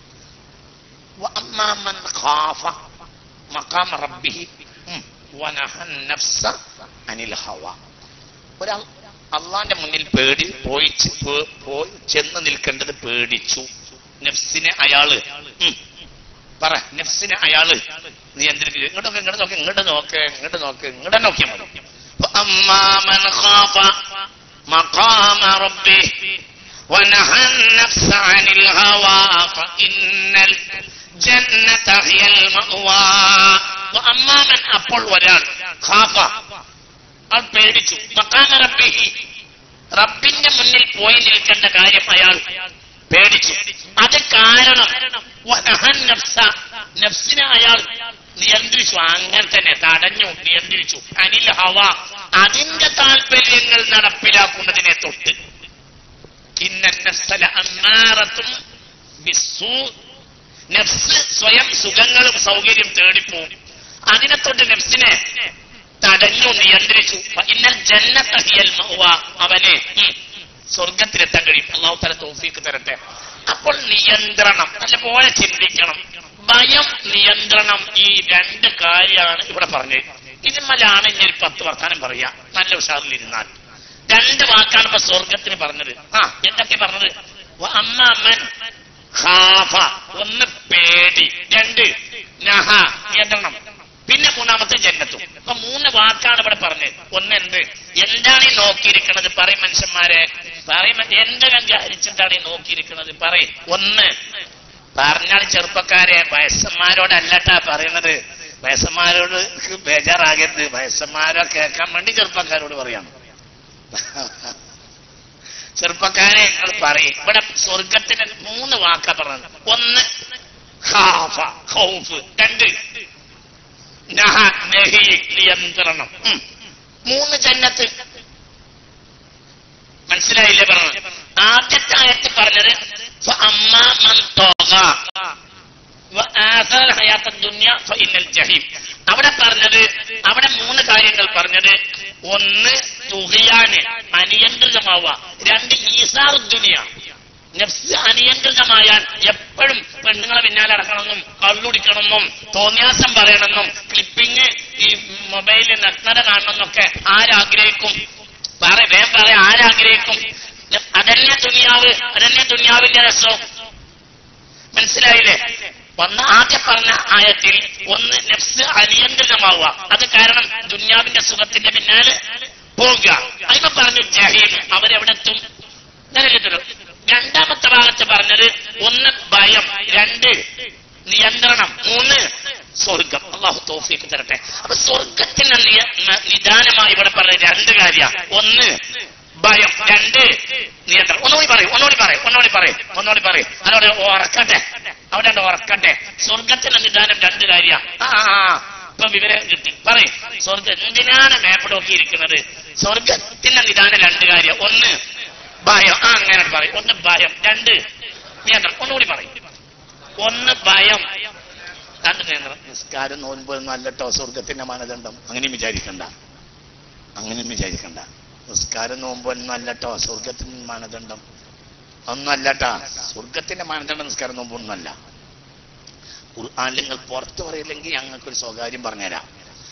وأما من خاف مقام ربه ഉം, ونهى النفس عن الهوى ഒരാൾ അള്ളാന്റെ മുന്നിൽ പേടി പോയി ചെ- പോ- പോയി ചെന്ന് നിൽക്കേണ്ടത് പേടിച്ചു നഫ്സിനെ അയാള് ഉം, പറ നഫ്സിനെ അയാള് നിയന്ത്രിക്കുക ഇങ്ങോട്ടൊക്കെ ഇങ്ങോട്ട് നോക്ക് ഇങ്ങോട്ട് നോക്ക് ഇങ്ങോട്ട് നോക്ക് ഇങ്ങോട്ട് നോക്കിയാൽ മതി فأما من خاف مقام ربه ونهى النفس عن الهوى فإن الجنة هي المأوى وأما من അപ്പോൾ ഒരാൾ ഖാഫ അയാൾ പേടിച്ചു മക്കാമ റബ്ബിഹി റബ്ബിന്റെ മുന്നിൽ പോയി നിൽക്കേണ്ട കാര്യം അയാൾ പേടിച്ചു അത് കാരണം വനഹൻ നഫ്സ നഫ്സിനെ അയാൾ നിയന്ത്രിച്ചു അങ്ങനെ തന്നെ തടഞ്ഞു നിയന്ത്രിച്ചു അനിൽ ഹവ അതിന്റെ താല്പര്യങ്ങൾ നടപ്പിലാക്കുന്നതിനെ തൊട്ട് ഇന്ന നഫ്സല അമ്മാറത്തും ബിസ്സൂ നഫ്സ് സ്വയം സുഖങ്ങളും സൗകര്യം തേടിപ്പോവും അതിനെ തൊട്ട് നഫ്സിനെ തടഞ്ഞു നിയന്ത്രിച്ചു ഇന്നൽ ജന്നത്തഹിയൽ മഅ്വ അവനെ ഉം, സ്വർഗത്തിലെത്താൻ കഴിയും അള്ളാഹു തല തോഫീക്ക് തരട്ടെ അപ്പോൾ നിയന്ത്രണം നല്ലപോലെ ചിന്തിക്കണം ഭയം നിയന്ത്രണം ഈ രണ്ട് കാര്യമാണ് ഇവിടെ പറഞ്ഞത് ഇതിന്മേലാണ് ഇനി ഒരു പത്ത് വർത്താനം പറയാ നല്ല ഉഷാറിലിരുന്നാൽ രണ്ട് വാക്കാണ് ഇപ്പൊ സ്വർഗത്തിന് പറഞ്ഞത് ആ എന്തൊക്കെ പറഞ്ഞത് വ അമ്മൻ ഖാഫ ഒന്ന് പേടി രണ്ട് നഹ നിയന്ത്രണം പിന്നെ മൂന്നാമത്തെ ജന്നത്തും അപ്പൊ മൂന്ന് വാക്കാണ് ഇവിടെ പറഞ്ഞത് ഒന്ന് എന്ത് എന്താണ് ഈ നോക്കിയിരിക്കുന്നത് പറയും മനുഷ്യന്മാരെ പറയും എന്ത് വിചാരിച്ചിട്ടാണ് ഈ നോക്കിയിരിക്കുന്നത് പറയും ഒന്ന് പറഞ്ഞാൽ ചെറുപ്പക്കാരെ വയസ്സന്മാരോടല്ലട്ടാ പറയുന്നത് വയസ്സന്മാരോട് ബേജാറാകരുത് വയസ്സന്മാരെ കേൾക്കാൻ വേണ്ടി ചെറുപ്പക്കാരോട് പറയാണ് ചെറുപ്പക്കാരെ നിങ്ങൾ പറയും ഇവിടെ സ്വർഗത്തിന് മൂന്ന് വാക്കാ പറഞ്ഞത് ഒന്ന് ഖാഫ ഖൗഫ് രണ്ട് നഹ നഹി നിയന്ത്രണം ഉം. മൂന്ന് ജന്നത്ത് മനസ്സിലായില്ലേ പറഞ്ഞത് ആദ്യത്തെ ആയത്ത് പറഞ്ഞത് فأما من طغى وآثر الحياة الدنيا فإن الجحيم അവിടെ പറഞ്ഞത് അവിടെ മൂന്ന് കാര്യങ്ങൾ പറഞ്ഞത് ഒന്ന് തുകയാന് അനിയന്ത്രിതമാവുക രണ്ട് ഈസാറുദ്ദുനിയ നഫ്സ് അനിയന്ത്രിതമായാൽ എപ്പോഴും പെണ്ണുങ്ങളെ പിന്നാലെ അടക്കണമെന്നും കള്ളുടിക്കണമെന്നും തോന്നിയാസം പറയണമെന്നും ക്ലിപ്പിങ് ഈ മൊബൈലിൽ നഗ്നത കാണണമെന്നൊക്കെ ആരാഗ്രഹിക്കും പറ വേം പറ ആരാഗ്രഹിക്കും അതന്നെ ദുനിയാവ് അതന്നെ ദുനിയാവിന്റെ രസം മനസ്സിലായില്ലേ ഒന്ന് ആദ്യം പറഞ്ഞ ആയത്തിൽ ഒന്ന് നെഫ്സ് അനിയന്ത്രിതമാവുക അത് കാരണം ദുന്യാവിന്റെ സുഖത്തിന്റെ പിന്നാലെ പോവുക അതിന് പറഞ്ഞു ജഹീം അവരെവിടെത്തും ഞാനല്ലോ രണ്ടാമത്തെ ഭാഗത്ത് പറഞ്ഞത് ഒന്ന് ഭയം രണ്ട് നിയന്ത്രണം മൂന്ന് സ്വർഗം അള്ളാഹു തോഫിക്ക് തരട്ടെ അപ്പൊ സ്വർഗത്തിന് നിയ- ന- നിദാനമായി ഇവിടെ പറഞ്ഞ രണ്ട് കാര്യ ഒന്ന് ഭയം രണ്ട് നിയന്ത്രണം ഒന്നുകൂടി പറയും ഒന്നുകൂടി പറയും ഒന്നുകൂടി പറയും ഒന്നുകൂടി പറയും അതോടെ ഉറക്കട്ടെ അവിടെ ഉണ്ട് ഉറക്കട്ടെ സ്വർഗത്തിന് നിദാനം രണ്ട് കാര്യ ആ ആ, ആ. ഇപ്പൊ വിവരം കിട്ടി പറയും സ്വർഗം എന്തിനാണ് മേപ്പ് നോക്കിയിരിക്കുന്നത് സ്വർഗത്തിന്റെ നിദാനം രണ്ട് കാര്യം ഒന്ന് ഭയം ആ അങ്ങനെ പറയും ഒന്ന് ഭയം രണ്ട് നിയന്ത്രണം ഒന്നുകൂടി പറയും ഒന്ന് ഭയം രണ്ട് നിയന്ത്രണം നിസ്കാരം നോൻപൊന്നും അല്ലട്ടോ സ്വർഗത്തിന്റെ മാനദണ്ഡം അങ്ങനെയും വിചാരിക്കണ്ട അങ്ങനെയും വിചാരിക്കണ്ട നിസ്കാരം നോമ്പൊന്നും അല്ലട്ടോ സ്വർഗത്തിന്റെ മാനദണ്ഡം ഒന്നും അല്ലട്ടാ സ്വർഗത്തിന്റെ മാനദണ്ഡം നിസ്കാരം നോമ്പൊന്നുമല്ല ഖുർആാനിൽ നിങ്ങൾ പുറത്തു പറയില്ലെങ്കിൽ ഞങ്ങൾക്കൊരു സ്വകാര്യം പറഞ്ഞുതരാം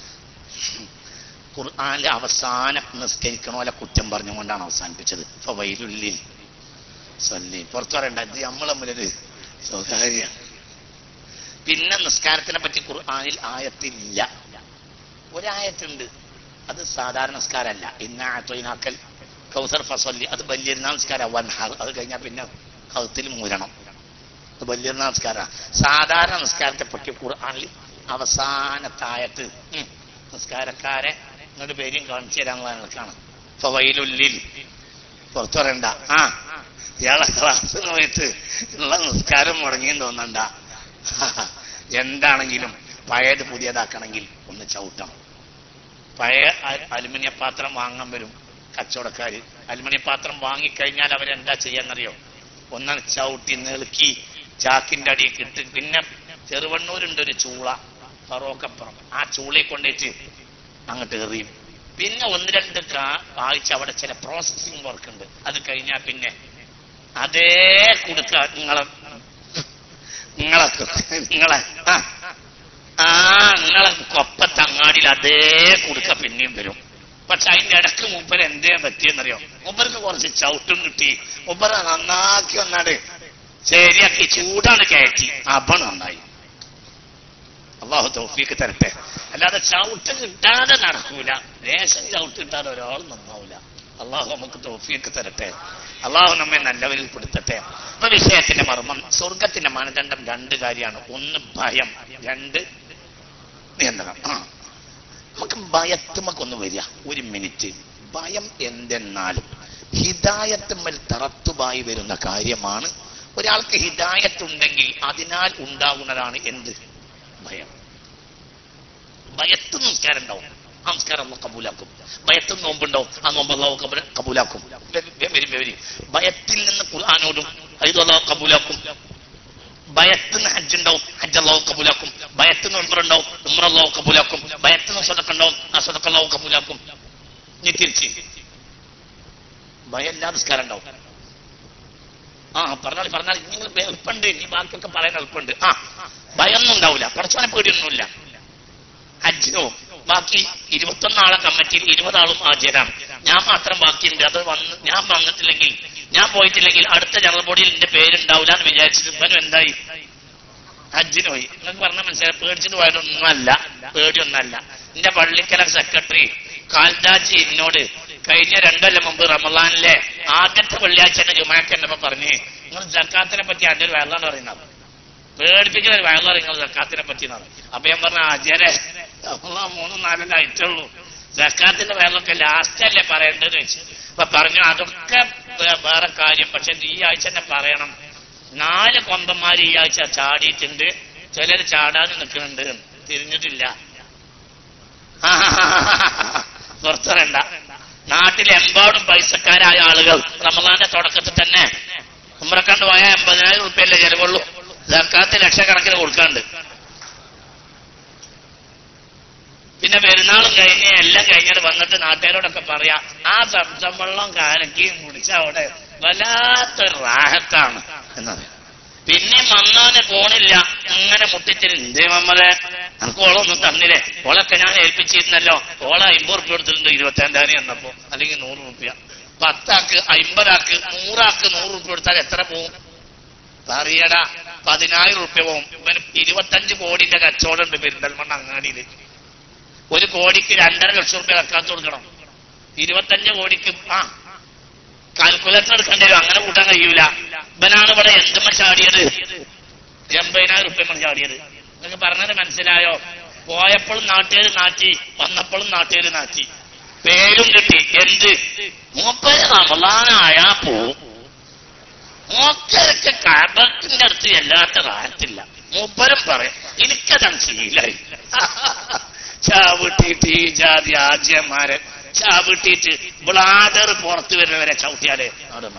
ഖുർആാനിലെ അവസാനം നിസ്കരിക്കണോലെ കുറ്റം പറഞ്ഞുകൊണ്ടാണ് അവസാനിപ്പിച്ചത് ഫവൈലുള്ളിൽ സല്ലി പുറത്തു പറയണ്ട ഇത് നമ്മൾ തമ്മിലൊരു സ്വകാര്യം പിന്നെ നിസ്കാരത്തിനെ പറ്റി ഖുർആാനിൽ ആയത്തില്ല ഒരായത്തുണ്ട് അത് സാധാരണ നിസ്കാരമല്ല ഇന്ന ആത്തൊയിനാക്കൽ കൗസർ ഫസല്ലി അത് വലിയൊരുന്നാൾ നിസ്കാരം വൻഹാർ അത് കഴിഞ്ഞാൽ പിന്നെ കൗത്തിൽ മൂരണം അത് വലിയൊരുന്നാൾ നിസ്കാര സാധാരണ നിസ്കാരത്തെ പറ്റി ഖുർആാനിൽ അവസാനത്തായത്ത് ഉം, നിസ്കാരക്കാരെ നിങ്ങളുടെ പേരും കാണിച്ചു തരാനുള്ള നിൽക്കാണ് ഫവൈലുള്ളിൽ പുറത്തു പറയണ്ട ആ ഇയാളെ ക്ലാസ് പോയിട്ട് ഉള്ള നിസ്കാരം മുടങ്ങിയെന്ന് തോന്നണ്ട എന്താണെങ്കിലും പഴയത് പുതിയതാക്കണമെങ്കിൽ ഒന്ന് ചവിട്ടണം പഴയ അ- അലുമിനിയ പാത്രം വാങ്ങാൻ വരും കച്ചവടക്കാര് അലുമിനിയ പാത്രം വാങ്ങിക്കഴിഞ്ഞാൽ അവരെന്താ ചെയ്യാന്നറിയോ ഒന്നാണ് ചവിട്ടി നെളുക്കി ചാക്കിന്റെ അടിയിൽ ഇട്ട് പിന്നെ ചെറുവണ്ണൂരുണ്ട് ഒരു ചൂള ഫറോക്കപ്പുറം ആ ചൂളയെ കൊണ്ടേറ്റ് അങ്ങോട്ട് എറിയും പിന്നെ ഒന്ന് രണ്ട് കാ- ആഴ്ച അവിടെ ചില പ്രോസസ്സിംഗ് വർക്ക് ഉണ്ട് അത് കഴിഞ്ഞാൽ പിന്നെ അതേ കൊടുക്ക നിങ്ങളെ നിങ്ങളെ നിങ്ങളെ ആ ആ നിങ്ങളെ കൊപ്പത്തങ്ങാടിയിൽ അതേ കൊടുക്ക പിന്നെയും വരും പക്ഷെ അതിന്റെ ഇടക്ക് മൂപ്പര് എന്തേ പറ്റിയെന്നറിയോ മൂപ്പർക്ക് കുറച്ച് ചവിട്ടും കിട്ടി മൂപ്പര നന്നാക്കി വന്നാട് ശരിയാക്കി ചൂടാണ് കയറ്റി അപ്പണ് നന്നായി അള്ളാഹു തൗഫീക്ക് തരട്ടെ അല്ലാതെ ചവിട്ട് കിട്ടാതെ നടക്കൂല ദേശം ചവിട്ട് കിട്ടാതെ ഒരാൾ നന്നാവൂല അള്ളാഹു നമുക്ക് തൗഫീക്ക് തരട്ടെ അള്ളാഹു നമ്മെ നല്ലവരിൽ പെടുത്തട്ടെ അപ്പൊ വിഷയത്തിന്റെ മർമ്മം സ്വർഗത്തിന്റെ മാനദണ്ഡം രണ്ട് കാര്യമാണ് ഒന്ന് ഭയം രണ്ട് നിയന്ത്രണം ആ നമുക്ക് ഭയത്തുമൊക്കെ വരിക ഒരു മിനിറ്റ് ഭയം എന്തെന്നാലും ഹിദായത്തുമ്മൽ തറത്തുമായി വരുന്ന കാര്യമാണ് ഒരാൾക്ക് ഹിദായത്തുണ്ടെങ്കിൽ അതിനാൽ ഉണ്ടാകുന്നതാണ് എന്ത് ഭയം ഭയത്ത് നിസ്കാരം ഉണ്ടാവും ആ നിസ്കാരം അള്ളാഹ് കബൂലാക്കും ഭയത്ത് നോമ്പുണ്ടാവും ആ നോമ്പ് അള്ളാഹു കബൂല- കബൂലാക്കും വരും വരും വരും ഭയത്തിൽ നിന്ന് ഖുർആാനോടും അത് അള്ളാഹു കബൂലാക്കും ഭയത്തുനിന്ന് ഹജ്ജ് ഉണ്ടാവും ഹജ്ജ് അള്ളാഹു കബൂലാക്കും ഭയത്തുനിന്ന് ഉംറ ഉണ്ടാവും ഉംറ അള്ളാഹു കബൂലാക്കും ഭയത്തുനിന്ന് സ്വതക്ക ഉണ്ടാവും ആ സ്വതക്ക അള്ളാഹു കബൂലാക്കും നീ തിരിച്ച് ഭയം ഇല്ലാതെ നിസ്കാരം ഉണ്ടാവും ആ പറഞ്ഞാൽ പറഞ്ഞാൽ നിങ്ങൾ എളുപ്പമുണ്ട് ഈ ബാക്കിയൊക്കെ പറയാൻ എളുപ്പമുണ്ട് ആ ഭയമൊന്നും ഉണ്ടാവില്ല കുറച്ചോനെ പേടിയൊന്നുമില്ല ഹജ്ജിനോ ബാക്കി ഇരുപത്തൊന്നാളെ കമ്മിറ്റിയിൽ ഇരുപതാളും ഹാജരാണ് ഞാൻ മാത്രം ബാക്കിയുണ്ട് അത് വന്ന് ഞാൻ വന്നിട്ടില്ലെങ്കിൽ ഞാൻ പോയിട്ടില്ലെങ്കിൽ അടുത്ത ജനറൽ ബോഡിയിൽ എന്റെ പേരുണ്ടാവില്ല എന്ന് വിചാരിച്ചിട്ട് ഇവനും എന്തായി ഹജ്ജിന് പോയി നിങ്ങൾക്ക് പറഞ്ഞ മനസ്സിലായി പേടിച്ചിട്ട് പോയതൊന്നുമല്ല പേടിയൊന്നല്ല എന്റെ പള്ളിക്കല സെക്രട്ടറി കാൽദാജി എന്നോട് കഴിഞ്ഞ രണ്ടല്ല മുമ്പ് റമദാനിലെ ആദ്യത്തെ വെള്ളിയാഴ്ച എന്നെ ജുമാക്ക് എന്നപ്പോ പറഞ്ഞ് നിങ്ങൾ ജക്കാത്തിനെ പറ്റി അതിന്റെ ഒരു വെള്ളം പറയുന്നത് പേടിപ്പിക്കുന്ന ഒരു വയറുള്ള നിങ്ങൾ ജക്കാത്തിനെ പറ്റി എന്നാണ് അപ്പൊ ഞാൻ പറഞ്ഞ അജയരെ നമ്മളാ മൂന്നും നാലല്ലേ ആയിട്ടുള്ളൂ ജക്കാത്തിന്റെ വയറിലൊക്കെ ലാസ്റ്റ് അല്ലേ പറയേണ്ടത് വെച്ച് അപ്പൊ പറഞ്ഞു അതൊക്കെ വേ- വേറെ കാര്യം പക്ഷെ ഈ ആഴ്ച തന്നെ പറയണം നാല് കൊമ്പന്മാർ ഈ ആഴ്ച ചാടിയിട്ടുണ്ട് ചിലർ ചാടാൻ നിൽക്കുന്നുണ്ട് തിരിഞ്ഞിട്ടില്ല പുറത്തുറണ്ട നാട്ടിലെമ്പാടും പൈസക്കാരായ ആളുകൾ റമദാന്റെ തുടക്കത്തിൽ തന്നെ ഉമ്രക്കണ്ട് പോയ എൺപതിനായിരം റുപ്യല്ലേ ചെലവുള്ളൂ സർക്കാരത്ത് ലക്ഷക്കണക്കിന് കൊടുക്കാണ്ട് പിന്നെ പെരുന്നാളും കഴിഞ്ഞ് എല്ലാം കഴിഞ്ഞിട്ട് വന്നിട്ട് നാട്ടുകാരോടൊക്കെ പറയാ ആ സംസം വെള്ളം കാലക്കിയും കുടിച്ച അവിടെ വല്ലാത്തൊരു റാഹത്താണ് എന്നത് പിന്നെ മന്നാന് പോണില്ല അങ്ങനെ മുട്ടിച്ചിട്ട് എന്തേ മമ്മലെ നമുക്ക് ഓളൊന്നും തന്നില്ലേ ഓളൊക്കെ ഞാൻ ഏൽപ്പിച്ചിരുന്നല്ലോ ഓളെ അമ്പത് റുപ്യ എടുത്തിട്ടുണ്ട് ഇരുപത്തിരണ്ടായിരം എന്നപ്പോ അല്ലെങ്കിൽ നൂറ് റുപ്യ പത്താക്ക് അമ്പതാക്ക് നൂറാക്ക് നൂറ് റുപ്യ കൊടുത്താൽ എത്ര പോവും പറയടാ പതിനായിരം റുപ്യ പോവും ഇവന് ഇരുപത്തഞ്ച് കോടിന്റെ കച്ചവടം ഉണ്ട് പെരിന്തൽമണ്ണ അങ്ങാടിയില് ഒരു കോടിക്ക് രണ്ടര ലക്ഷം റുപ്യ കക്കാത്ത് കൊടുക്കണം ഇരുപത്തഞ്ച് കോടിക്ക് ആ കാൽക്കുലേറ്റർ എടുക്കേണ്ടി വരും അങ്ങനെ കൂട്ടാൻ കഴിയൂല ഇവനാണ് ഇവിടെ എന്തുമ്മ ചാടിയത് എൺപതിനായിരം റുപ്യ ചാടിയത് നിങ്ങൾക്ക് പറഞ്ഞത് മനസ്സിലായോ പോയപ്പോഴും നാട്ടുകാർ നാറ്റി വന്നപ്പോഴും നാട്ടുകാർ നാറ്റി പേരും കിട്ടി എന്ത് മൂപ്പര് റമലാനായാ പോവും മൂപ്പരൊക്കെ കടക്കിന്റെ അടുത്ത് എല്ലാത്ത റാറ്റില്ല മൂപ്പരും പറയും എനിക്കതാണ് ശീലായി ചാവിട്ടിട്ട് ഈ ജാതി ആജ്യന്മാരെ ചാവിട്ടിട്ട് ബ്ലാഡർ പുറത്തു വരുന്നവരെ ചവിട്ടിയാലേ അവിടെ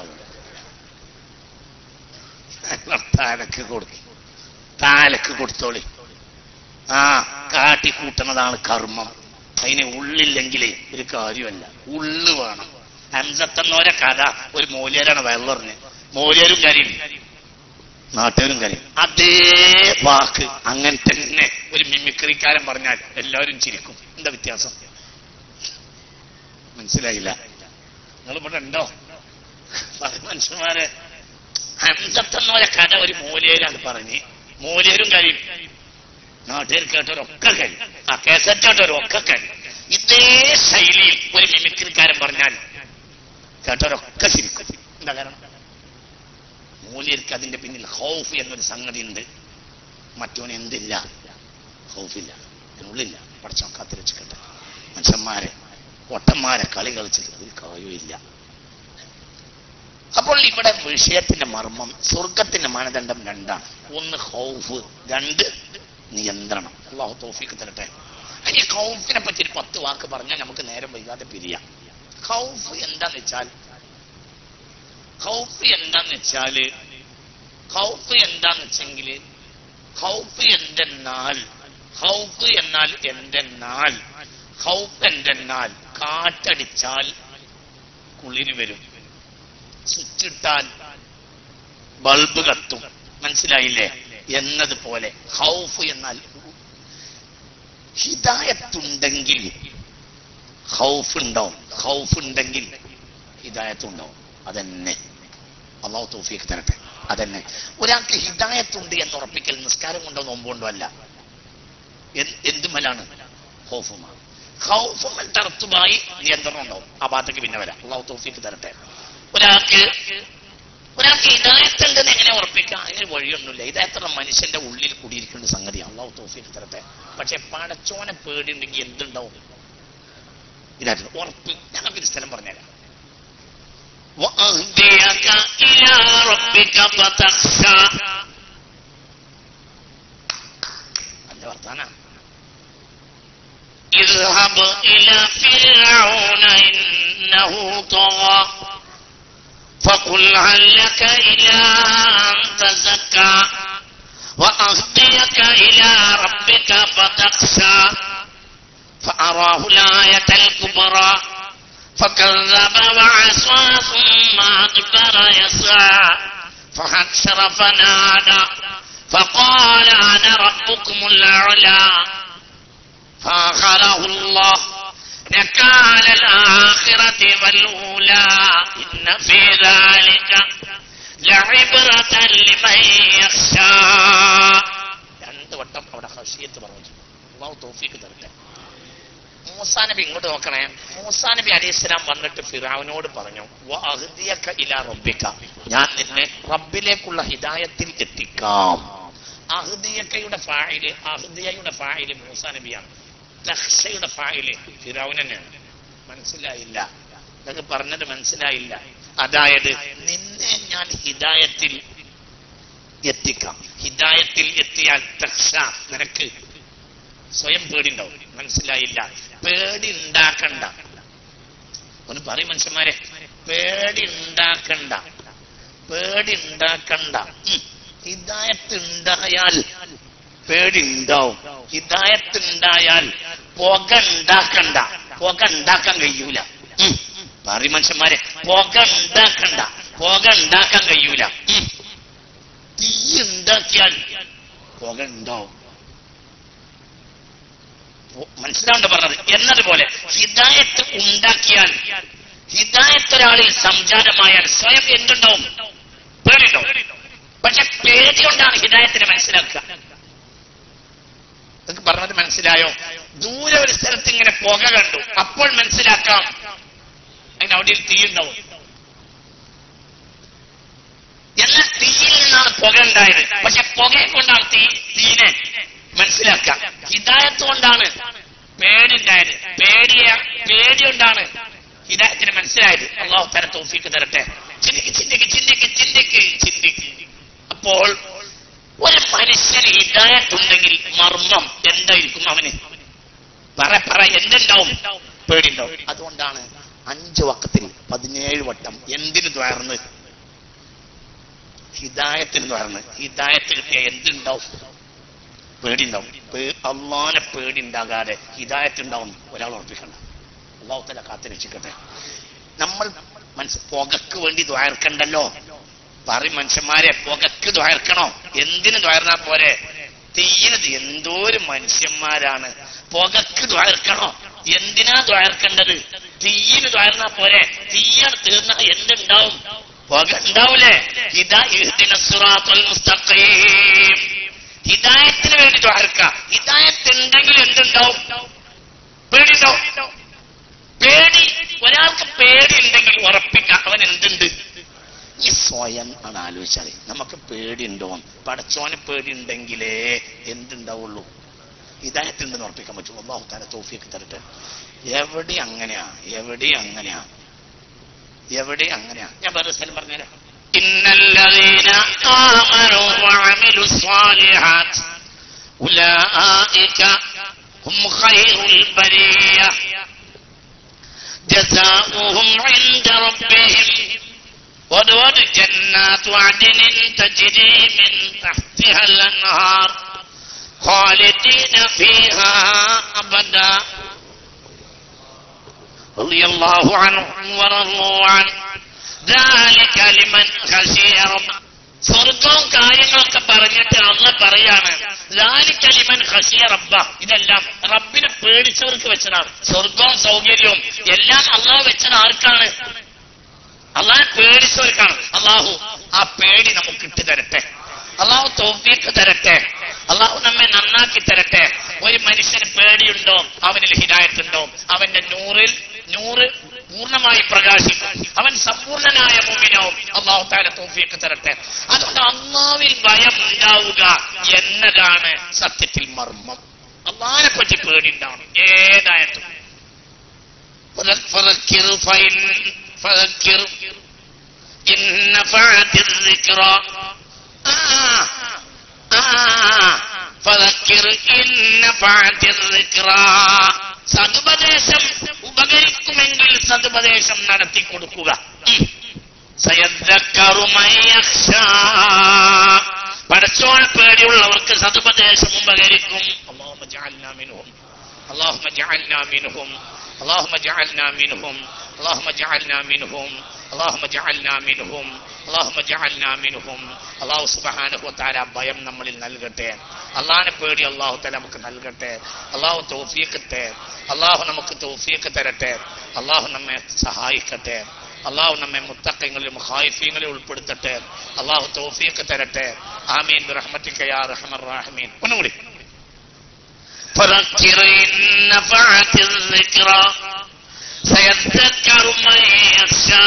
താലക്ക് കൊടുക്കും താലക്ക് കൊടുത്തോളി ആ കാട്ടിക്കൂട്ടുന്നതാണ് കർമ്മം അതിന് ഉള്ളില്ലെങ്കിൽ ഒരു കാര്യമല്ല ഉള്ളു വേണം ഹംസത്തെന്നോരെ കഥ ഒരു മൂല്യരാണ് വെള്ളറിന് മൂല്യരും കരയും നാട്ടുകാരും കരയും അതേ വാക്ക് അങ്ങനെ തന്നെ ഒരു മിമിക്രിക്കാരൻ പറഞ്ഞാൽ എല്ലാവരും ചിരിക്കും എന്താ വ്യത്യാസം മനസ്സിലായില്ല നിങ്ങൾ ഇവിടെ ഉണ്ടോ പല മനുഷ്യന്മാരെ ഹംസത്തെന്നോരെ കഥ ഒരു മൂല്യരാണ് പറഞ്ഞ് മൂല്യരും കരയും നാട്ടുകാർ കേട്ടവരൊക്കെ കഴിയും ആ കേസറ്റ് കേട്ടവരൊക്കെ കഴിയും ഇതേ ശൈലിയിൽ ഒരു മിമിക്രിക്കാരൻ പറഞ്ഞാൽ കേട്ടവരൊക്കെ ചിരിക്കും എന്താ കാരണം മൂല്യർക്ക് അതിന്റെ പിന്നിൽ ഹൗഫ് എന്നൊരു സംഗതി ഉണ്ട് മറ്റോന് എന്തില്ല ഹൗഫില്ല അതിനുള്ളില്ല പഠിച്ചോ കാത്തിരച്ചിക്കട്ടെ മനുഷ്യന്മാരെ ഒട്ടന്മാരെ കളി കളിച്ചത് ഒരു കാര്യമില്ല അപ്പോൾ ഇവിടെ വിഷയത്തിന്റെ മർമ്മം സ്വർഗത്തിന്റെ മാനദണ്ഡം രണ്ടാണ് ഒന്ന് ഹൗഫ് രണ്ട് നിയന്ത്രണം അള്ളാഹു തോഫിക്ക് തരട്ടെ ഈ ഖൗഫിനെ പറ്റി ഒരു പത്ത് വാക്ക് പറഞ്ഞാൽ നമുക്ക് നേരം വൈകാതെ പിരിയാം ഖൗഫ് എന്താന്ന് വെച്ചാൽ ഖൗഫ് എന്താന്ന് വെച്ചാല് ഖൗഫ് എന്താന്ന് വെച്ചെങ്കില് ഖൗഫ് എന്തെന്നാൽ ഖൗഫ് എന്നാൽ എന്തെന്നാൽ ഖൗഫ് എന്തെന്നാൽ കാറ്റടിച്ചാൽ കുളിര് വരും സ്വിച്ചിട്ടാൽ ബൾബ് കത്തും മനസ്സിലായില്ലേ എന്നതുപോലെ ഹൗഫ് എന്നാൽ ഹിദായത്തുണ്ടെങ്കിൽ ഹൗഫ് ഉണ്ടാവും ഹൗഫ് ഉണ്ടെങ്കിൽ ഹിദായത്തുണ്ടാവും അതന്നെ അള്ളാഹു തൗഫീഖ് തരട്ടെ അതന്നെ ഒരാൾക്ക് ഹിദായത്തുണ്ട് എന്ന് ഉറപ്പിക്കൽ നിസ്കാരം കൊണ്ടോ നോമ്പുകൊണ്ടോ അല്ല എന്ത് എന്തുമലാണ് ഹൗഫുമാണ് ഹൗഫുമൽ തറത്തുമായി നിയന്ത്രണം ഉണ്ടാവും ആ ഭാഗത്തേക്ക് പിന്നെ വരാം അള്ളാഹു തൗഫീഖ് തരട്ടെ ഒരാൾക്ക് ഒരാൾക്ക് ഹിദായത്തുണ്ടെന്ന് എങ്ങനെ ഉറപ്പിക്കാം അതിന് വഴിയൊന്നുമില്ല ഹിദായത്തുള്ള മനുഷ്യന്റെ ഉള്ളിൽ കൂടിയിരിക്കുന്ന സംഗതി അള്ളാഹു തോഫിക്ക് തരട്ടെ പക്ഷെ പടച്ചോനെ പേടിയുണ്ടെങ്കിൽ എന്തുണ്ടാവും ഇതായിരുന്നു ഉറപ്പ് ഞങ്ങൾക്ക് സ്ഥലം പറഞ്ഞുതരാം وأهديك إلى ربك فتخشى അല്ല വർത്താന اذهب إلى فرعون إنه طغى فقل هل لك إلى أن تزكى وأهديك إلى ربك فتخشى فأراه الآية الكبرى فكذب وعصى ثم أدبر يسعى فحشر فنادى فقال أنا ربكم الأعلى فأخذه الله نكال الآخرة والأولى إن في ذلك لعبرة لمن يخشى രണ്ട് വട്ടം അവിടെ ഹഷിയത്ത് പറഞ്ഞു അള്ളാഹു തോഫിക്ക് തരട്ടെ മൂസാ നബി ഇങ്ങോട്ട് നോക്കണേ മൂസാ നബി അലൈഹി സ്വലാം വന്നിട്ട് ഫിറാവിനോട് പറഞ്ഞു "വഅഹ്ദിയക ഇലാ റബ്ബിക ഞാൻ നിന്നെ റബ്ബിലേക്കുള്ള ഹിദായത്തിൽ എത്തിക്കാം അഹ്ദിയക്കയുടെ ഫായില് അഹ്ദിയയുടെ ഫായില് മൂസാ നബിയാണ് തഹ്ഷയുടെ ഫായില് ഫിറാവുൻ തന്നെയാണ് മനസ്സിലായില്ല നിങ്ങൾക്ക് പറഞ്ഞത് മനസ്സിലായില്ല അതായത് നിന്നെ ഞാൻ ഹിദായത്തിൽ എത്തിക്കാം ഹിദായത്തിൽ എത്തിയാൽ തഹ്ഷ നിനക്ക് സ്വയം പേടിണ്ടാവും മനസ്സിലായില്ല പേടി ഉണ്ടാക്കണ്ട ഒന്ന് പറയും മനുഷ്യന്മാരെ പേടി ഉണ്ടാക്കണ്ട പേടി ഉണ്ടാക്കണ്ട ഉം. ഹിദായത്ത് ഉണ്ടായാൽ പേടി ഉണ്ടാവും ഹിദായത്ത് ഉണ്ടായാൽ പുക ഉണ്ടാക്കണ്ട പുക ഉണ്ടാക്കാൻ കഴിയൂല ഉം. പറയും മനുഷ്യന്മാരെ പുക ഉണ്ടാക്കണ്ട പുക ഉണ്ടാക്കാൻ കഴിയൂല ഉം. തീ ഉണ്ടാക്കിയാൽ പുക ഉണ്ടാവും മനസ്സിലാണ്ട് പറഞ്ഞത് എന്നതുപോലെ ഹിദായത്ത് ഉണ്ടാക്കിയാൽ ഹിദായത്ത് ഒരാളിൽ സംജാതമായാൽ സ്വയം എന്തുണ്ടാവും പേടിയുണ്ടാവും പക്ഷെ പേടിയുണ്ടാണ് ഹിദായത്തിനെ മനസ്സിലാക്കുക നിങ്ങൾക്ക് പറഞ്ഞത് മനസ്സിലായോ ദൂരെ ഒരു സ്ഥലത്ത് ഇങ്ങനെ പുക കണ്ടു അപ്പോൾ മനസ്സിലാക്കാം അതിന് അവിടെ ഒരു തീ ഉണ്ടാവും എന്നാൽ തീയിൽ നിന്നാണ് പുക ഉണ്ടായത് പക്ഷെ പുകയെ കൊണ്ടാണ് തീ തീനെ മനസ്സിലാക്കാം ഹിദായത്ത് കൊണ്ടാണ് പേടിണ്ടായത് പേടിയ പേടി കൊണ്ടാണ് ഹിദായത്തിന് മനസ്സിലായത് അള്ളാഹു തര തോഫിക്ക് തരട്ടെ ചിന്തിക്ക് ചിന്തിക്ക് ചിന്തിക്ക് ചിന്തിക്ക് ചിന്തിക്ക് അപ്പോൾ ഒരു മനുഷ്യന് ഹിദായത്തുണ്ടെങ്കിൽ മർമ്മം എന്തായിരിക്കും അവന് പറ പറ എന്തുണ്ടാവും പേടിണ്ടാവും അതുകൊണ്ടാണ് അഞ്ചു വക്കത്തിൽ പതിനേഴ് വട്ടം എന്തിനു ദ്വാർന്ന് ഹിദായത്തിന് ദ്വാർന്ന് ഹിദായത്ത് കിട്ടിയ എന്തുണ്ടാവും പേടിണ്ടാവും അള്ളാനെ പേടിണ്ടാകാതെ ഹിദായത്ത് ഉണ്ടാവും ഒരാൾ ഉറപ്പിക്കണം അള്ളാഹു തല കാത്തു രക്ഷിക്കട്ടെ നമ്മൾ മനസ്സ് പുകക്ക് വേണ്ടി ദ്വാർക്കണ്ടല്ലോ പറയും മനുഷ്യന്മാരെ പുകക്ക് ദ്വാർക്കണോ എന്തിനു ദ്വാർന്നാ പോരെ തീയിന് എന്തോരു മനുഷ്യന്മാരാണ് പുകക്ക് ദ്വാർക്കണോ എന്തിനാ ദ്വാർക്കേണ്ടത് തീയിന് ദ്വാർന്നാ പോരെ തീയാണ് തീർന്ന എന്തുണ്ടാവും പുക ഉണ്ടാവൂലേ ഇതാ ഇഹ്ദിന സിറാത്തുൽ മുസ്തഖീം ഹിദായത്തിന് വേണ്ടി ദ്വാരക്ക ഹിദായത്ത് ഉണ്ടെങ്കിൽ എന്തുണ്ടാവും പേടിണ്ടാവും പേടി ഒരാൾക്ക് പേടി ഉണ്ടെങ്കിൽ ഉറപ്പിക്കാം അവൻ എന്തുണ്ട് ഈ സ്വയം ആണ് ആലോചിച്ചാൽ നമുക്ക് പേടിയുണ്ടോ പടച്ചോന് പേടി ഉണ്ടെങ്കിലേ എന്തുണ്ടാവുള്ളൂ ഹിദായത്തുണ്ടെന്ന് ഉറപ്പിക്കാൻ പറ്റുള്ളൂ അള്ളാഹു താല തോഫിയൊക്കെ തരട്ടെ എവിടെ അങ്ങനെയാ എവിടെ അങ്ങനെയാ എവിടെ അങ്ങനെയാ ഞാൻ വേറെ സ്ഥലം പറഞ്ഞുതരാം إن الذين آمنوا وعملوا الصالحات أولئك هم خير البرية جزاؤهم عند ربهم ودود جنات عدن تجري من تحتها الأنهار خالدين فيها أبدا رضي الله عنهم ورضوا عنه ذلك لمن خشي ربه സ്വർഗവും കാര്യങ്ങളൊക്കെ പറഞ്ഞിട്ട് അള്ള പറയാണ് ലാലിക്കലിമൻ ഹസിയ റബ്ബ ഇതെല്ലാം റബ്ബിനെ പേടിച്ചവർക്ക് വെച്ചതാണ് സ്വർഗവും സൗകര്യവും എല്ലാം അള്ളാഹ് വെച്ചത് ആർക്കാണ് അള്ളാഹെ പേടിച്ചവർക്കാണ് അള്ളാഹു ആ പേടി നമുക്ക് ഇട്ട് തരട്ടെ അള്ളാഹു തോഫീക്ക് തരട്ടെ അള്ളാഹു നമ്മെ നന്നാക്കി തരട്ടെ ഒരു മനുഷ്യന് പേടിയുണ്ടോ അവനിൽ ഹിദായത്തുണ്ടോ അവന്റെ നൂറിൽ നൂറ് പൂർണ്ണമായി പ്രകാശിക്കും അവൻ സമ്പൂർണനായ മുമ്പിനാവും അള്ളാഹു താല തോഫിയൊക്കെ തരട്ടെ അതുകൊണ്ട് അള്ളാവിൽ ഭയം ഉണ്ടാവുക എന്നതാണ് സത്യത്തിൽ മർമ്മം അള്ളാഹിനെ പറ്റി പേടിണ്ടാവണം ഏതായിട്ടും فذكر فإن فذكر إن نفعت الذكرى آه آه فذكر إن نفعت الذكرى സതുപദേശം ഉപകരിക്കുമെങ്കിൽ സതുപദേശം നടത്തി കൊടുക്കുക ഉം. സയദ്ദക്കറു മൻ യഖ്ശാ. പടച്ചോനെ പേടിയുള്ളവർക്ക് സതുപദേശം ഉപകരിക്കും അല്ലാഹുമ്മ ജഅൽനാ മിൻഹും اللهم اجعلنا منهم اللهم اجعلنا منهم اللهم اجعلنا منهم اللهم اجعلنا منهم اللهم اجعلنا منهم അള്ളാഹു സുബ്ഹാനഹു വതആല ഭയം നമ്മളിൽ നൽകട്ടെ അള്ളാഹിനെ പേടി അള്ളാഹു തആല നമുക്ക് നൽകട്ടെ അള്ളാഹു തൗഫീഖ് തേ അള്ളാഹു നമുക്ക് തൗഫീഖ് തരട്ടെ അള്ളാഹു നമ്മെ സഹായിക്കട്ടെ അള്ളാഹു നമ്മെ മുത്തക്കങ്ങളിൽ മുഖായിഫീങ്ങളിൽ ഉൾപ്പെടുത്തട്ടെ അള്ളാഹു തൗഫീഖ് തരട്ടെ ആമീൻ ബിറഹ്മതിക യാ റഹ്മർ റഹീമീൻ ഒന്നുകൂടി فذكر إن نفعت الذكرى سيذكر من يخشى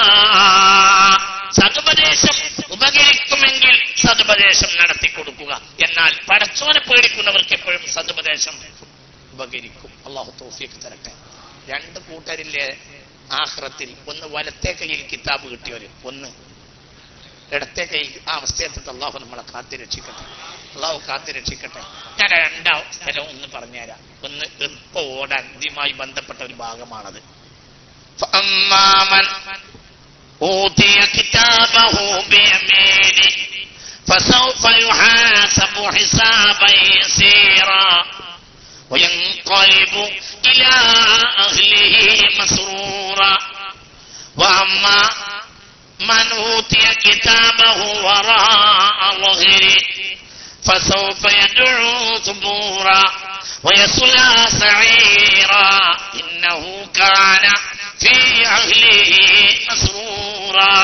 സതുപദേശം ഉപകരിക്കുമെങ്കിൽ സതുപദേശം നടത്തി കൊടുക്കുക എന്നാൽ പടച്ചോനെ പേടിക്കുന്നവർക്ക് എപ്പോഴും സതുപദേശം ഉപകരിക്കും അള്ളാഹു തോഫിയൊക്കെ തരട്ടെ രണ്ട് കൂട്ടരില്ലേ ആഹ്റത്തിൽ ഒന്ന് വലത്തെ കയ്യിൽ കിതാബ് കിട്ടിയവര് ഒന്ന് ഇടത്തെ കൈ ആ അവസ്ഥയെത്തിട്ട് അള്ളാഹു നമ്മളെ കാത്തി രക്ഷിക്കട്ടെ അള്ളാഹു കാത്തി രക്ഷിക്കട്ടെ ഞാൻ രണ്ടാം സ്ഥലം ഒന്ന് പറഞ്ഞുതരാം ഒന്ന് എളുപ്പ ഓടാൻ ഇതുമായി ബന്ധപ്പെട്ട ഒരു ഭാഗമാണത് فأما من أوتي كتابه بيمينه فسوف يحاسب حسابا يسيرا وينقلب إلى أهله مسرورا وأما من أوتي كتابه وراء ظهره فسوف يدعو ثبورا ويصلى سعيرا إنه كان في أهله مسرورا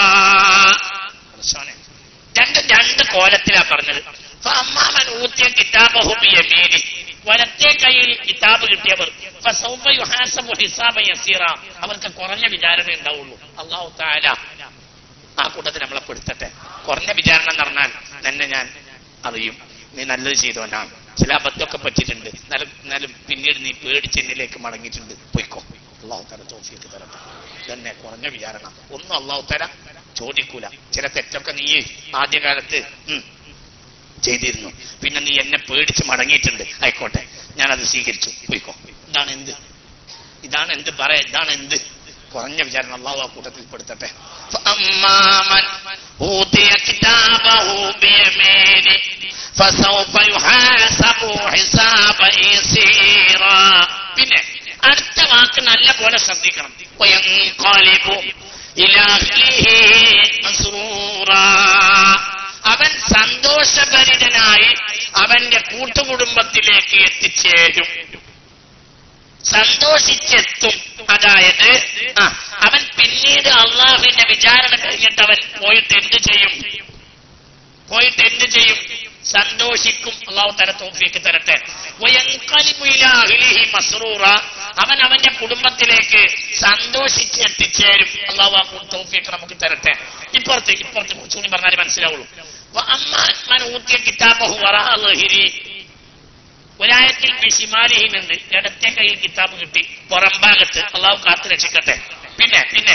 രണ്ട് രണ്ട് കോലത്തിലാ പറഞ്ഞത് അമ്മാമൻ ഊത്തിയ കിതാബഹു ബിയമീനി വലത്തെ കയ്യിൽ കിതാബ് കിട്ടിയവർ ഫസൗഫ യുഹാസബു ഹിസാബൻ യസീറ അവർക്ക് കുറഞ്ഞ വിചാരണ ഉണ്ടാവുള്ളൂ അള്ളാഹു താല ആ കൂട്ടത്തിൽ നമ്മളെ പെടുത്തട്ടെ കുറഞ്ഞ വിചാരണ എന്ന് പറഞ്ഞാൽ തന്നെ ഞാൻ അറിയും നീ നല്ലത് ചെയ്തവനാണ് ചില അബദ്ധമൊക്കെ പറ്റിയിട്ടുണ്ട് എന്നാലും എന്നാലും പിന്നീട് നീ പേടിച്ച് എന്നിലേക്ക് മടങ്ങിയിട്ടുണ്ട് പൊയ്ക്കോ അള്ളാഹു തല തോഫിയൊക്കെ തരട്ടെ തന്നെ കുറഞ്ഞ വിചാരണ ഒന്നും അള്ളാഹു തല ചോദിക്കൂല ചില തെറ്റൊക്കെ നീ ആദ്യകാലത്ത് ഉം, ചെയ്തിരുന്നു പിന്നെ നീ എന്നെ പേടിച്ച് മടങ്ങിയിട്ടുണ്ട് ആയിക്കോട്ടെ ഞാനത് സ്വീകരിച്ചു പോയിക്കോ ഇതാണ് എന്ത് ഇതാണ് എന്ത് പറയാ ഇതാണ് എന്ത് കുറഞ്ഞ വിചാരണം അള്ളാഹു ആ കൂട്ടത്തിൽ പെടുത്തട്ടെ فأمامن أوتي كتابه بيمينه فسوف يحاسب حسابا يسيرا പിന്നെ അടുത്ത വാക്ക് നല്ല പോലെ ശ്രദ്ധിക്കണം وينقلب إلى أهله مسرورا അവൻ സന്തോഷഭരിതനായി അവന്റെ കൂട്ടുകുടുംബത്തിലേക്ക് എത്തിച്ചേരും സന്തോഷിച്ചെത്തും അതായത് ആ അവൻ പിന്നീട് അള്ളാഹുവിന്റെ വിചാരണ കഴിഞ്ഞിട്ട് അവൻ പോയിട്ട് എന്ത് ചെയ്യും പോയിട്ട് എന്ത് ചെയ്യും സന്തോഷിക്കും അള്ളാഹു തല തോഫിക്ക് തരട്ടെ വയൻഖലിബു ഇലാ അഹ്ലിഹി മസ്റൂറ അവൻ അവന്റെ കുടുംബത്തിലേക്ക് സന്തോഷിച്ച് എത്തിച്ചേരും അള്ളാഹു ആ തോഫിക്ക് നമുക്ക് തരട്ടെ ഇപ്പുറത്ത് ഇപ്പുറത്ത് കുറച്ചുകൂടി പറഞ്ഞാലേ മനസ്സിലാവുള്ളൂ വഅമ്മാൻ മൻ ഊത്തിയ കിതാബഹു വറഅ ളഹിരി ഒരായത്തിൽ ബിഷിമാലിഹിനുണ്ട് ഇടത്തെ കയ്യിൽ കിതാബ് കിട്ടി പുറംഭാഗത്ത് അള്ളാഹു കാത്തു രക്ഷിക്കട്ടെ പിന്നെ പിന്നെ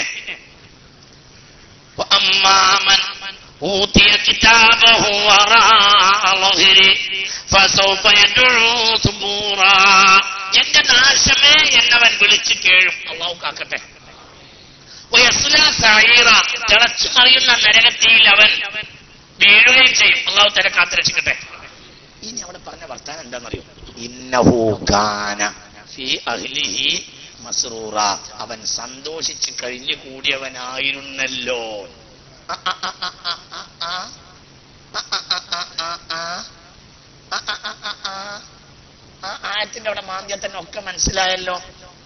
وأمامن أوتي كتابه وراء ظهره فسوف يدعو ثبورا എന്റെ നാശമേ എന്നവൻ വിളിച്ചു കേഴും അള്ളാഹു കാക്കട്ടെ വയസ്സുല സഹീറ തിളച്ചു മറിയുന്ന നരകത്തിയിൽ അവൻ വീഴുകയും ചെയ്യും അള്ളാഹു തല കാത്തു രക്ഷിക്കട്ടെ ഇനി അവിടെ പറഞ്ഞ വർത്താനം എന്താണെന്നറിയോ ഇന്നഹു കാന ഫി അഹ്ലിഹി മസ്റൂറ അവൻ സന്തോഷിച്ച് കഴിഞ്ഞു കൂടിയവനായിരുന്നല്ലോ ആ, ആ, ആ, ആ, ആ, ആ, ആ. ആ, ആ, ആ, ആ, ആ, ആ. ആ, ആ, ആ, ആ, ആ. ആ ആയത്തിന്റെ അവിടെ മാന്ദ്യത്തിന് ഒക്കെ മനസ്സിലായല്ലോ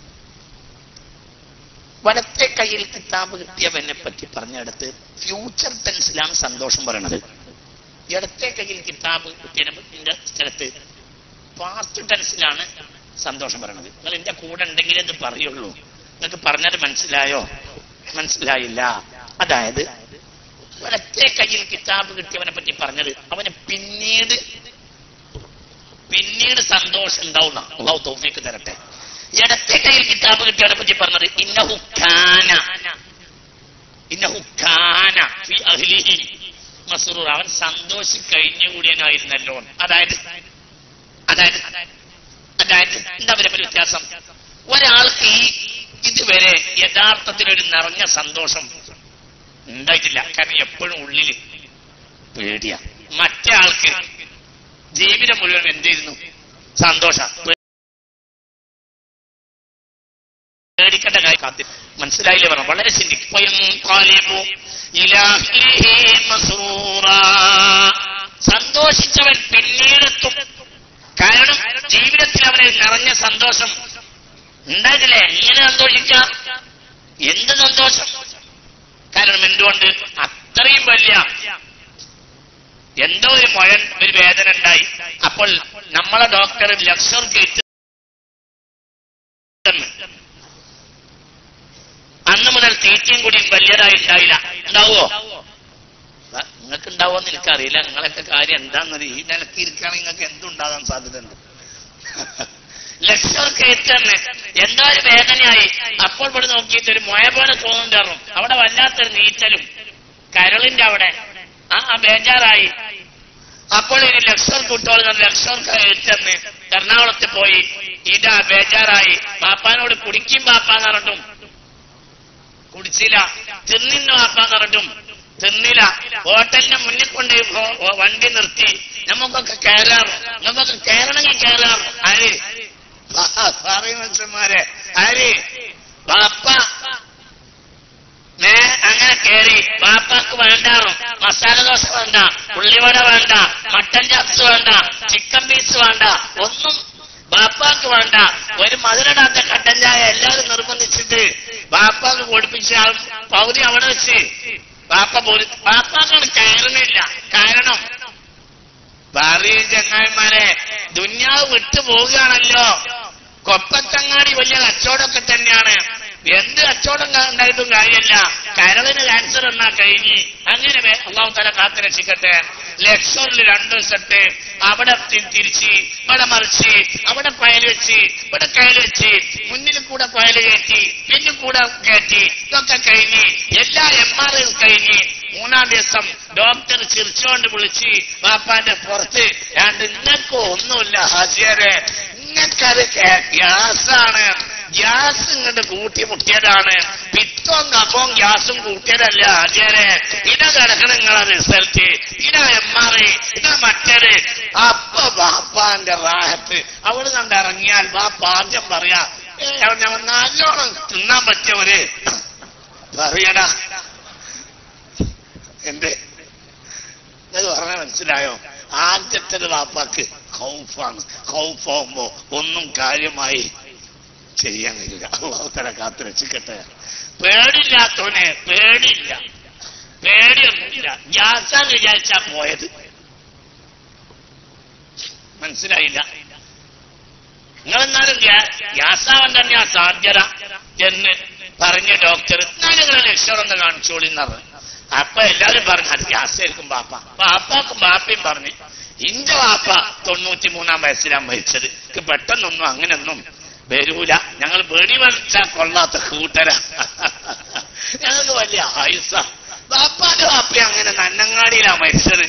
വലത്തെ കയ്യിൽ കിതാബ് കിട്ടിയവനെ പറ്റി പറഞ്ഞെടുത്ത് ഫ്യൂച്ചർ ടെൻസിലാണ് സന്തോഷം പറയണത് ഇടത്തെ കയ്യിൽ കിതാബ് കിട്ടിയതിന്റെ സ്ഥലത്ത് പാസ്റ്റ് ടെൻസിലാണ് സന്തോഷം പറയണത് നിങ്ങൾ എന്റെ കൂടെ ഉണ്ടെങ്കിലേ ഇത് പറയുള്ളൂ നിങ്ങൾക്ക് പറഞ്ഞത് മനസ്സിലായോ മനസ്സിലായില്ല അതായത് വലത്തെ കയ്യിൽ കിതാബ് കിട്ടിയവനെ പറ്റി പറഞ്ഞത് അവന് പിന്നീട് പിന്നീട് സന്തോഷം ഉണ്ടാവുന്ന അള്ളാഹു തോഫിക്ക് തരട്ടെ ഇടത്തെ കയ്യിൽ കിതാബ് കിട്ടിയവനെ പറ്റി പറഞ്ഞത് ഇന്നഹുഖാന ഇന്നഹുഖാന ഫി അഹ്ലിഹി മസ്റൂർ അവൻ സന്തോഷി കഴിഞ്ഞുകൂടിയനായിരുന്നല്ലോ അതായത് അതായത് അതായത് എന്താ അവരെ പറ്റി വ്യത്യാസം ഒരാൾക്ക് ഈ ഇതുവരെ യഥാർത്ഥത്തിൽ ഒരു നിറഞ്ഞ സന്തോഷം ഉണ്ടായിട്ടില്ല കാരണം എപ്പോഴും ഉള്ളിൽ പേടിയ മറ്റേ ആൾക്ക് ജീവിതം മുഴുവൻ എന്ത് ചെയ്യുന്നു സന്തോഷം പേടിക്കേണ്ട കാര്യം കാത്തി മനസ്സിലായില്ലേ പറഞ്ഞു വളരെ ചിന്തിക്കും സന്തോഷിച്ചവൻ പിന്നീടെത്തും കാരണം ജീവിതത്തിൽ അവന് നിറഞ്ഞ സന്തോഷം ഉണ്ടായിട്ടില്ലേ ഇങ്ങനെ സന്തോഷിച്ച എന്ത് സന്തോഷം കാരണം എന്തുകൊണ്ട് അത്രയും വലിയ എന്തോ ഒരു മുഴൻ ഒരു വേദന ഉണ്ടായി അപ്പോൾ നമ്മളെ ഡോക്ടർ ലക്ഷർ ഗേറ്റ് അന്ന് മുതൽ തീറ്റയും കൂടിയും വലിയതായി ഉണ്ടായില്ല ഉണ്ടാവോ നിങ്ങൾക്ക് ഉണ്ടാവുമെന്ന് എനിക്കറിയില്ല നിങ്ങളൊക്കെ കാര്യം എന്താണെന്നത് ഈ നിലക്ക് ഇരിക്കുകയാണെങ്കിൽ നിങ്ങൾക്ക് എന്തുണ്ടാകാൻ സാധ്യതയുണ്ട് ലക്ഷർ കയറ്റ് തന്നെ എന്തോ ഒരു വേദനയായി അപ്പോൾ ഇവിടെ നോക്കിയിട്ട് ഒരു മുഴ പോലെ തോന്നുന്നുണ്ടായിരുന്നു അവിടെ വല്ലാത്തൊരു നീറ്റലും കരളിന്റെ അവിടെ ആ ആ ബേജാറായി അപ്പോൾ ഇനി ലക്ഷർ കുട്ടികൾ ലക്ഷർ കയറ്റെന്ന് എറണാകുളത്ത് പോയി ഇതാ ബേജാറായി പാപ്പാനോട് കുടിക്കും പാപ്പാന്ന് പറഞ്ഞിട്ടും കുടിച്ചില്ല തിന്നിന്നു പാപ്പാന്ന് പറഞ്ഞിട്ടും തിന്നില്ല ഹോട്ടലിന്റെ മുന്നിൽ കൊണ്ട് വണ്ടി നിർത്തി നമുക്കൊക്കെ കയറാം നമുക്കൊക്കെ കയറണമെങ്കിൽ കയറാം ആര് സാറേ മനുഷ്യന്മാരെ ആര് പാപ്പ നേ അങ്ങനെ കയറി ബാപ്പാക്ക് വേണ്ടാറും മസാല ദോശ വേണ്ട ഉള്ളിവട വേണ്ട മട്ടൻ ചപ്സ് വേണ്ട ചിക്കൻ പീസ് വേണ്ട ഒന്നും ബാപ്പാക്ക് വേണ്ട ഒരു മധുരടാത്ത കട്ടൻ ചായ എല്ലാവരും നിർബന്ധിച്ചിട്ട് ബാപ്പാക്ക് കൊടുപ്പിച്ച ആ പൗതി അവിടെ വെച്ച് ബാപ്പ പോലും ബാപ്പാക്കാണ് കയറുന്നില്ല കാരണം പറയും ചങ്ങായിമാരെ ദുന്യാവ് വിട്ടു പോവുകയാണല്ലോ കൊപ്പത്തങ്ങാടി വലിയ കച്ചവടമൊക്കെ തന്നെയാണ് എന്ത് കച്ചവടം കാ- ഉണ്ടായിട്ടും കാര്യമല്ല കരളിന് ക്യാൻസർ എന്നാ കഴിഞ്ഞ് അങ്ങനെ വേ- അള്ളാഹു തല കാത്തു രക്ഷിക്കട്ടെ ലക്ഷറിൽ രണ്ടു ദിവസത്തെ അവിടെ തി- തിരിച്ച് ഇവിടെ മറിച്ച് അവിടെ പയൽ വെച്ച് ഇവിടെ കയൽ വെച്ച് മുന്നിൽ കൂടെ പയൽ കയറ്റി പിന്നിൽ കൂടെ കയറ്റി ഇതൊക്കെ കഴിഞ്ഞ് എല്ലാ എം ആർ ഐയും കഴിഞ്ഞ് മൂന്നാം ദിവസം ഡോക്ടർ ചിരിച്ചുകൊണ്ട് വിളിച്ച് ബാപ്പാന്റെ പുറത്ത് ഞാൻ നിങ്ങൾക്ക് ഒന്നുമില്ല ഹാജിയരെ നിങ്ങൾക്കത് ഗ്യാസാണ് ഗ്യാസ് ഇങ്ങോട്ട് കൂട്ടി മുട്ടിയതാണ് പിത്തവും കഫവും ഗ്യാസും കൂട്ടിയതല്ല ഹാജിയരെ ഇട കിടക്കണ നിങ്ങളെ റിസൾട്ട് ഇട എം ആർ ഐ ഇട മറ്റേത് അപ്പൊ ബാപ്പാന്റെ റാഹത്ത് അവിടെ കണ്ട് ഇറങ്ങിയാൽ ബാപ്പ ആദ്യം പറയാ "ഏ, ഞാൻ നല്ലോണം തിന്നാൻ പറ്റിയവര് പറയടാ എന്ത് അത് പറഞ്ഞ മനസ്സിലായോ ആദ്യത്തെ വാപ്പാക്ക് ഹൗഫാണ് ഹൗഫാവുമ്പോ ഒന്നും കാര്യമായി ചെയ്യാൻ കഴിയില്ല അള്ളാഹുത്തല കാത്തു രക്ഷിക്കട്ടെ പേടില്ലാത്തവനെ പേടിയില്ല പേടിയൊന്നുമില്ല ഗ്യാസാ വിചാരിച്ചാ പോയത് മനസ്സിലായില്ല നിങ്ങളെന്നാലും ഗ്യാസാവൻ തന്നെയാ സാധ്യത എന്ന് പറഞ്ഞ ഡോക്ടർ എന്നാലും നിങ്ങളെ ലക്ഷണമെന്ന് കാണിച്ചോളിന്നത് അപ്പൊ എല്ലാരും പറഞ്ഞു അത് ഗ്യാസായിരിക്കും ബാപ്പ ബാപ്പാക്കും ബാപ്പയും പറഞ്ഞു ഇന്റെ ബാപ്പ തൊണ്ണൂറ്റി മൂന്നാം വയസ്സിലാണ് മരിച്ചത് എനിക്ക് പെട്ടെന്നൊന്നും അങ്ങനെയൊന്നും വരൂല ഞങ്ങൾ വെടി വലിച്ചാൽ കൊള്ളാത്ത കൂട്ടര ഞങ്ങൾക്ക് വലിയ ആയുസ ബാപ്പാന്റെ ബാപ്പ അങ്ങനെ നന്നങ്ങാടിയിലാ മരിച്ചത്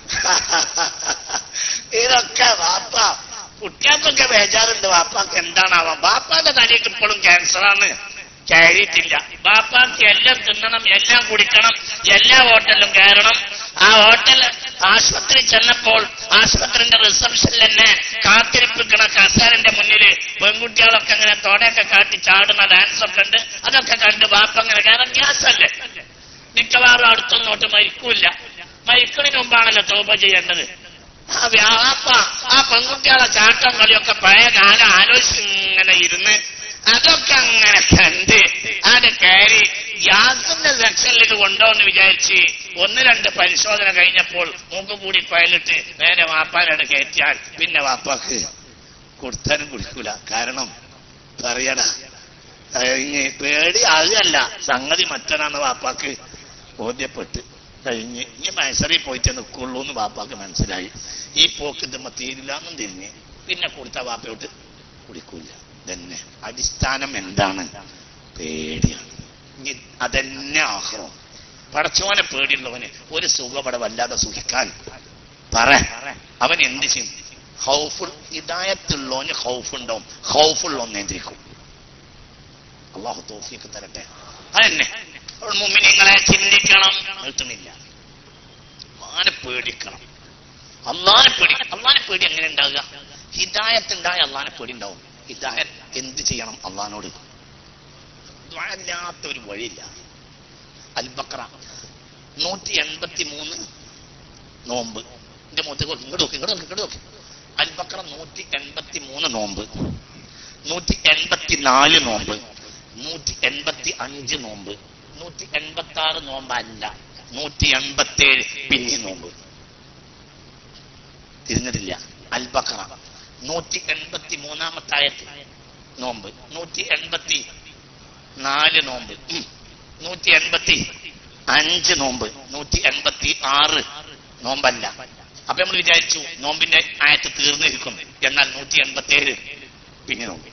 ഇതൊക്കെ ബാപ്പ കുട്ടികൾക്കൊക്കെ ബേജാറുണ്ട് ബാപ്പാക്ക് എന്താണാവാം ബാപ്പാന്റെ തലയ്ക്ക് ഇപ്പോഴും ക്യാൻസറാണ് കയറിയിട്ടില്ല ബാപ്പാക്ക് എല്ലാം തിന്നണം എല്ലാം കുടിക്കണം എല്ലാ ഹോട്ടലിലും കയറണം ആ ഹോട്ടൽ ആശുപത്രി ചെന്നപ്പോൾ ആശുപത്രിന്റെ റിസപ്ഷനിൽ തന്നെ കാത്തിരിപ്പിക്കണ കസാരന്റെ മുന്നില് പെൺകുട്ടികളൊക്കെ അങ്ങനെ തോടെയൊക്കെ കാട്ടി ചാടുന്ന ഡാൻസ് ഒക്കെ ഉണ്ട് അതൊക്കെ കണ്ട് ബാപ്പ അങ്ങനെ കാരണം ഗ്യാസ് അല്ലേ മിക്കവാറും അടുത്തൊന്നോട്ട് മരിക്കൂല മരിക്കണിന് മുമ്പാണല്ലോ തോപ ചെയ്യേണ്ടത് ആ വ്യാപ്പ ആ പെൺകുട്ടികളെ ചാട്ടം കളിയൊക്കെ പഴയ കാലം ആലോചിച്ച് ഇങ്ങനെ ഇരുന്ന് അതൊക്കെ അങ്ങനെ കണ്ട് അത് കയറി ഗ്യാസിന്റെ സെക്ഷനിലേക്ക് കൊണ്ടുപോകുന്ന വിചാരിച്ച് ഒന്ന് രണ്ട് പരിശോധന കഴിഞ്ഞപ്പോൾ മൂക്ക് കൂടി പയലിട്ട് നേരെ വാപ്പാനോട് കയറ്റിയാൽ പിന്നെ വാപ്പാക്ക് കൊടുത്താനും കുടിക്കൂല കാരണം പറയണ കഴിഞ്ഞ് പേടി ആകുകയല്ല സംഗതി മറ്റനാണ് വാപ്പാക്ക് ബോധ്യപ്പെട്ട് കഴിഞ്ഞ് ഇനി മത്സരി പോയിട്ട് നിൽക്കുള്ളൂ എന്ന് വാപ്പാക്ക് മനസ്സിലായി ഈ പോക്ക് ഇതുമ്മ തീരില്ല എന്നും തിരിഞ്ഞ് പിന്നെ കൊടുത്ത വാപ്പയോട്ട് കുടിക്കൂല തന്നെ അടിസ്ഥാനം എന്താണ് പേടിയാണ് ഇനി അതന്നെ ആഹ്റം പടച്ചോനെ പേടിയുള്ളവന് ഒരു സുഖപട വല്ലാതെ സുഖിക്കാൻ പറ അവൻ എന്ത് ചെയ്യും ഹൗഫുൾ ഇതായത്തുള്ളവന് ഹൗഫുണ്ടാവും ഹൗഫുള്ളവൻ നിയന്ത്രിക്കും അള്ളാഹു തോഫിയൊക്കെ തരട്ടെ അതന്നെ മുമ്മിനിങ്ങളെ ചിന്തിക്കണം നിർത്തുന്നില്ല അള്ളാനെ പേടിക്കണം അള്ളാനെ പേടി അള്ളാനെ പേടി എങ്ങനെ ഉണ്ടാകുക ഹിദായത്ത് ഉണ്ടായ അള്ളാനെ പേടി ഉണ്ടാവും ഹിദായത്ത് എന്ത് ചെയ്യണം അള്ളഹാനോട് ദ്വാരല്ലാത്ത ഒരു വഴിയില്ല അൽബക്ര നൂറ്റി എൺപത്തി മൂന്ന് നോമ്പ് എന്റെ മുഖത്തേക്ക് നോക്കി ഇങ്ങോട്ട് നോക്കി ഇങ്ങോട്ട് നോക്കി ഇങ്ങോട്ട് നോക്കി അൽബക്ര നൂറ്റി എൺപത്തി മൂന്ന് നോമ്പ് നൂറ്റി എൺപത്തി നാല് നോമ്പ് നൂറ്റി എൺപത്തി അഞ്ച് നോമ്പ് നൂറ്റി എൺപത്തി ആറ് നോമ്പല്ല നൂറ്റി എൺപത്തി ഏഴ് പിന്നെ നോമ്പ് തിരിഞ്ഞിട്ടില്ല അൽബക്ര നൂറ്റി എൺപത്തി മൂന്നാമത്തായത്ത് നോമ്പ് നൂറ്റി എൺപത്തി നാല് നോമ്പ് ഉം. നൂറ്റി എൺപത്തി അഞ്ച് നോമ്പ് നൂറ്റി എൺപത്തി ആറ് നോമ്പല്ല അപ്പൊ നമ്മൾ വിചാരിച്ചു നോമ്പിന്റെ ആയത്ത് തീർന്നിരിക്കും എന്നാൽ നൂറ്റി എൺപത്തി ഏഴ് പിന്നെ നോമ്പ്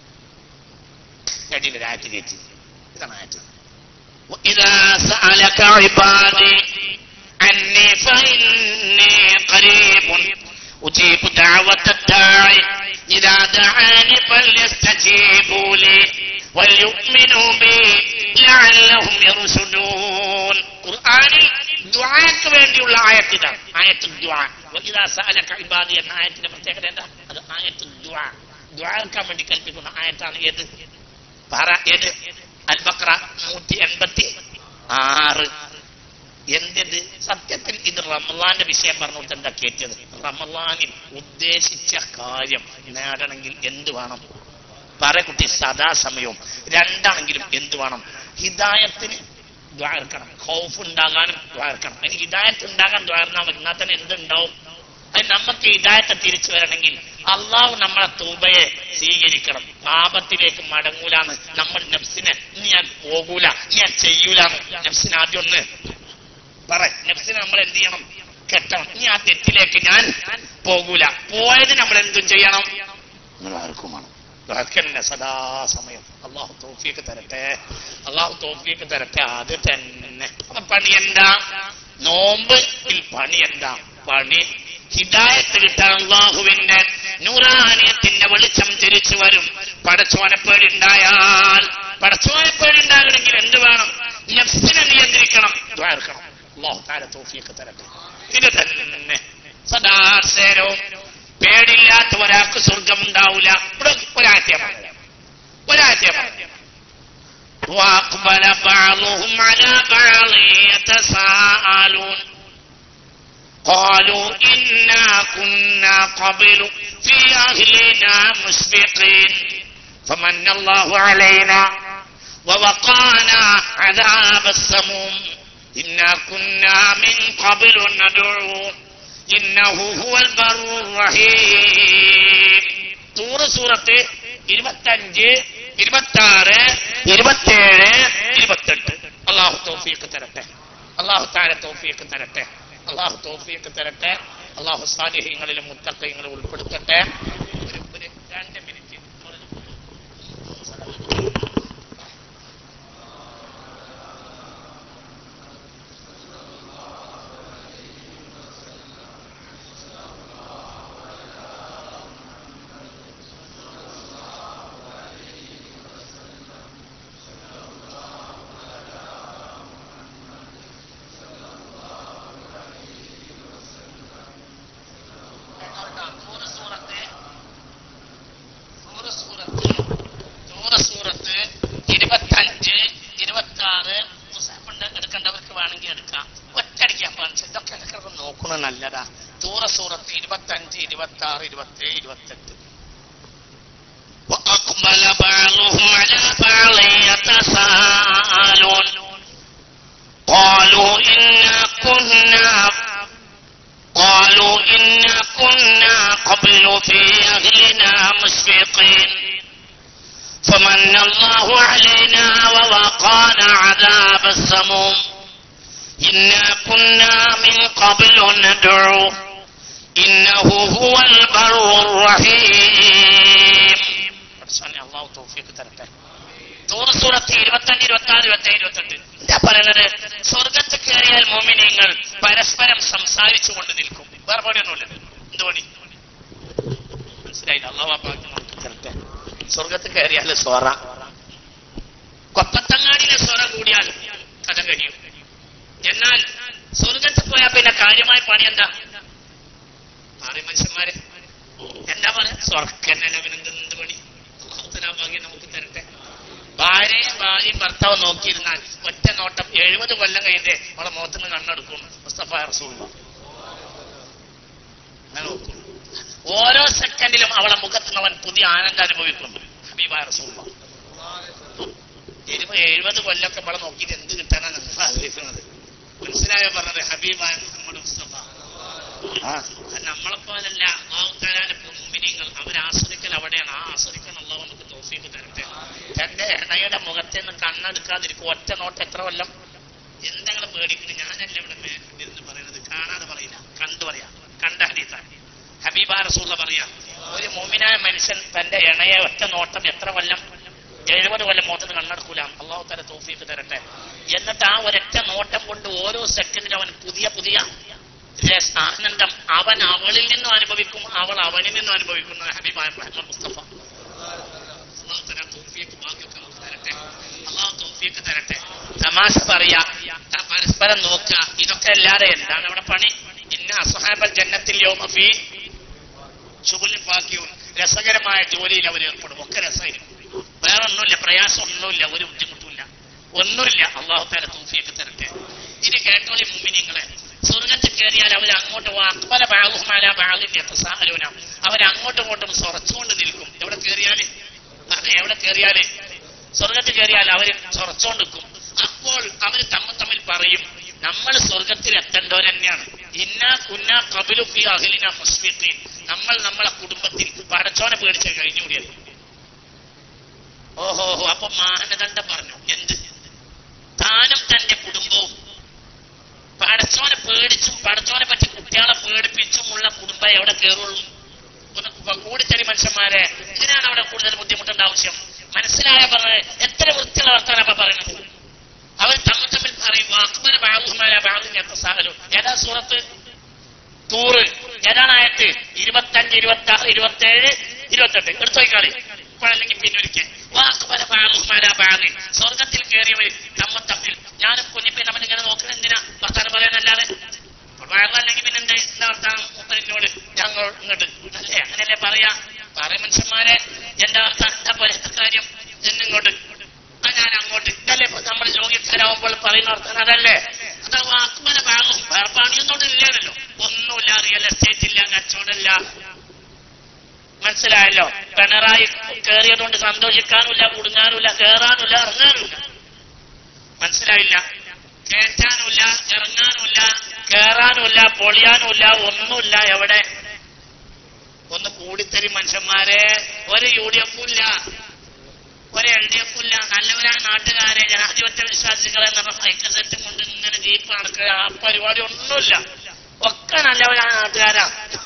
അടിയിൽ ഒരു ആയത്ത് കയറ്റി ഇതാണ് ആയത്ത് وإذا سألك عبادي عني فإني قريب أجيب دعوة الداعي إذا دعاني فليستجيبوا لي وليؤمنوا بي لعلهم يرشدون ഖുർആനിൽ ദുആക്ക് വേണ്ടിയുള്ള ആയത്ത് ഇതാണ് ആയത്ത് ദുആ വഇദാ സഅലക ഇബാദി എന്ന ആയത്തിന്റെ പ്രത്യേകത എന്താ അത് ആയത്ത് ദുആ ദുആക്കാൻ വേണ്ടി കൽപ്പിക്കുന്ന ആയത്താണ് ഏത് പറ ഏത് അൽബക്ര നൂറ്റി എൺപത്തി ആറ് എന്തിത് സത്യത്തിൽ ഇത് റമലാന്റെ വിഷയം പറഞ്ഞുകൊണ്ട് എന്താ കേറ്റത് റമലാനിൽ ഉദ്ദേശിച്ച കാര്യം നേടണമെങ്കിൽ എന്ത് വേണം പറ കുട്ടി സദാസമയവും രണ്ടാണെങ്കിലും എന്ത് വേണം ഹിദായത്തിന് ദ്വാർക്കണം ഹൗഫ് ഉണ്ടാകാനും ദ്വാർക്കണം അതിന് ഹിദായത്ത് ഉണ്ടാകാൻ ദ്വാർന്നാൽ മതി എന്നാൽ തന്നെ എന്തുണ്ടാവും അത് നമുക്ക് ഹിദായത്തെ തിരിച്ചു വരണമെങ്കിൽ അള്ളാഹു നമ്മളെ തൂബയെ സ്വീകരിക്കണം പാപത്തിലേക്ക് മടങ്ങൂലാന്ന് നമ്മൾ നഫ്സിനെ ഇനി ഞാൻ പോകൂല ഇനി ഞാൻ ചെയ്യൂലാന്ന് നഫ്സിന് ആദ്യം ഒന്ന് പറ നഫ്സിനെ നമ്മൾ എന്ത് ചെയ്യണം കെട്ടണം ഇനി ആ തെറ്റിലേക്ക് ഞാൻ പോകൂല പോയത് നമ്മൾ എന്തും ചെയ്യണം നിങ്ങൾ ആർക്കും വേണം ദ്വാരക്കന്നെ സദാസമയം അള്ളാഹു തോഫിയൊക്കെ തരട്ടെ അള്ളാഹു തോഫിയൊക്കെ തരട്ടെ അത് തന്നെ അപ്പൊ പണി എന്താ നോമ്പ് പണി എന്താ പണി ഹിദായത്ത് കിട്ടാൻ അള്ളാഹുവിന്റെ നൂറാനിയത്തിന്റെ വെളിച്ചം തിരിച്ചു വരും പടച്ചോനപ്പേടുണ്ടായാൽ പടച്ചോനപ്പേടുണ്ടാകണമെങ്കിൽ എന്ത് വേണം നഫ്സിനെ നിയന്ത്രിക്കണം ദ്വാർക്കണം അള്ളാഹു താര തോഫിയൊക്കെ തരട്ടെ ഇത് തന്നെ സദാസേരവും പേടില്ലാത്ത ഒരാൾക്ക് സ്വർഗം ഉണ്ടാവില്ല ഇവിടെ ഒരാഴ്ച ഒരാഴ്ച وأقبل بعضهم على بعض يتساءلون قالوا إنا كنا قبل في أهلنا مشفقين فمن الله علينا ووقانا عذاب السموم إنا كنا من قبل ندعوه إنه هو البر الرحيم തൂറ് സൂറത്ത് ഇരുപത്തഞ്ച് ഇരുപത്തി ആറ് ഇരുപത്തേഴ് ഇരുപത്തെട്ട് അള്ളാഹു തോഫിയൊക്കെ തരട്ടെ അള്ളാഹു താര തോഫിയൊക്കെ തരട്ടെ അള്ളാഹു തോഫിയൊക്കെ തരട്ടെ അള്ളാഹു സാലിഹ്യങ്ങളിലും മുത്തക്കയങ്ങളും ഉൾപ്പെടുത്തട്ടെ ഒരു ഒരു രണ്ട് മിനിറ്റ് സൂറത്ത് ഇരുപത്തഞ്ച് ഇരുപത്തി ആറ് മുസാഫുണ്ട് എടുക്കേണ്ടവർക്ക് വേണമെങ്കിൽ എടുക്കാം ഒറ്റടിക്കാൻ പാടില്ല ഇതൊക്കെ ഇടയ്ക്കൊക്കെ നോക്കുന്നത് നല്ലതാ തൂറ സൂറത്ത് ഇരുപത്തഞ്ച് ഇരുപത്തി ആറ് ഇരുപത്തി ഏഴ് ഇരുപത്തെട്ട് وأقبل بعضهم على بعض يتساءلون قالوا إنا كنا قالوا إنا كنا قبل في أهلنا مشفقين فمن الله علينا ووقانا عذاب السموم إنا كنا من قبل ندعوه إنه هو البر الرحيم الله توفيق تركه തൂറ് സൂറത്ത് ഇരുപത്തഞ്ച് ഇരുപത്തി ആറ് ഇരുപത്തി ഏഴ് ഇരുപത്തെട്ട് എന്താ പറയുന്നത് സ്വർഗത്ത് കയറിയാൽ മോമിനിയങ്ങൾ പരസ്പരം സംസാരിച്ചു കൊണ്ട് നിൽക്കും വേറെ പണിയൊന്നുമില്ല എന്ത് പണി മനസ്സിലായില്ല അള്ളാഹ് ആ ഭാഗത്ത് നമുക്ക് തരട്ടെ സ്വർഗത്ത് കയറിയാൽ സോറ കൊപ്പത്തങ്ങാടിയിലെ സോറ കൂടിയാൽ കഥ കഴിയും എന്നാൽ സ്വർഗത്ത് പോയാൽ പിന്നെ കാര്യമായ പണി എന്താ ആറ് മനുഷ്യന്മാര് എന്താ പറയാ സ്വർഗന്നെ എന്ത് പണി അള്ളാഹുത്തലാ ഭാഗ്യം നമുക്ക് തരട്ടെ ഭാര്യയും ഭാര്യയും ഭർത്താവ് നോക്കിയിരുന്നാൽ ഒറ്റ നോട്ടം എഴുപത് കൊല്ലം കഴിഞ്ഞ് അവളെ മുഖത്തുനിന്ന് കണ്ണെടുക്കും മുസ്തഫ റസൂള്ള അങ്ങനെ നോക്കും ഓരോ സെക്കൻഡിലും അവളെ മുഖത്ത് നിന്ന് അവൻ പുതിയ ആനന്ദം അനുഭവിക്കും ഹബീബ റസൂള്ള എഴുപത് എഴുപത് കൊല്ലമൊക്കെ അവളെ നോക്കിയിട്ട് എന്ത് കിട്ടാനാണ് നിങ്ങൾ ആഗ്രഹിക്കുന്നത് മനസ്സിലായോ പറഞ്ഞത് ഹബീബ മുഹമ്മദ് മുസ്തഫ ആ അത് നമ്മളെ പോലല്ല അള്ളാഹുത്താലാന്റെ മുമ്പിനിങ്ങൾ അവർ ആസ്വദിക്കൽ അവിടെയാണ് ആ ആസ്വദിക്കാൻ അള്ളാഹു നമുക്ക് തോഫീക്ക് തരട്ടെ തന്റെ എണ്ണയുടെ മുഖത്തെ നിന്ന് കണ്ണെടുക്കാതിരിക്കും ഒറ്റ നോട്ട് എത്ര കൊല്ലം എന്തെങ്കിലും പേടിക്കുന്നത് ഞാനല്ല ഇവിടെ എന്ന് പറയുന്നത് കാണാതെ പറയില്ല കണ്ടു പറയാം കണ്ട ഹരീത്താണ് ഹബീബ റസൂള്ള പറയാം ഒരു മോമിനായ മനുഷ്യൻ തന്റെ ഇണയെ ഒറ്റ നോട്ടം എത്ര കൊല്ലം എഴുപത് കൊല്ലം മുഖത്ത് കണ്ണെടുക്കൂല അള്ളാഹു തല തോഫീക്ക് തരട്ടെ എന്നിട്ട് ആ ഒരൊറ്റ നോട്ടം കൊണ്ട് ഓരോ സെക്കൻഡിലും അവൻ പുതിയ പുതിയ രസ- ആനന്ദം അവൻ അവളിൽ നിന്നും അനുഭവിക്കും അവൾ അവനിൽ നിന്നും അനുഭവിക്കുന്ന ഹബീബായ മുഹമ്മദ് മുസ്തഫ അള്ളാഹു തല തോഫീക്ക് ഭാഗ്യമൊക്കെ നമുക്ക് തരട്ടെ അള്ളാഹു തോഫീക്ക് തരട്ടെ തമാശ പറയാ ത- പരസ്പരം നോക്കുക ഇതൊക്കെ അല്ലാതെ എന്താണ് അവിടെ പണി ഇന്ന അസുഹാബൽ ജന്നത്തിൽ യോമഫി ചുകുലിൻ ബാക്കിയും രസകരമായ ജോലിയിൽ അവർ ഏർപ്പെടും ഒക്കെ രസമായിരിക്കും വേറെ ഒന്നുമില്ല പ്രയാസം ഒന്നുമില്ല ഒരു ബുദ്ധിമുട്ടുമില്ല ഒന്നുമില്ല അള്ളാഹു താല തൂഫിയൊക്കെ തരട്ടെ ഇനി കേട്ടോളി മുമ്മിനിങ്ങളെ സ്വർഗത്തിൽ കയറിയാൽ അവർ അങ്ങോട്ട് അക്ബല ബാഹുമാല ബാഹിന്റെ പ്രസാഹലൂന അവർ അങ്ങോട്ടും ഇങ്ങോട്ടും സ്വറച്ചുകൊണ്ട് നിൽക്കും എവിടെ കയറിയാല് അതെ എവിടെ കയറിയാല് സ്വർഗത്തിൽ കയറിയാൽ അവര് സ്വറച്ചുകൊണ്ട് നിൽക്കും അപ്പോൾ അവർ തമ്മിൽ തമ്മിൽ പറയും നമ്മൾ സ്വർഗത്തിൽ എത്തേണ്ടവർ തന്നെയാണ് ഇന്ന കുന്ന കബിലുഫി അഖിലിന മുസ്ലിഖീൻ നമ്മൾ നമ്മളെ കുടുംബത്തിൽ പടച്ചോനെ പേടിച്ച് കഴിഞ്ഞുകൂടിയത് ഓഹോ അപ്പൊ മാനദണ്ഡം പറഞ്ഞു എന്ത് താനും തന്റെ കുടുംബവും പടച്ചോനെ പേടിച്ചും പടച്ചോനെ പറ്റി കുട്ടികളെ പേടിപ്പിച്ചുമുള്ള കുടുംബം എവിടെ കയറുള്ളൂ ഒന്ന് കൂടിത്തരി മനുഷ്യന്മാരെ ഇതിനാണ് അവിടെ കൂടുതൽ ബുദ്ധിമുട്ടേണ്ട ആവശ്യം മനസ്സിലായ പറഞ്ഞത് എത്ര വൃത്തിയുള്ള വർത്താനം അപ്പൊ പറയുന്നത് അവർ തമ്മിൽ തമ്മിൽ പറയും അക്ബർ ബാബുമാല ബാബുവിന്റെ എത്ര സാഹലും ഏതാ സൂറത്ത് തൂറ് ഏതാണ് ആയത്ത് ഇരുപത്തഞ്ച് ഇരുപത്തി ആറ് ഇരുപത്തി ഏഴ് ഇരുപത്തെട്ട് എടുത്തു നോക്കാളി ഇപ്പോഴല്ലെങ്കിൽ പിന്നൊരിക്കൽ വാക്കുപര ബാബുമാല ബാബി സ്വർഗത്തിൽ കയറിയവർ തമ്മിൽ തമ്മിൽ ഞാനും കുഞ്ഞിപ്പി നമ്മൾ ഇങ്ങനെ നോക്കണം എന്തിനാ വർത്താനം പറയാനല്ലാതെ വയറല്ലെങ്കിൽ പിന്നെ എന്താ എന്താ വർത്താനം മുപ്പതിനോട് ഞങ്ങൾ ഇങ്ങോട്ട് അല്ലേ അങ്ങനെയല്ലേ പറയാ പറയ മനുഷ്യന്മാരെ എന്താ വർത്താനം എന്താ പോലത്തെ കാര്യം എന്നിങ്ങോട്ട് ആ ഞാൻ അങ്ങോട്ട് ഇതല്ലേ ഇപ്പൊ നമ്മൾ രോഗിക്കാരാവുമ്പോൾ പറയുന്ന വർത്താനം അതല്ലേ അത് വാക്കുമല ഭാഗം വേറെ പണിയൊന്നും ഇല്ലല്ലോ ഒന്നുമില്ല റിയൽ എസ്റ്റേറ്റ് ഇല്ല കച്ചവടമില്ല മനസ്സിലായല്ലോ പിണറായി കയറിയതുകൊണ്ട് സന്തോഷിക്കാനുമില്ല കുടുങ്ങാനുമില്ല കയറാനുമില്ല ഇറങ്ങാനുമില്ല മനസ്സിലായില്ല കയറ്റാനുമില്ല ഇറങ്ങാനുമില്ല കയറാനുമില്ല പൊളിയാനുമില്ല ഒന്നുമില്ല എവിടെ ഒന്ന് കൂടിത്തരും മനുഷ്യന്മാരെ ഒരു യു ഡി എഫും ഇല്ല ഒരു എൽ ഡി എഫും ഇല്ല നല്ലവരായ നാട്ടുകാരെ ജനാധിപത്യ വിശ്വാസികളെ എന്ന് പറഞ്ഞ സൈക്കിൾ സെറ്റും കൊണ്ട് ഇങ്ങനെ ജീപ്പ് നടക്കുക ആ പരിപാടി ഒന്നുമില്ല ഒക്കെ നല്ലവരായ നാട്ടുകാരാ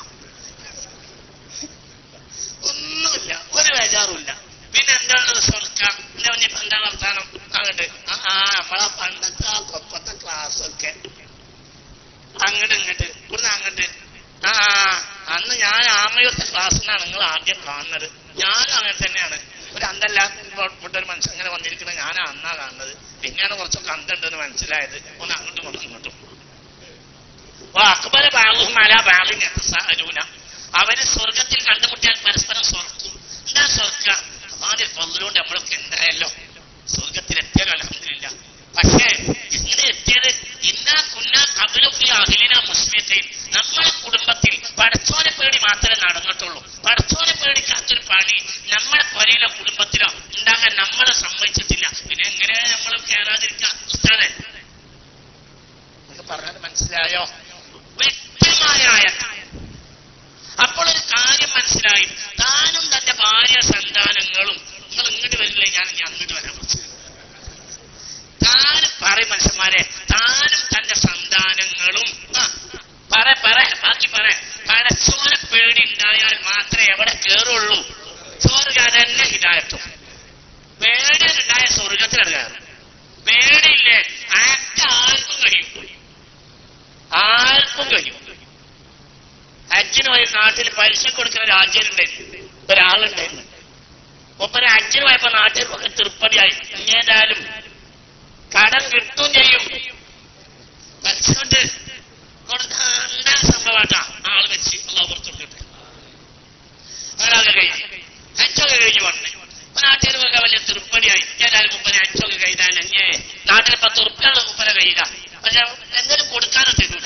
ഒന്നുമില്ല ഒരു ബേജാറുമില്ല പിന്നെ എന്താണ് സ്വർക്കാം എന്റെ കുഞ്ഞിപ്പോ എന്താ വർത്താനം അങ്ങോട്ട് ആ ആ, നമ്മളെ പണ്ടത്തെ ആ കൊപ്പത്തെ ക്ലാസ് ഒക്കെ അങ്ങോട്ട് ഇങ്ങോട്ട് ഇവിടുന്ന് അങ്ങോട്ട് ആ ആ, അന്ന് ഞാൻ ആമയൂർത്തെ ക്ലാസ്സിനാണ് നിങ്ങൾ ആദ്യം കാണുന്നത് ഞാനും അങ്ങനെ തന്നെയാണ് ഒരു അന്തല്ലാത്ത ഒരു മനുഷ്യൻ അങ്ങനെ വന്നിരിക്കുന്നത് ഞാൻ അന്നാ കാണുന്നത് പിന്നെയാണ് കുറച്ചൊക്കെ അന്തണ്ടെന്ന് മനസ്സിലായത് ഒന്ന് അങ്ങോട്ടും ഒന്ന് ഇങ്ങോട്ടും അക്ബർ ബാബുഹും അല ബാബിനെ തസാഅലൂന അവര് സ്വർഗത്തിൽ കണ്ടുമുട്ടിയാൽ പരസ്പരം സ്വർക്കും എന്താ സ്വർക്ക ആദ്യം പതിലുകൊണ്ട് നമ്മളൊക്കെ എന്തായല്ലോ സ്വർഗത്തിൽ എത്തിയാലോ അലഹമില്ല പക്ഷേ എങ്ങനെ എത്തിയത് ഇന്നാ കുന്ന കബിലുഫി അഖിലിന മുസ്ലിത്തിൽ നമ്മളെ കുടുംബത്തിൽ പടച്ചോനെ പേടി മാത്രമേ നടന്നിട്ടുള്ളൂ പടച്ചോനെ പേടിക്കാത്തൊരു പണി നമ്മളെ പൊരയിലോ കുടുംബത്തിലോ ഉണ്ടാകാൻ നമ്മളെ സമ്മതിച്ചിട്ടില്ല പിന്നെ എങ്ങനെ നമ്മൾ കയറാതിരിക്കാം ഉസ്താദെ നിങ്ങൾക്ക് പറഞ്ഞത് മനസ്സിലായോ വ്യക്തമായ ആയത്ത് അപ്പോൾ ഒരു കാര്യം മനസ്സിലായി താനും തന്റെ ഭാര്യ സന്താനങ്ങളും നിങ്ങൾ ഇങ്ങോട്ട് വരില്ലേ ഞാൻ ഇനി അങ്ങോട്ട് വരാൻ പറ്റും താനും പറയും മനുഷ്യന്മാരെ താനും തന്റെ സന്താനങ്ങളും ആ, പറ പറ ബാക്കി പറ പടച്ചോനെ പേടി ഉണ്ടായാൽ മാത്രമേ എവിടെ കേറുള്ളൂ സ്വർഗ തന്നെ ഹിതായത്തും പേടിയുണ്ടായ സ്വർഗത്തിലാണ് കയറും പേടിയില്ലേ ആക്ട് ആർക്കും കഴിയും ആർക്കും കഴിയും ഹജ്ജിന് പോയി നാട്ടിൽ പലിശ കൊടുക്കുന്ന രാജ്യമുണ്ടായിരുന്നു ഒരാളുണ്ടായിരുന്നു ഒപ്പന ഹജ്ജിന് പോയപ്പോ നാട്ടിൽ ഒക്കെ തൃപ്പതിയായി ഇനി ഏതായാലും കടം കിട്ടും ചെയ്യും പലിശ കൊണ്ട് കൊടുത്ത സംഭവമാട്ടാ ആള് വെച്ച് അള്ളാഹ് പുറത്തുവിട്ടിട്ട് അയാളൊക്കെ കഴിഞ്ഞു ഹജ്ജൊക്കെ കഴിഞ്ഞു വന്നേ ഇപ്പൊ നാട്ടിൽ പോകാൻ വലിയ തൃപ്പതിയായി ഏതായാലും മുപ്പനെ ഹജ്ജൊക്കെ കഴിഞ്ഞാൽ ഏ നാട്ടിൽ പത്ത് ഉറുപ്പിയുള്ള മുപ്പനെ കഴിയില്ല പക്ഷെ എന്തെങ്കിലും കൊടുക്കാനും തരൂല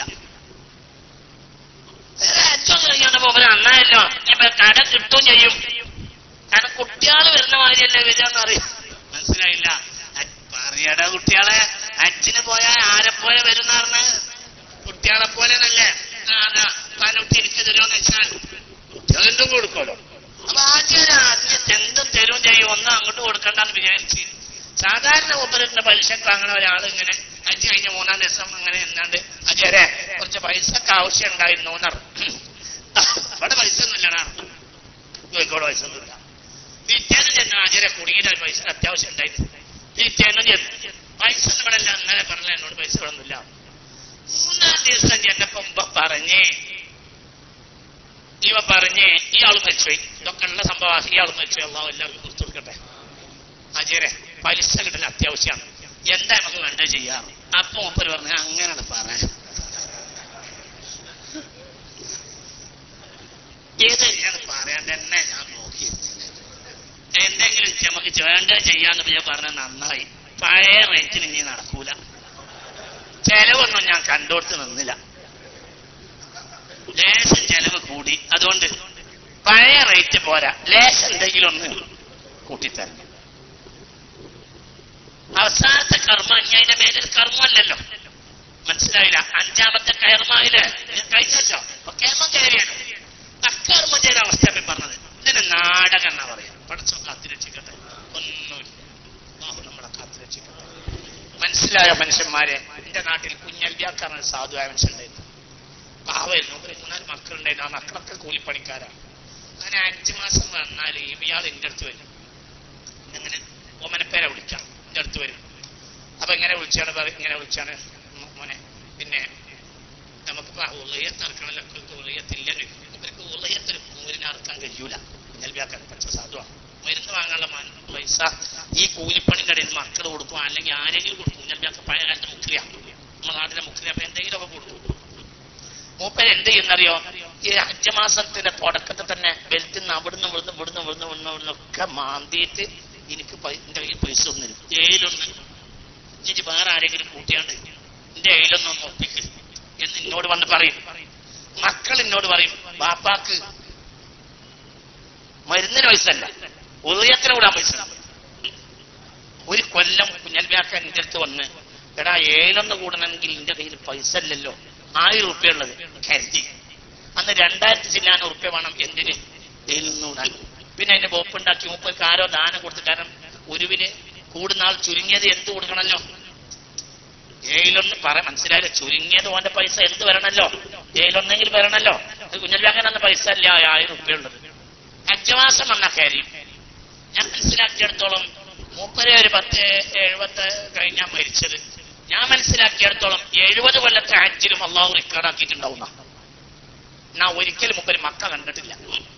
ഏറ്റവും കഴിയാണ്ട് പോകുമ്പോൾ നന്നായല്ലോ ഇപ്പൊ കട കിട്ടും ചെയ്യും കാരണം കുട്ടികൾ വരുന്ന മാതിരിയല്ലേ വരികയെന്ന് അറിയാം മനസ്സിലായില്ല അ- പറയടാ കുട്ടികളെ അച്ഛന് പോയാൽ ആരെ പോലെ വരുന്ന പറഞ്ഞ കുട്ടികളെ പോലെ നല്ലേ പലൊക്കെ എനിക്ക് തരുമെന്ന് വെച്ചാൽ കുട്ടികളെന്തും കൊടുക്കുമല്ലോ അപ്പൊ ആദ്യം ആദ്യം എന്തും തരും ചെയ്യും ഒന്നും അങ്ങോട്ട് കൊടുക്കണ്ടെന്ന് വിചാരിച്ച് സാധാരണ ഒപ്പരത്തിന്റെ പലിശക്ക് അങ്ങനെ ഒരാൾ ഇങ്ങനെ അഞ്ച് കഴിഞ്ഞ മൂന്നാം ദിവസം അങ്ങനെ എന്നാണ്ട് അജയരെ കുറച്ച് പൈസക്ക് ആവശ്യം ഉണ്ടായിരുന്നു എന്നറിഞ്ഞു അവിടെ പൈസ ഒന്നുമില്ലടാ കോഴിക്കോട് പൈസ ഒന്നുമില്ല പിറ്റേന്ന് ചെന്ന് അജയരെ കുടുങ്ങിയിട്ട് ഒരു പൈസ അത്യാവശ്യം ഉണ്ടായിരുന്നു പിറ്റേന്ന് ചെന്ന് പൈസ ഒന്നും ഇവിടെ അല്ല അങ്ങനെ പറഞ്ഞ എന്നോട് പൈസ ഇവിടെ ഒന്നുമില്ല മൂന്നാം ദിവസം ചെന്നപ്പോ ഉമ്പ പറഞ്ഞേ ഇവ പറഞ്ഞേ ഇയാൾ മരിച്ചുപോയി ഇതൊക്കെ ഉള്ള സംഭവം ഇയാൾ മരിച്ചു അള്ളാഹു എല്ലാവർക്കും കുറിച്ച് കൊടുക്കട്ടെ അജയരെ പലിശ കിട്ടൽ അത്യാവശ്യമാണ് എന്താ നമുക്ക് വേണ്ടത് ചെയ്യാം അപ്പൊ മൂപ്പര് പറഞ്ഞു അങ്ങനെയാണ് പറയാൻ ഏത് ഞാൻ പറയാൻ തന്നെ ഞാൻ നോക്കിയിരുന്നില്ല എന്തെങ്കിലും നമുക്ക് വേണ്ടത് ചെയ്യാന്ന് ഞാൻ പറഞ്ഞ നന്നായി പഴയ റേറ്റിന് ഇനി നടക്കൂല ചെലവൊന്നും ഞാൻ കണ്ടോടുത്ത് നിന്നില്ല ലേശം ചെലവ് കൂടി അതുകൊണ്ട് പഴയ റേറ്റ് പോരാ ലേശം എന്തെങ്കിലും ഒന്ന് കൂട്ടിത്തരണം അവസാനത്തെ കർമ്മ ഇനി അതിന്റെ മേലിൽ കർമ്മമല്ലല്ലോ മനസ്സിലായില്ല അഞ്ചാമത്തെ കർമ്മയില് കഴിച്ചോ കേമം കയറിയാണ് അക്കർമ്മം ചെയ്ത അവസ്ഥ ഞാൻ പറഞ്ഞത് ഇതിന് നാടകം എന്നാ പറയാ പഠിച്ചോ കാത്തിരക്ഷിക്കട്ടെ ഒന്നുമില്ല അല്ലാഹു നമ്മളെ കാത്തിരക്ഷിക്കട്ടെ മനസ്സിലായ മനുഷ്യന്മാരെ എന്റെ നാട്ടിൽ കുഞ്ഞല്യാക്കാരൻ സാധുവായ മനുഷ്യണ്ടായിരുന്നു പാവായിരുന്നു ഒരു മൂന്നാല് മക്കളുണ്ടായിരുന്നു ആ മക്കളൊക്കെ കൂലിപ്പണിക്കാരാണ് അങ്ങനെ അഞ്ചു മാസം വന്നാൽ ഇയാൾ എന്റെ അടുത്ത് വരും അങ്ങനെ ഓമനപ്പേരെ വിളിക്കാം എന്റെ അടുത്ത് വരും അപ്പൊ ഇങ്ങനെ വിളിച്ചാണ് പറ- ഇങ്ങനെ വിളിച്ചാണ് മോ- മോനെ പിന്നെ നമുക്ക് ഉള്ളയത്ത് ഇറക്കണമല്ലോ ഉള്ളയത്തില്ലല്ലോ ഇവർക്ക് ഉള്ളയത്തൊരു കൂലിനെ ഇറക്കാൻ കഴിയൂല കുഞ്ഞൽവിയാക്കാൻ പച്ച സാധുവാണ് മരുന്ന് വാങ്ങാനുള്ള മൻ- പൈസ ഈ കൂലിപ്പണിന്റെ ഇടയിൽ മക്കൾ കൊടുക്കും അല്ലെങ്കിൽ ആരെങ്കിലും കൊടുക്കും കുഞ്ഞൽവിയാക്ക പഴയ കാലത്ത് മുക്രിയ നമ്മുടെ നാട്ടിലെ മുക്രിയ അപ്പൊ എന്തെങ്കിലുമൊക്കെ കൊടുക്കും മൂപ്പൻ എന്ത് ചെയ്യുന്നറിയോ ഈ അഞ്ചമാസത്തിന്റെ തുടക്കത്തിൽ തന്നെ വെളുത്തുനിന്ന് അവിടുന്ന് ഇവിടുന്ന് ഇവിടുന്ന് ഇവിടുന്ന് ഇവിടുന്ന് ഇവിടുന്നൊക്കെ മാന്തിയിട്ട് എനിക്ക് പൈ- എന്റെ കയ്യിൽ പൈസ ഒന്നും ഏലൊന്ന് ഇനി വേറെ ആരെങ്കിലും കൂട്ടിയാണ്ട് എന്റെ കയ്യിലൊന്നും ഒന്ന് ഒപ്പിക്ക് എന്ന് എന്നോട് വന്ന് പറയും മക്കൾ എന്നോട് പറയും ബാപ്പാക്ക് മരുന്നിന് പൈസ അല്ല ഉദയത്തിന് വിടാൻ പൈസ ഒരു കൊല്ലം കുഞ്ഞൽവ്യാക്കാൻ എന്റെ അടുത്ത് വന്ന് എടാ ഏലൊന്ന് കൂടണമെങ്കിൽ എന്റെ കയ്യിൽ പൈസ ഇല്ലല്ലോ ആയിരം ഉറുപ്പ്യ ഉള്ളത് കരുതി അന്ന് രണ്ടായിരത്തി ചില്ലാന ഉറുപ്പ്യ വേണം എന്തിന് ഏലൊന്നൂടാൻ പിന്നെ അതിന്റെ ബോപ്പുണ്ടാക്കി മുപ്പത് ആരോ ദാനം കൊടുത്തു കാരണം ഒരുവിന് കൂടുന്നാൾ ചുരുങ്ങിയത് എന്ത് കൊടുക്കണല്ലോ ഏയിലൊന്ന് പറ മനസ്സിലായില്ല ചുരുങ്ങിയത് ഓന്റെ പൈസ എന്ത് വരണല്ലോ ഏയിലൊന്നെങ്കിൽ വരണല്ലോ കുഞ്ഞൽവാങ്ങാനൊന്നും പൈസ അല്ല ആയിരം ഉറുപ്പ്യ ഉള്ളത് അഞ്ചമാസം വന്ന കാര്യം ഞാൻ മനസ്സിലാക്കിയിടത്തോളം മൂപ്പരെ ഒരു പത്ത് എഴുപത്ത് കഴിഞ്ഞാൽ മരിച്ചത് ഞാൻ മനസ്സിലാക്കിയിടത്തോളം എഴുപത് കൊല്ലത്തെ ഹജ്ജിലും അള്ളാഹു റെക്കോർഡാക്കിയിട്ടുണ്ടാവുന്ന എന്നാ ഒരിക്കലും മുമ്പ് മക്ക കണ്ടിട്ടില്ല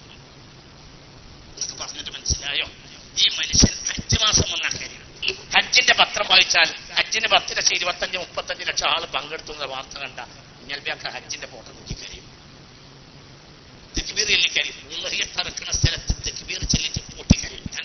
എന്നൊക്കെ പറഞ്ഞിട്ട് മനസ്സിലായോ ഈ മനുഷ്യൻ അഞ്ച് മാസം വന്ന കാര്യം ഹജ്ജിന്റെ പത്രം വായിച്ചാൽ ഹജ്ജിന് പത്ത് ലക്ഷം ഇരുപത്തഞ്ച് മുപ്പത്തഞ്ച് ലക്ഷം ആള് പങ്കെടുത്തു എന്ന വാർത്ത കണ്ട ഞൽബിയാക്ക ഹജ്ജിന്റെ ഫോട്ടോ നോക്കി കഴിയും തെക്കുബീർ ചൊല്ലിക്കരി ഉള്ളഹിയത്തറക്കുന്ന സ്ഥലത്ത് തെക്കുബീർ ചെല്ലിച്ച് പൊട്ടിക്കരി ഞാൻ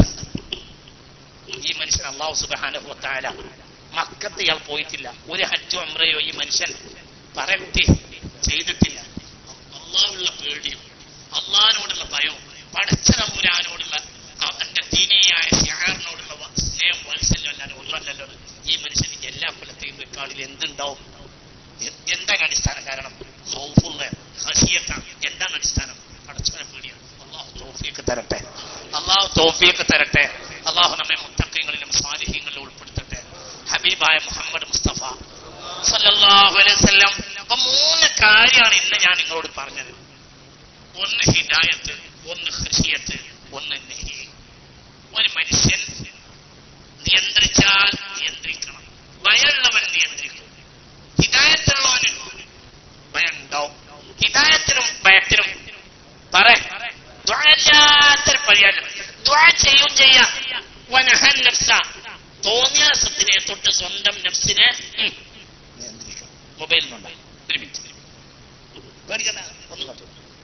ഈ മനുഷ്യൻ അള്ളാഹു സുബാനുഭവത്തായ മക്കത്ത് ഇയാൾ പോയിട്ടില്ല ഒരു ഹജ്ജോ അമ്രയോ ഈ മനുഷ്യൻ പറയട്ടി ചെയ്തിട്ടില്ല അള്ളാഹുള്ള പേടിയും അള്ളാഹിനോടുള്ള ഭയവും പടച്ചറമ്പുരാനോടുള്ള അവന്റെ ദീനീയായ ഷാറിനോടുള്ള വ- സ്നേഹം വാത്സല്യം അല്ലാതെ ഒന്നല്ലല്ലോ ഈ മനുഷ്യന് എല്ലാ കൊല്ലത്തെയും റെക്കോർഡിൽ എന്തുണ്ടാവും എ- എന്താണ് അടിസ്ഥാന കാരണം ഹൗഫുള്ള ഹസിയത്താണ് എന്താണ് അടിസ്ഥാനം പടച്ചവനെ പേടിയാണ് അള്ളാഹു തോഫിയൊക്കെ തരട്ടെ അള്ളാഹു തോഫിയൊക്കെ തരട്ടെ അള്ളാഹു നമ്മെ മുത്തക്കങ്ങളിലും സ്വാലിഹ്യങ്ങളിലും ഉൾപ്പെടുത്തട്ടെ ഹബീബായ മുഹമ്മദ് മുസ്തഫ സല്ലല്ലാഹു അലൈഹി വസല്ലം അപ്പൊ മൂന്ന് കാര്യമാണ് ഇന്ന് ഞാൻ നിങ്ങളോട് പറഞ്ഞത് ഒന്ന് ഹിദായത്ത് ഒന്ന് ഹൃഷിയത്ത് ഒന്ന് നെഹി ഒരു മനുഷ്യൻ നിയന്ത്രിച്ചാൽ നിയന്ത്രിക്കണം ഭയമുള്ളവൻ നിയന്ത്രിക്കും ഹിദായത്തുള്ളവന് ഭയം ഉണ്ടാവും ഹിദായത്തിനും ഭയത്തിനും പറ ദ്വാല്ലാത്തൊരു പരിഹാരം ദ്വാ ചെയ്യും ചെയ്യാം വനഹൻ നഫ്സ തോന്നിയാസത്തിനെ തൊട്ട് സ്വന്തം നഫ്സിനെ ഉം, നിയന്ത്രിക്കണം മൊബൈൽ നിന്നുണ്ട് ഒരു മിനിറ്റ് പേടിക്കണ്ട ഒന്ന് കണ്ടു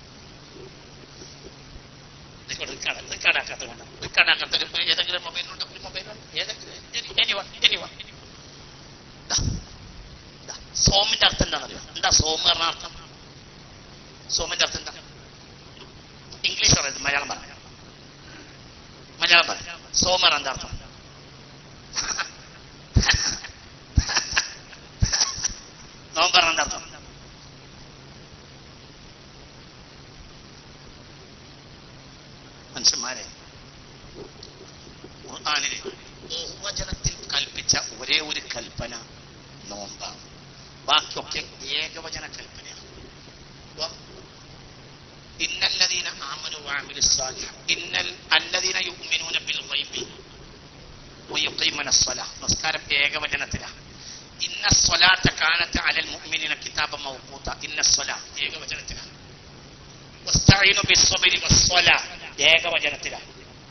റെക്കോർഡാക്കാത്ത വേണ്ട റെക്കോർഡാക്കാത്ത ഏതെങ്കിലും മൊബൈലുണ്ടോ ഒരു മൊബൈലുണ്ട് ഏതെങ്കിലും എനിവൺ എനിവൺ സോമിന്റെ അർത്ഥം എന്താണെന്നറിയോ എന്താ സോമ പറഞ്ഞ അർത്ഥം സോമിന്റെ അർത്ഥം എന്താ ഇംഗ്ലീഷ് പറയുന്നത് മലയാളം പറയാം മലയാളം പറയാം സോമർ എന്താ അർത്ഥം നോമ്പർ എന്താ അർത്ഥം മനുഷ്യന്മാരെ ഖുർആനിലെ ബഹുവചനത്തിൽ കൽപ്പിച്ച ഒരേ ഒരു കൽപ്പന നോമ്പാണ് ബാക്കിയൊക്കെ ഏകവചന കൽപ്പനയാണ് വ- ഇന്നല്ലദീന ആമനു വഅമിലു സ്സാലിഹ് ഇന്നൽ അല്ലദീന യുഅ്മിനൂന ബിൽ ഗൈബി വയുഖീമുന സ്സലാഹ് നമസ്കാരം ഏകവചനത്തിലാണ് ഇന്ന സ്വലാത്ത കാനത്ത് അലൽ മുഅ്മിനീന കിതാബൻ മൗഖൂത ഇന്ന സ്വലാ ഏകവചനത്തിലാണ് വസ്തഈനു ബിസ്സബ്രി വസ്സലാഹ് ഏകവചനത്തിലാണ്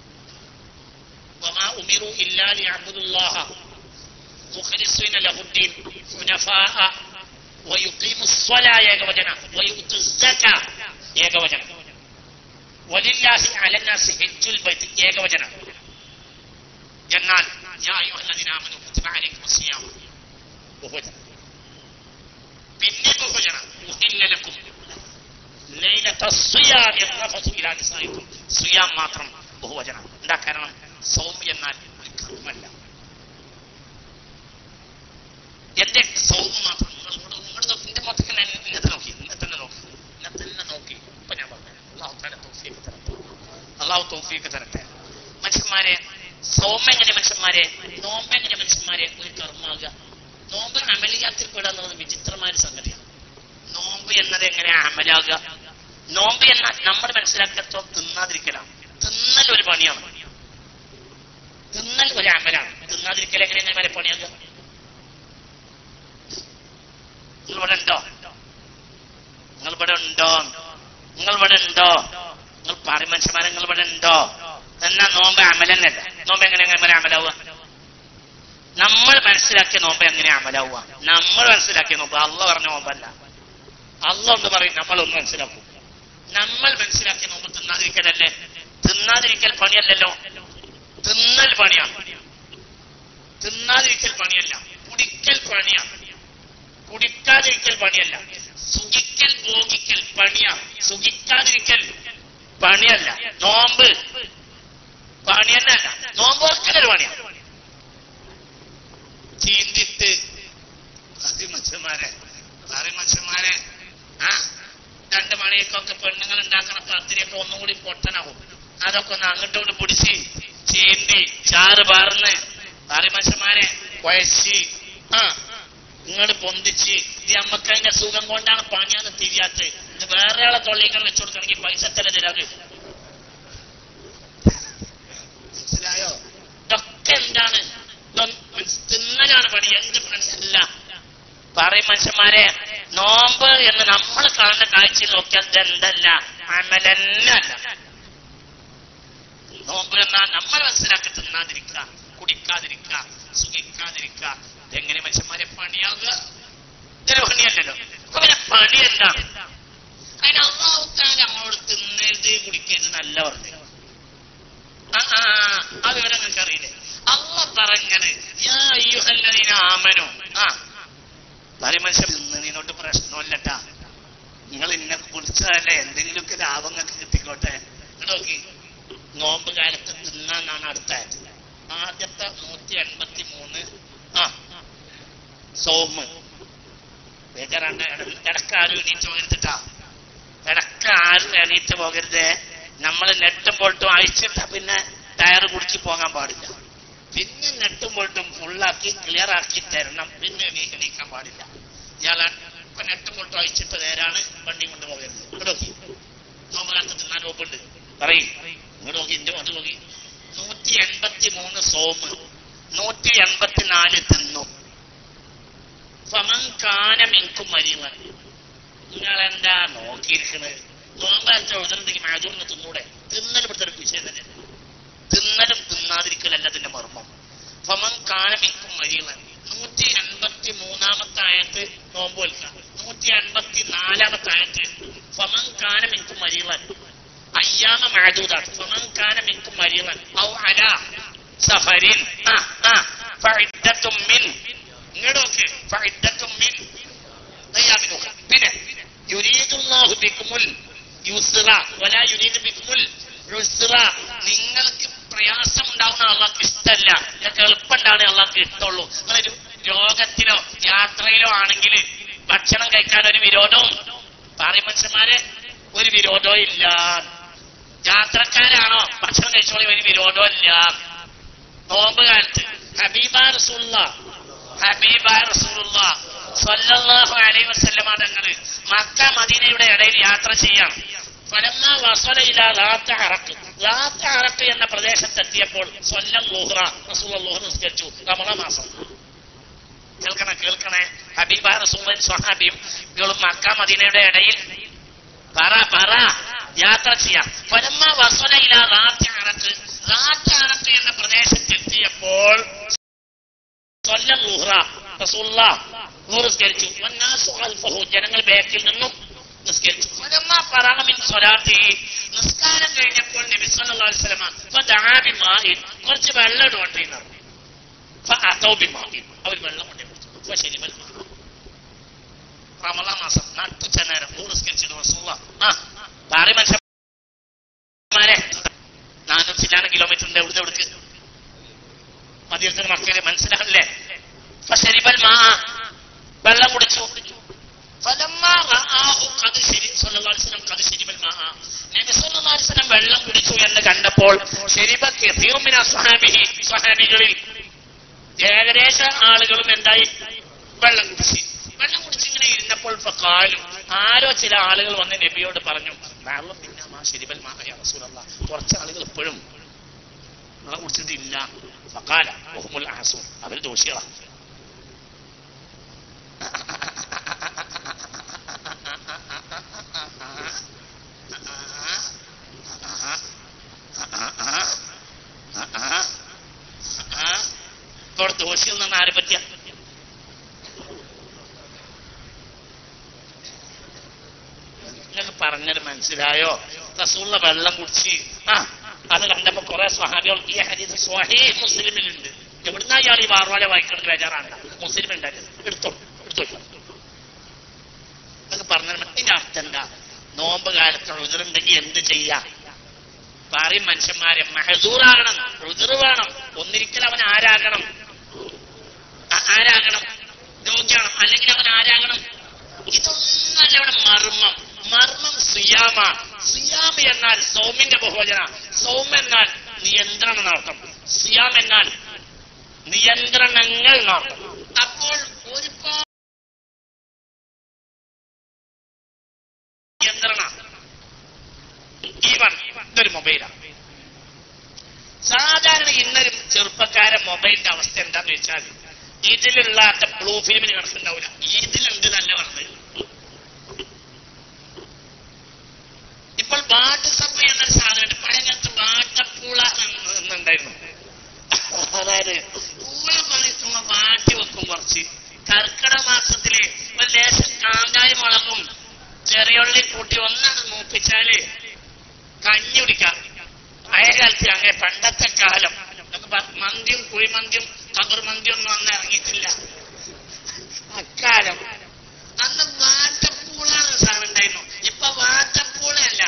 വമാ ഉമിറു ഇല്ലാ ലിയഅബ്ദുല്ലാഹ മുഖ്ലിസീന ലഹുദ്ദീൻ ഹുനഫാഅ വയുഖീമു الصلاة ഏകവചന വയുഉതു الزكاة ഏകവചന വലില്ലാഹി അലന്നാസി ഹജ്ജുൽ ബൈത്ത് ഏകവചന എന്നാൽ യാ അയ്യുഹല്ലദീന ആമനു കുതിബ അലൈക്കും സിയാം ബഹുവചനം തസ്വിയാം യഖഫസു ഇലാ നിസായിക്കും. സുയാം മാത്രം ബഹുവചനം എന്താ കാരണം സൗമ്യ എന്നാൽ ഒരു കർമ്മല്ല എന്റെ സൗമ്യ മാത്രം നിങ്ങൾ ഇവിടെ ഇവിടെ നോക്കി എന്റെ മൊത്തത്തിൽ എന്നെ നോക്കി എന്നെ തന്നെ നോക്കി എന്നെ തന്നെ നോക്കി ഇപ്പൊ ഞാൻ പറഞ്ഞു അള്ളാഹു താല തൗഫീഖ് തരട്ടെ അള്ളാഹു തൗഫീഖ് തരട്ടെ മനുഷ്യന്മാരെ സൗമ്യ എങ്ങനെ മനുഷ്യന്മാരെ നോമ്പ് എങ്ങനെ മനുഷ്യന്മാരെ ഒരു കർമ്മാകുക നോമ്പ് അമലിയാത്തിൽ പെടാന്നുള്ളത് വിചിത്രമായ ഒരു സംഗതിയാണ് നോമ്പ് എന്നത് എങ്ങനെയാ അമലാകുക നോമ്പ് എന്നാൽ നമ്മൾ മനസ്സിലാക്കത്തോളം തിന്നാതിരിക്കലാണ് തിന്നൽ ഒരു പണിയാണ് തിന്നൽ ഒരു അമലാണ് തിന്നാതിരിക്കൽ എങ്ങനെ എങ്ങനെ വരെ പണിയാകുക നിങ്ങൾ ഇവിടെ ഉണ്ടോ നിങ്ങൾ ഇവിടെ ഉണ്ടോ നിങ്ങൾ ഇവിടെ ഉണ്ടോ നിങ്ങൾ പറയും മനുഷ്യന്മാരെ നിങ്ങൾ ഇവിടെ ഉണ്ടോ എന്നാ നോമ്പ് അമലന്നല്ല നോമ്പ് എങ്ങനെ എങ്ങനെ അമലാവുക നമ്മൾ മനസ്സിലാക്കിയ നോമ്പ് എങ്ങനെ അമലാവുക നമ്മൾ മനസ്സിലാക്കിയ നോമ്പ് അള്ള പറഞ്ഞ നോമ്പല്ല അള്ള ഒന്ന് പറയും നമ്മളൊന്ന് മനസ്സിലാക്കും നമ്മൾ മനസ്സിലാക്കിയ നോമ്പ് തിന്നാതിരിക്കലല്ലേ തിന്നാതിരിക്കൽ പണിയല്ലല്ലോ തിന്നൽ പണിയാണ് തിന്നാതിരിക്കൽ പണിയല്ല കുടിക്കൽ പണിയാണ് കുടിക്കാതിരിക്കൽ പണിയല്ല സുഖിക്കൽ ഭോഗിക്കൽ പണിയാണ് സുഖിക്കാതിരിക്കൽ പണിയല്ല നോമ്പ് പണി തന്നെ അല്ല നോമ്പ് ഓർക്കലൊരു പണിയാണ് ചീന്തിട്ട് അതി മനുഷ്യന്മാരെ അറി മനുഷ്യന്മാരെ ആ രണ്ട് മണിയൊക്കെ പെണ്ണുങ്ങൾ ഉണ്ടാക്കണ പത്തിരിയൊക്കെ ഒന്നും കൂടി പൊട്ടനാവും അതൊക്കെ ഒന്ന് അങ്ങോട്ടും ഇങ്ങോട്ട് പിടിച്ച് ചീന്തി ചാറ് പാർന്ന് അറി മനുഷ്യന്മാരെ കുഴച്ച് ആ ഇങ്ങോട്ട് പൊന്തിച്ച് ഇത് അമ്മക്ക് അതിന്റെ സുഖം കൊണ്ടാണ് പണിയാന്ന് തിരിയാത്ത് ഇത് വേറെ ആളെ തൊള്ളികൾ വെച്ചു കൊടുക്കണമെങ്കിൽ പൈസ തല തരാത് മനസ്സിലായോ ഇതൊക്കെ എന്താണ് ഇതൊന്നും മനസ്സ് തിന്നലാണ് പണി എന്ത് മനസ്സില്ല പറയും മനുഷ്യന്മാരെ നോമ്പ് എന്ന് നമ്മൾ കാണുന്ന കാഴ്ചയിൽ നോക്കിയാൽ ഇതെന്തല്ല അമലന്നല്ല നോമ്പ് എന്നാൽ നമ്മൾ മനസ്സിലാക്കി തിന്നാതിരിക്കുക കുടിക്കാതിരിക്കുക സുഖിക്കാതിരിക്കുക ഇതെങ്ങനെ മനുഷ്യന്മാരെ പണിയാകുക ഇതൊരു പണിയല്ലല്ലോ അപ്പൊ പിന്നെ പണി എന്താണ് അതിന് അള്ളാഹുത്താൻ നമ്മളോട് തിന്നരുത് കുടിക്കരുത് നല്ല പറഞ്ഞു ആ ആ ആ വിവരം നിങ്ങൾക്ക് അറിയില്ലേ അള്ള പറഞ്ഞത് യാ അയ്യുഹല്ലദീന ആമനു ആ പറയും മനുഷ്യൻ തിന്നതിനോട്ട് പ്രശ്നമല്ലട്ടാ നിങ്ങൾ ഇന്നെ കുറിച്ചതല്ലേ എന്തെങ്കിലുമൊക്കെ ലാഭം നിങ്ങൾക്ക് കിട്ടിക്കോട്ടെ ഇങ്ങട് നോക്കി നോമ്പ് കാലത്ത് തിന്നാന്നാണ് അടുത്ത ആയത് ആദ്യത്തെ നൂറ്റി എൺപത്തി മൂന്ന് ആ സോമ് ബേജാറാണ്ട് ഇടക്ക് ആരും എണീറ്റ് പോകരുതിട്ടാ ഇടക്ക് ആരും എണീറ്റ് പോകരുത് നമ്മൾ നെട്ടും പൊട്ടും അഴിച്ചിട്ടാ പിന്നെ ടയർ കുടിച്ച് പോകാൻ പാടില്ല പിന്നെ നെട്ടും പൊട്ടും ഫുള്ളാക്കി ക്ലിയർ ആക്കി തരണം പിന്നെ എണീ- എണീക്കാൻ പാടില്ല ഇയാളെ ഇപ്പൊ നെട്ടും പൊട്ടും അഴിച്ചിട്ട് നേരാണ് വണ്ടി കൊണ്ട് പോകരുത് ഇവിടെ നോക്കി നോമ്പ് കാലത്ത് തിന്നാൻ നോക്കുന്നുണ്ട് പറയും ഇങ്ങോട്ട് നോക്കി എന്റെ അത് നോക്കി നൂറ്റി എൺപത്തി മൂന്ന് സോമ് നൂറ്റി എൺപത്തിനാല് തിന്നു ഫമൻ കാനമിൻകും മരിവൻ നിങ്ങളെന്താ നോക്കിയിരിക്കണത് നോമ്പാലത്തെ ഉദരണ്ടെങ്കിൽ മാജൂറിന് തിന്നൂടെ തിന്നൽ ഇവിടുത്തെ ഒരു വിഷയം തന്നെ തിന്നലും തിന്നാതിരിക്കലല്ല അതിന്റെ മർമ്മം ഫമൻ കാനമിൻകും മരിവൻ നൂറ്റി എൺപത്തി മൂന്നാമത്തെ ആയത്ത് നോമ്പ് വലിക്കാം നൂറ്റി എൺപത്തി നാലാമത്തെ ആയത്ത് ഫമൻ കാനമിൻകും മരിവൻ അയ്യാമ മാജൂദാണ് ഫമൻ കാനമിൻകും മരിവൻ ഔ അല സഫരിൻ ആ ആ ഫഇദ്ദത്തും മിൻ ഇങ്ങോട്ട് നോക്ക് ഫഇദ്ദത്തും മിൻ തയ്യാമിനുക പിന്നെ യുരീദുല്ലാഹു ബിക്കുമുൽ യുസ്റ വലാ യുരീദു ബിക്കുമുൽ യുസ്റ നിങ്ങൾക്ക് പ്രയാസം ഉണ്ടാവുന്ന അള്ളാഹ്ക്ക് ഇഷ്ടമല്ല നിങ്ങൾക്ക് എളുപ്പമുണ്ടാവുന്ന അള്ളാഹ്ക്ക് ഇഷ്ടമുള്ളൂ നിങ്ങളൊരു രോഗത്തിലോ യാത്രയിലോ ആണെങ്കിൽ ഭക്ഷണം കഴിക്കാൻ ഒരു വിരോധവും പറയും മനുഷ്യന്മാരെ ഒരു വിരോധവും ഇല്ല യാത്രക്കാരാണോ ഭക്ഷണം കഴിച്ചോളി ഒരു വിരോധവും ഇല്ല നോമ്പ് കാലത്ത് ഹബീബ റസൂള്ള ഹബീബ റസൂലുള്ള സ്വല്ലല്ലാഹു അലൈഹി വസല്ലമ തങ്ങൾ മക്ക മദീനയുടെ ഇടയിൽ യാത്ര ചെയ്യാം ഫലമ്മ വസലയില ലാത്ത അറക്ക് ലാത്ത അറക്ക് എന്ന പ്രദേശത്തെത്തിയപ്പോൾ സ്വല്ലം ലുഹ്റ റസൂൽ ലുഹ്റ നിസ്കരിച്ചു റമള മാസം കേൾക്കണേ കേൾക്കണേ ഹബീബ റസൂലും സ്വഹാബിയും ഇവളും മക്ക മദീനയുടെ ഇടയിൽ പറ പറ യാത്ര ചെയ്യാം ഫലമ്മ വസലയില ലാത്ത അറക്ക് ലാത്ത അറക്ക് എന്ന പ്രദേശത്തെത്തിയപ്പോൾ സ്വല്ലം ലുഹ്റ റസൂല്ല ലുഹ്റ നിസ്കരിച്ചു വന്നാസു ഖൽഫഹു ജനങ്ങൾ ബാക്കിൽ നിന്നും നിസ്കരിച്ചു ഫലമ്മ ഫറഗ മിൻ സ്വലാത്തി നിസ്കാരം കഴിഞ്ഞപ്പോൾ നബി സല്ലല്ലാഹു അലൈഹി വസല്ലമ ഫദഅ ബിമാഇൻ കുറച്ച് വെള്ളം ഇടുകൊണ്ടിരുന്നു ഫഅതൗ ബിമാഇൻ അവർ വെള്ളം കൊണ്ടേ കൊടുത്തു ഫശരിബൽ മാ റമളാൻ മാസം നട്ടുച്ച നേരം ലുഹ്റ നിസ്കരിച്ചിട്ട് റസൂല്ല ആ പാറി മനുഷ്യന്മാരെ നാനൂറ് ചില്ലാനം കിലോമീറ്റർ ഉണ്ട് എവിടുന്ന് എവിടേക്ക് മദീനത്തിന് മക്കളെ മനസ്സിലാകില്ലേ ഫശരിബൽ മാ വെള്ളം കുടിച്ചു ഫലമ്മാ റആഹു ഖദ് ശരി സല്ലല്ലാഹു അലൈഹി വസല്ലം ഖദ് ശരിബൽ മാ നബി സല്ലല്ലാഹു അലൈഹി വസല്ലം വെള്ളം കുടിച്ചു എന്ന് കണ്ടപ്പോൾ ശരിബ കസീറു മിന സ്വഹാബിഹി സ്വഹാബികളിൽ ഏകദേശം ആളുകളും എന്തായി വെള്ളം കുടിച്ച് വെള്ളം കുടിച്ച് ഇങ്ങനെ ഇരുന്നപ്പോൾ ഫഖാലു ആരോ ചില ആളുകൾ വന്ന് നബിയോട് പറഞ്ഞു വെള്ളം പിന്നെ മാ ശരിബൽ മാ യാ റസൂലല്ലാഹ് കുറച്ച് ആളുകൾ ഇപ്പോഴും വെള്ളം കുടിച്ചിട്ടില്ല ഫഖാല വഹുമുൽ അഹസൂൻ അവർ ദോഷികളാ ഇപ്പോൾ ദോഷിയിൽ നിന്ന് ആരെ പറ്റിയ നിങ്ങൾക്ക് പറഞ്ഞത് മനസ്സിലായോ റസൂള്ള വെള്ളം കുടിച്ച് ആ അത് കണ്ടപ്പോ കുറെ സ്വഹാബികൾ ഈ ഹരീത് സ്വഹീ മുസ്ലിമിലുണ്ട് എവിടുന്ന ഇയാൾ ഈ വാർവാലെ വായിക്കുന്നത് ബേജാറാണ് മുസ്ലിം ഉണ്ടായിരുന്നു എടുത്തോ എടുത്തോ എന്നൊക്കെ പറഞ്ഞത് ഇതിന്റെ അർത്ഥം എന്താ നോമ്പ് കാലത്ത് ഉതിറുണ്ടെങ്കിൽ എന്ത് ചെയ്യാം പറയും മനുഷ്യന്മാരെ മഹദൂറാകണം ഉതിർ വേണം ഒന്നിരിക്കൽ അവൻ ആരാകണം ആ- ആരാകണം രോഗിയാണ് അല്ലെങ്കിൽ അവൻ ആരാകണം ഇതൊന്നല്ല അവിടെ മർമ്മം മർമ്മം സിയാമ സിയാം എന്നാൽ സൗമിന്റെ ബഹുവചന സൗം എന്നാൽ നിയന്ത്രണം എന്നർത്ഥം സിയാം എന്നാൽ നിയന്ത്രണങ്ങൾ എന്നർത്ഥം അപ്പോൾ ഒരുപാട് നിയന്ത്രണ ഈവൺ ഇതൊരു മൊബൈലാണ് സാധാരണ ഇന്നൊരു ചെറുപ്പക്കാരൻ മൊബൈലിന്റെ അവസ്ഥ എന്താന്ന് വെച്ചാൽ ഇതിലുള്ള ബ്ലൂ ഫിലിമിന് കണക്കുണ്ടാവില്ല ഇതിലുണ്ട് നല്ല പറഞ്ഞത് ഇപ്പോൾ വാട്സപ്പ് എന്നൊരു സാധനമുണ്ട് പഴയ കാലത്ത് വാട്ടപ്പൂള എന്നുണ്ടായിരുന്നു അതായത് പൂള പറിക്കുമ്പോ വാട്ടി വെക്കും കുറച്ച് കർക്കിടക മാസത്തില് ഒരു ലേശം കാന്തായി മുളകും ചെറിയുള്ളി കൂട്ടി ഒന്നാണ് മൂപ്പിച്ചാല് കഞ്ഞി കുടിക്കാം പഴയ കാലത്ത് അങ്ങനെ പണ്ടത്തെ കാലം ഒക്കെ പ- മന്തിയും കുഴിമന്തിയും കബർ മന്തിയും ഒന്നും അന്ന് ഇറങ്ങിയിട്ടില്ല അക്കാലം അന്ന് വാട്ടപ്പൂളാണ് സാധനം ഉണ്ടായിരുന്നു ഇപ്പൊ വാട്ടപ്പൂളയല്ല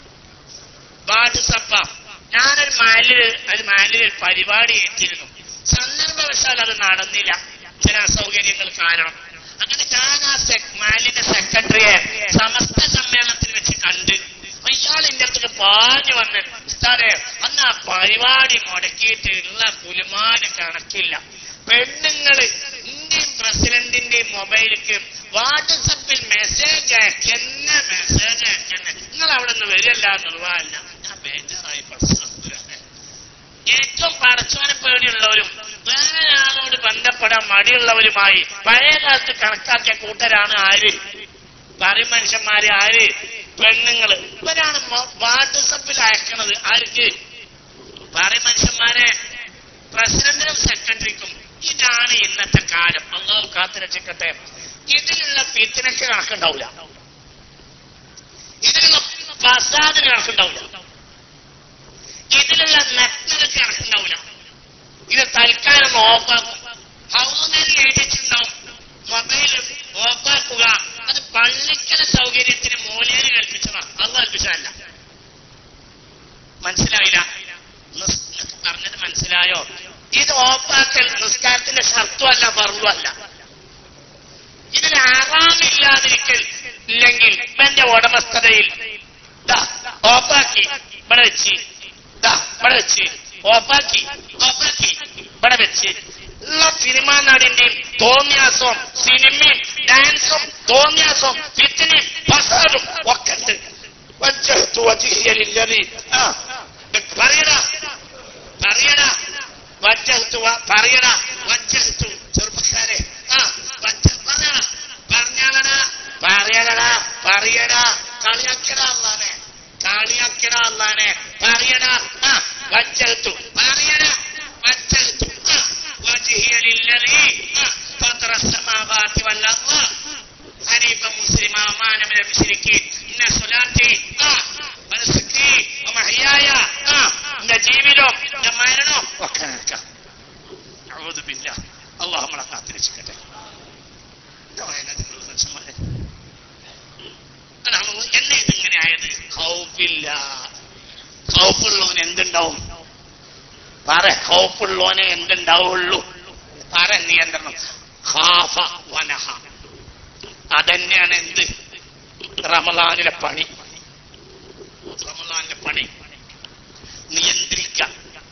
വാട്സപ്പ ഞാനൊരു മാലിൽ ഒരു മാലിൽ ഒരു പരിപാടി ഏറ്റിരുന്നു സന്ദർഭവശാൽ അത് നടന്നില്ല ചില അസൗകര്യങ്ങൾ കാരണം അങ്ങനെ ഞാൻ ആ സെ- മാലിന്റെ സെക്രട്ടറിയെ സമസ്ത സമ്മേളനത്തിൽ വെച്ച് കണ്ട് അപ്പൊ ഇയാൾ എന്റെ അടുത്തേക്ക് പാഞ്ഞു വന്ന് ഉസ്താദെ അന്ന് ആ പരിപാടി മുടക്കിയിട്ട് ഉള്ള കുലുമാന് കണക്കില്ല പെണ്ണുങ്ങള് ഇന്ത്യൻ പ്രസിഡന്റിന്റെയും മൊബൈലിക്ക് വാട്സപ്പിൽ മെസ്സേജ് അയക്കുന്ന മെസ്സേജ് അയക്കുന്ന നിങ്ങൾ അവിടെ നിന്ന് വരില്ല എന്നുള്ളതല്ല ഞാൻ ബേജാറായി പ്രശ്നം ഏറ്റവും പടച്ചോനെ പേടിയുള്ളവരും വേറെ ആളോട് ബന്ധപ്പെടാൻ മടിയുള്ളവരുമായി പഴയ കാലത്ത് കണക്കാക്കിയ കൂട്ടരാണ് ആര് പറയും മനുഷ്യന്മാരെ ആര് പെണ്ണുങ്ങള് ഇവരാണ് മൊ- വാട്സപ്പിൽ അയക്കണത് ആർക്ക് പറയും മനുഷ്യന്മാരെ പ്രസിഡന്റിനും സെക്രട്ടറിക്കും ഇതാണ് ഇന്നത്തെ കാലം അള്ളാഹു കാത്തുരക്ഷിക്കട്ടെ ഇതിലുള്ള പിത്തിനൊക്കെ കണക്കുണ്ടാവില്ല ഇതിലുള്ള ഫസാദിന് കണക്കുണ്ടാവില്ല ഇതിലുള്ള നഗ്നതയ്ക്ക് കണക്കുണ്ടാവില്ല ഇത് തൽക്കാലം ഓഫാക്കും ഹൗസിൽ എഴുതിയിട്ടുണ്ടാവും മൊബൈൽ ഓഫാക്കുക അത് പള്ളിക്കല സൗകര്യത്തിന് മൂലയിൽ കൽപ്പിച്ചതാണ് അത് കൽപ്പിച്ചതല്ല മനസ്സിലായില്ല നിസ്- നിനക്ക് പറഞ്ഞത് മനസ്സിലായോ ഇത് ഓഫാക്കൽ നിസ്കാരത്തിന്റെ ഷർത്തുമല്ല ഫർളുമല്ല ഇതിന് ആറാമില്ലാതിരിക്കൽ ഇല്ലെങ്കിൽ ഇവന്റെ ഉടമസ്ഥതയിൽ ദാ, ഓഫാക്കി ഇവിടെ വെച്ച് ദാ, ഇവിടെ വെച്ച് ഓഫാക്കി ഓഫാക്കി ഇവിടെ വെച്ച് ഉള്ള സിനിമാ നടിന്റെയും തോന്നിയാസവും സിനിമയും ഡാൻസും തോന്നിയാസവും ഫിറ്റിനെയും ഫസാദും ഒക്കെ ഉണ്ട് വജ്ജഹ്തു വജ്ഹിയ ലില്ലദി. ആ, പറയടാ പറയടാ വജ്ജഹ്തു വ- പറയടാ വജ്ജഹ്തു ചെറുപ്പക്കാരെ ആ വജ്ജ പറയടാ പറഞ്ഞാലടാ പറയലടാ പറയടാ കളിയാക്കടാ അല്ലാനെ കളിയാക്കടാ അല്ലാനെ പറയടാ ആ വജ്ജഹ്തു പറയടാ വജ്ജഹ്തു ആ വജ്ഹിയ ലില്ലദി ആ ഫത്റ السماوات والأرض حنيفا مسلما وما انا من المشركين ان صلاتي آه ونسكي ومحياي آه എന്റെ ജീവിതവും എന്റെ മരണവും ഒക്കെ നിനക്കാം أعوذ بالله اللهم لا കാത്തിരക്ഷിക്കട്ടെ എന്താ പറയുന്നത് നിങ്ങൾ മനുഷ്യന്മാരെ അതാണ് എന്നെ ഇതിങ്ങനെ എങ്ങനെയായത് ഹൗപ്പില്ല ഹൗപ്പുള്ളവന് എന്തുണ്ടാവും പറ ഹൗപ്പുള്ളവന് എന്തുണ്ടാവുള്ളൂ പറ നിയന്ത്രണം ഖാഫ വനഹ അതന്നെയാണ് എന്ത് റമലാനിലെ പണി റമലാനിലെ പണി നിയന്ത്രിക്കാം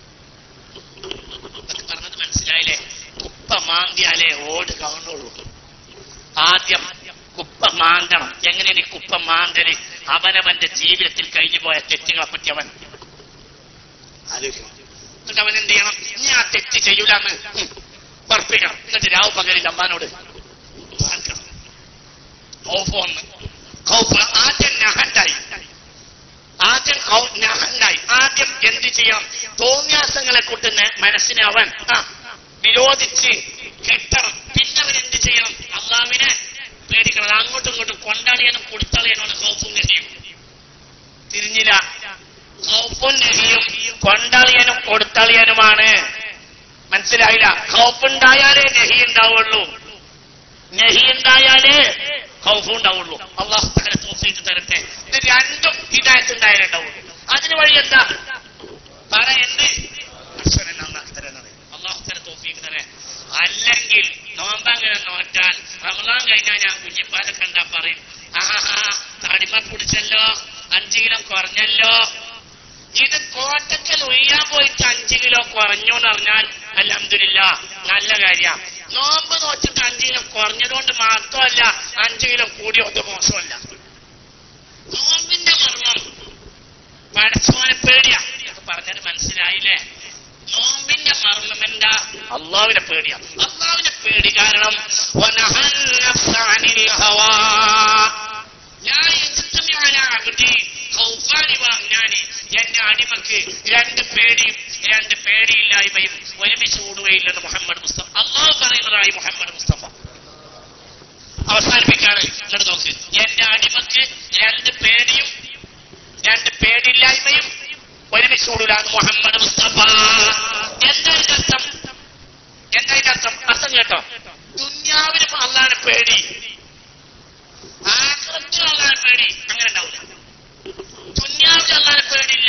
ഇതൊക്കെ പറഞ്ഞത് മനസ്സിലായില്ലേ കുപ്പ മാന്തിയാലേ ഓട് കാണുള്ളൂ ആദ്യം കുപ്പ മാന്തണം എങ്ങനെയാണ് ഈ കുപ്പ മാന്തല് അവനവന്റെ ജീവിതത്തിൽ കഴിഞ്ഞു പോയ തെറ്റുകളെ പറ്റി അവൻ ആലോചിക്കണം എന്നിട്ട് അവൻ എന്ത് ചെയ്യണം നീ ആ തെറ്റ് ചെയ്യൂലെന്ന് ഉറപ്പിക്കണം എന്നിട്ട് രാവ് പകലിൽ അമ്മാനോട് പാർക്കണം ഖൗഫ് വന്ന് ഖൗഫ് ആദ്യം നഹണ്ടായി ആദ്യം ഖൗ- നഹണ്ടായി ആദ്യം എന്ത് ചെയ്യണം തോന്നിയാസങ്ങളെ കൂട്ടുന്ന മനസ്സിനെ അവൻ ആ, വിരോധിച്ച് കെട്ടണം പിന്നെ അവൻ എന്ത് ചെയ്യണം അള്ളാവിനെ പേടിക്കണം അത് അങ്ങോട്ടും ഇങ്ങോട്ടും കൊണ്ടാളിയാനും കൊടുത്താളിയാനാണ് ഖൗഫും നഹിയും തിരിഞ്ഞില്ല ഖൗഫും നഹിയും കൊണ്ടാളിയാനും കൊടുത്താളിയാനുമാണ് മനസ്സിലായില്ല ഖൗഫുണ്ടായാലേ നഹി ഉണ്ടാവുള്ളൂ നഹി ഉണ്ടായാലേ ഖൗഫ് ഉണ്ടാവുള്ളൂ അള്ളാഹു തആല തൗഫീഖ് തരട്ടെ ഇത് രണ്ടും ഹിദായത്ത് ഉണ്ടായാലേ ഉണ്ടാവുള്ളൂ അതിന് വഴി എന്താ പറ എന്ത് അശ്വരൻ നന്നാക്കി തരുന്നത് അള്ളാഹു തആല തൗഫീഖ് തരേ അല്ലെങ്കിൽ നോമ്പങ്ങനെ നോറ്റാൽ റമദാൻ കഴിഞ്ഞാൽ ഞാൻ കുഞ്ഞിപ്പാലെ കണ്ടാ പറയും ആഹാ തടിമ പിടിച്ചല്ലോ അഞ്ചു കിലോ കുറഞ്ഞല്ലോ ഇത് കോട്ടക്കൽ ഒയ്യാൻ പോയിട്ട് അഞ്ചു കിലോ കുറഞ്ഞു എന്ന് പറഞ്ഞാൽ അലഹമില്ല നല്ല കാര്യ നോമ്പ് നോച്ചിട്ട് അഞ്ചു കിലോ കുറഞ്ഞതുകൊണ്ട് മാത്രമല്ല അഞ്ചു കിലോ കൂടിയോണ്ട് മോശമല്ല നോമ്പിന്റെ മർമ്മം പടച്ചോനെ പേടിയാ ഇത് പറഞ്ഞത് മനസ്സിലായില്ലേ നോമ്പിന്റെ മർമ്മം എന്താ അള്ളാവിനെ പേടിയാ അള്ളാവിനെ പേടി കാരണം വനഹൻ നഫ്സ അനിൽ ഹവാ ലാ യജ്തമി അലാ അബ്ദി ഖൗഫാനി വഅംനാനി. എന്റെ അടിമക്ക് രണ്ട് പേടിയും രണ്ട് പേടിയില്ലായ്മയും ഒരുമിച്ച് കൂടുകയില്ലെന്ന് മുഹമ്മദ് മുസ്തഫ അള്ളാഹു പറയുന്നതായി മുഹമ്മദ് മുസ്തഫ അവസാനിപ്പിക്കാണ് ഇങ്ങോട്ട് നോക്ക് എന്റെ അടിമക്ക് രണ്ട് പേടിയും രണ്ട് പേടിയില്ലായ്മയും ഒരുമിച്ച് കൂടൂലാണ് മുഹമ്മദ് മുസ്തഫ എന്താ ഇതിന്റെ അർത്ഥം എന്താ ഇതിന്റെ അർത്ഥം അർത്ഥം കേട്ടോ ദുന്യാവിന് അള്ളാണ് പേടി ആക്രത്തിൽ അള്ളാണ് പേടി അങ്ങനെ ഉണ്ടാവില്ല ദുന്യാവിൽ അള്ളാന് പേടില്ല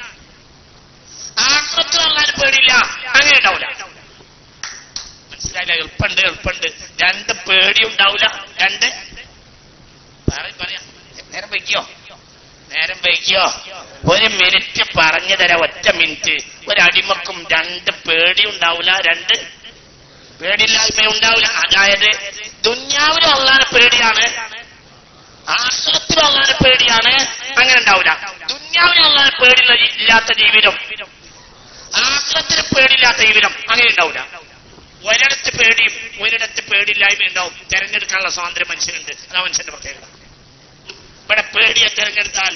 ആക്രത്തിൽ അള്ളാന് പേടില്ല അങ്ങനെ ഉണ്ടാവില്ല മനസ്സിലായില്ല എളുപ്പണ്ട് എളുപ്പണ്ട് രണ്ട് പേടി ഉണ്ടാവില്ല രണ്ട് പറയും പറയാം നേരം വയ്ക്കോ നേരം വയ്ക്കോ ഒരു മിനിറ്റ് പറഞ്ഞു തരാം ഒറ്റ മിനിറ്റ് ഒരടിമക്കും രണ്ട് പേടി ഉണ്ടാവില്ല രണ്ട് പേടിയില്ലായ്മ ഉണ്ടാവില്ല അതായത് ദുന്യാവിലും അള്ളാനെ പേടിയാണ് ആശ്രത്തിലും അള്ളാനെ പേടിയാണ് അങ്ങനെ ഉണ്ടാവില്ല ദുന്യാവിലും അള്ളാനെ പേടിയുള്ള ജീ- ഇല്ലാത്ത ജീവിതം ആശ്രത്തിന് പേടിയില്ലാത്ത ജീവിതം അങ്ങനെ ഉണ്ടാവില്ല ഒരിടത്ത് പേടിയും ഒരിടത്ത് പേടിയില്ലായ്മ ഉണ്ടാവും തെരഞ്ഞെടുക്കാനുള്ള സ്വാതന്ത്ര്യം മനുഷ്യനുണ്ട് അതാ മനുഷ്യന്റെ പ്രത്യേകത ഇവിടെ പേടിയെ തെരഞ്ഞെടുത്താൽ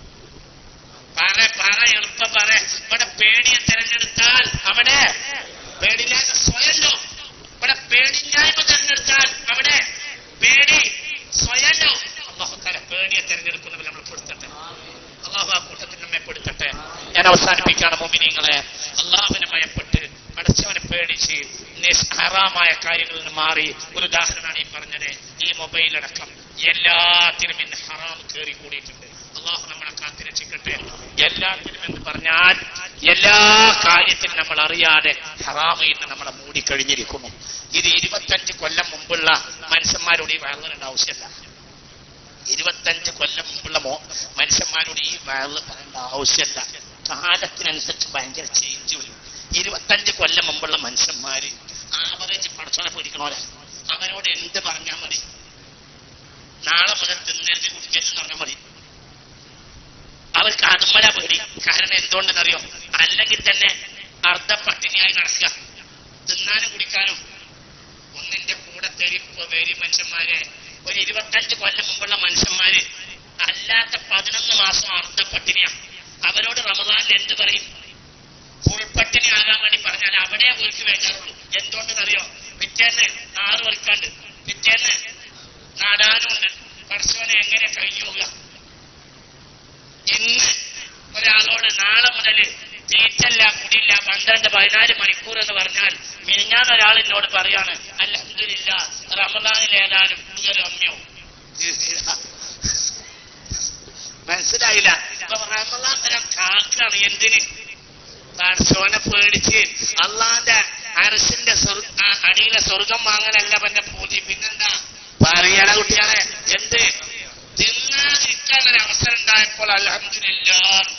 പറ പറ എളുപ്പം പറ ഇവിടെ പേടിയെ തെരഞ്ഞെടുത്താൽ അവിടെ പേടിയില്ലായ്മ സ്വയല്ലോ ഇവിടെ പേടിയില്ലായ്മ തെരഞ്ഞെടുത്താൽ അവിടെ പേടി സ്വയല്ലോ അള്ളാഹുക്കാരെ പേടിയെ തെരഞ്ഞെടുക്കുന്നവർ നമ്മൾ പെടുത്തട്ടെ അള്ളാഹു ആ കൂട്ടത്തിൽ നമ്മെ പെടുത്തട്ടെ ഞാൻ അവസാനിപ്പിക്കാണ് മോമിനിങ്ങളെ അള്ളാഹുവിനെ ഭയപ്പെട്ട് അടച്ചവനെ പേടിച്ച് നിസ്ഹറാമായ കാര്യങ്ങളിൽ നിന്ന് മാറി ഒരു ഉദാഹരണമാണ് ഈ പറഞ്ഞത് ഈ മൊബൈൽ അടക്കം എല്ലാത്തിനും ഇന്ന് ഹറാം കയറി കൂടിയിട്ടുണ്ട് അള്ളാഹു നമ്മളെ കാത്തിരക്ഷിക്കട്ടെ എല്ലാത്തിനും എന്ന് പറഞ്ഞാൽ എല്ലാ കാര്യത്തിനും നമ്മൾ അറിയാതെ ഹറാമ ഇന്ന് നമ്മളെ മൂടിക്കഴിഞ്ഞിരിക്കുന്നു ഇത് ഇരുപത്തഞ്ച് കൊല്ലം മുമ്പുള്ള മനുഷ്യന്മാരോട് ഈ വളരേണ്ട ആവശ്യമല്ല ഇരുപത്തഞ്ച് കൊല്ലം മുമ്പുള്ള മോ മനുഷ്യന്മാരോട് ഈ വയറ് പറയേണ്ട ആവശ്യമല്ല കാലത്തിനനുസരിച്ച് ഭയങ്കര ചേഞ്ച് വരും ഇരുപത്തഞ്ച് കൊല്ലം മുമ്പുള്ള മനുഷ്യന്മാര് ആവറേജ് പടച്ചോനെ പേടിക്കണോലെ അവരോട് എന്ത് പറഞ്ഞാൽ മതി നാളെ മുതൽ തിന്നരുത് കുടിക്കരുത് എന്ന് പറഞ്ഞാൽ മതി അവർക്ക് അതുമല പേടി കാരണം എന്തുകൊണ്ടെന്നറിയോ അല്ലെങ്കിൽ തന്നെ അർദ്ധ പട്ടിണിയായി നടക്കുക തിന്നാനും കുടിക്കാനും ഒന്നിന്റെ കൂടെ തെരിപ്പ് വേരി മനുഷ്യന്മാരെ ഒരു ഇരുപത്തഞ്ച് കൊല്ലം മുമ്പുള്ള മനുഷ്യന്മാര് അല്ലാത്ത പതിനൊന്ന് മാസം അർദ്ധ പട്ടിണിയാ അവരോട് റമദാനിൽ എന്ത് പറയും ഫുൾ പട്ടിണി ആകാൻ വേണ്ടി പറഞ്ഞാൽ അവിടെ അവർക്ക് വേണ്ടാറുള്ളൂ എന്തുകൊണ്ടെന്നറിയോ പിറ്റേന്ന് ആറ് വൽക്കാണ്ട് പിറ്റേന്ന് നാടാനുണ്ട് പടച്ചവനെ എങ്ങനെ കഴിയുക ഇന്ന് ഒരാളോട് നാളെ മുതൽ തീറ്റല്ല കുടിയില്ല പന്ത്രണ്ട് പതിനാല് മണിക്കൂർ എന്ന് പറഞ്ഞാൽ മിനിഞ്ഞാൻ ഒരാൾ എന്നോട് പറയാണ് അല്ലതില്ല റമദാനിൽ ഏതാനും ഒരു അമ്മയോ മനസ്സിലായില്ല ഇപ്പൊ റമദാൻ വരാൻ കാക്കാണ് എന്തിന് പടച്ചോനെ പേടിച്ച് അള്ളാന്റെ അരസിന്റെ സ്വർഗ- ആ അടിയിലെ സ്വർഗം വാങ്ങലല്ല പിന്നെ പൂതി പിന്നെന്താ പറയണ കുട്ടികളെ എന്ത് തിന്നാതിരിക്കാൻ ഒരു അവസരം ഉണ്ടായപ്പോൾ അലഹമില്ല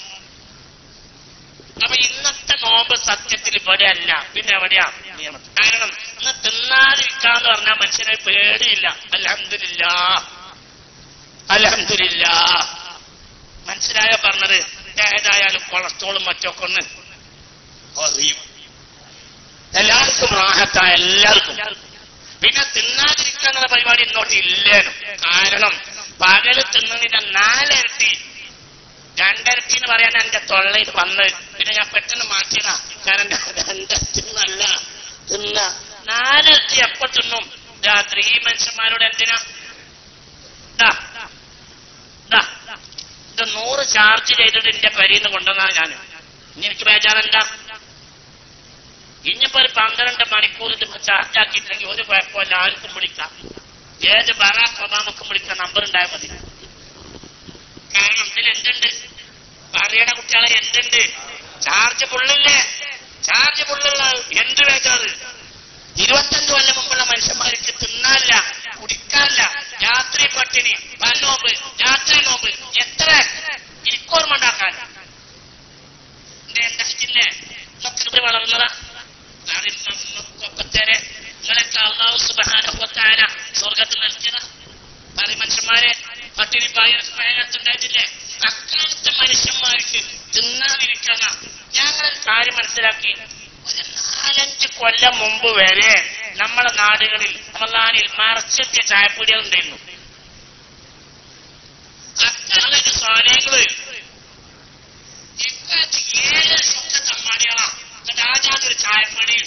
അപ്പൊ ഇന്നത്തെ നോമ്പ് സത്യത്തിൽ ഇവിടെ അല്ല പിന്നെ എവിടെയാ നിയമത്തിൽ കാരണം ഇന്ന് തിന്നാതിരിക്കാന്ന് പറഞ്ഞാൽ മനുഷ്യനെ പേടിയില്ല അലഹമില്ല അലഹമില്ല മനസ്സിലായ പറഞ്ഞത് ഏതായാലും കൊളസ്ട്രോളും മറ്റൊക്കെ ഒന്ന് കുറയും എല്ലാവർക്കും റാഹത്തായ എല്ലാവർക്കും പിന്നെ തിന്നാതിരിക്കാന്നുള്ള പരിപാടി ഇന്നോട്ട് ഇല്ലേനും കാരണം പകല് തിന്നതിന്റെ നാലിരട്ടി രണ്ടരട്ടി എന്ന് പറയാൻ എന്റെ തൊള്ളയിൽ വന്ന് പിന്നെ ഞാൻ പെട്ടെന്ന് മാറ്റിയതാ കാരണം ഞാൻ രണ്ടരട്ടി നല്ല തിന്ന നാലിരട്ടി എപ്പോ തിന്നും രാത്രി ഈ മനുഷ്യന്മാരോട് എന്തിനാ ദാ, ദാ, ഇത് നൂറ് ചാർജ് ചെയ്തിട്ട് എന്റെ പരിന്ന് കൊണ്ടുവന്നാ ഞാൻ ഇനി എനിക്ക് ബേജാറെന്താ ഇനിയിപ്പോ ഒരു പന്ത്രണ്ട് മണിക്കൂർ ഇത് ചാർജ് ആക്കിയിട്ടില്ലെങ്കിൽ ഒരു കുഴപ്പമില്ല ആർക്കും വിളിക്കാം ഏത് ബറാഖ് ഒബാമക്കും വിളിക്കാൻ നമ്പർ ഉണ്ടായാൽ മതി കാരണം ഇതിൽ എന്തുണ്ട് പറയണ കുട്ടികളെ എന്തുണ്ട് ചാർജ് ഫുള്ളില്ലേ ചാർജ് ഫുള്ളുള്ള എന്ത് വേക്കാറ് ഇരുപത്തഞ്ച് കൊല്ലം മുമ്പുള്ള മനുഷ്യന്മാർക്ക് തിന്നാനില്ല കുടിക്കാനില്ല രാത്രി പട്ടിണി പല്ലോമ്പ് രാത്രി നോമ്പ് എത്ര ഇരിക്കോർമ്മ ഉണ്ടാക്കാൻ ഇത് ഉണ്ടാക്കില്ലേ മക്കൾ വളർന്നതാ കൊപ്പത്തേരെ നിങ്ങളൊക്കെ അള്ളാഹു സുബാനുഭവത്താര സ്വർഗത്തിൽ നൽകിയതാ പറ മനുഷ്യന്മാരെ പട്ടിണി പായത്തുണ്ടായിട്ടില്ലേ അക്കാലത്തെ മനുഷ്യന്മാർക്ക് തിന്നാതിരിക്കാന ഞങ്ങളൊരു കാര്യം മനസ്സിലാക്കി ഒരു നാലഞ്ച് കൊല്ലം മുമ്പ് വരെ നമ്മളെ നാടുകളിൽ റമദാനിൽ മറച്ചെത്തിയ ചായപ്പൊടികൾ ഉണ്ടായിരുന്നു അക്കാലത്ത് സ്വാധീനങ്ങള് ഇക്കാലത്ത് ഏഴ് ശുദ്ധ തമ്മാടികളാ രാജാതൊരു ചായപ്പൊടി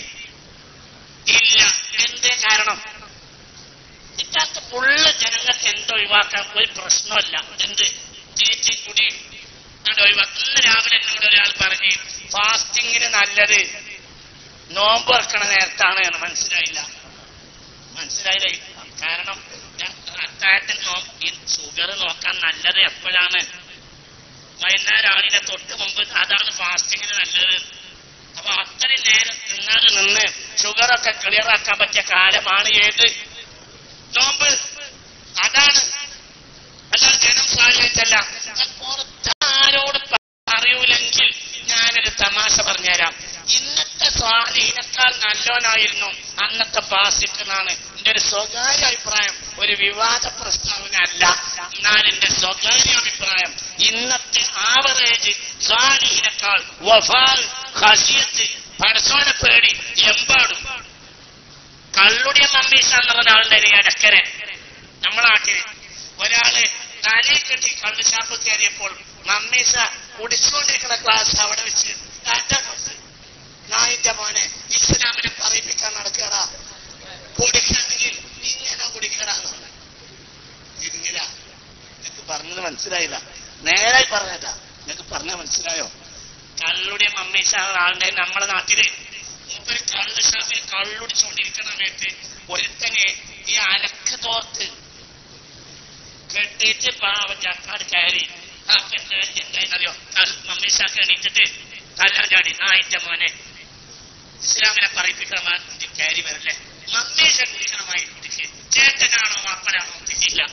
ഇല്ല എന്തേ കാരണം ഇക്കാലത്ത് ഫുള്ള് ജനങ്ങൾക്ക് എന്തൊഴിവാക്കാൻ ഒരു പ്രശ്നമല്ല എന്ത് തീറ്റി കുടി അത് ഒഴിവാക്കി ഇന്ന് രാവിലെ എന്നോട് ഒരാൾ പറഞ്ഞ് ഫാസ്റ്റിങ്ങിന് നല്ലത് നോമ്പ് തുറക്കണ നേരത്താണ് എന്ന് മനസ്സിലായില്ല മനസ്സിലായില്ലേ കാരണം അത്താഴത്തിൽ ഷുഗർ നോക്കാൻ നല്ലത് എപ്പോഴാണ് വൈകുന്നേരം രാവിലെ തൊട്ട് മുമ്പ് അതാണ് ഫാസ്റ്റിങ്ങിന് നല്ലത് അപ്പൊ അത്രയും നേരം തിന്നാതെ നിന്ന് ഷുഗറൊക്കെ ക്ലിയർ ആക്കാൻ പറ്റിയ കാലമാണ് ഏത് നോമ്പ് അതാണ് അല്ലാതെ ജനം സാഹചര്യത്തല്ല പുറത്ത് ആരോട് അറിയൂലെങ്കിൽ ഞാനൊരു തമാശ പറഞ്ഞുതരാം ഇന്നത്തെ സ്വാധീനത്താൽ നല്ലോനായിരുന്നു അന്നത്തെ പാസിക്കെന്നാണ് എന്റെ ഒരു സ്വകാര്യ അഭിപ്രായം ഒരു വിവാദ പ്രസ്താവന അല്ല എന്നാൽ എന്റെ സ്വകാര്യ അഭിപ്രായം ഇന്നത്തെ ആവറേജ് സ്വാധീനക്കാൾ വഫാൽ ഖസിയത്ത് പടസോനെ പേടി എമ്പാടും കള്ളുടിയ മമ്മീസ എന്ന് പറഞ്ഞ ആളുടെ ഇടക്കരെ നമ്മളെ നാട്ടില് ഒരാള് തലയിൽ കെട്ടി കള്ളു ഷാപ്പ് കയറിയപ്പോൾ മമ്മീസ കുടിച്ചുകൊണ്ടിരിക്കുന്ന ക്ലാസ് അവിടെ വെച്ച് ടാറ്റ കൊടുത്ത്. നായിന്റെ മോനെ ഇസ്ലാമിനെ പറയിപ്പിക്കാൻ നടക്കടാ കുടിക്കണമെങ്കിൽ ഇങ്ങനെ കുടിക്കടാന്ന് ഇങ്ങനെ നിനക്ക് പറഞ്ഞത് മനസ്സിലായില്ല നേരായി പറഞ്ഞതാ നിനക്ക് പറഞ്ഞ മനസ്സിലായോ കള്ളുടെ മമ്മീസ ആളുടെ നമ്മുടെ നാട്ടില് മൂപ്പര് കള്ള് ഷാപ്പിൽ കള്ളുടിച്ചുകൊണ്ടിരിക്കുന്ന സമയത്ത് ഒരുത്തനെ ഈ അലക്ക് തോർത്ത് കെട്ടിയിട്ട് പാവം ചക്കാട് കയറി ആ പെണ്ണ് എന്തായെന്നറിയോ മമ്മീസാക്ക് എണീറ്റിട്ട് കല്ലാൻ ചാടി നായിന്റെ മോനെ ഇസ്ലാമിനെ പറയിപ്പിക്കണം കയറി വരല്ലേ മമ്മീസ കുടിക്കണമായി കുടിക്ക് ചേട്ടനാണോ മാപ്പനാണോ തിരിയില്ല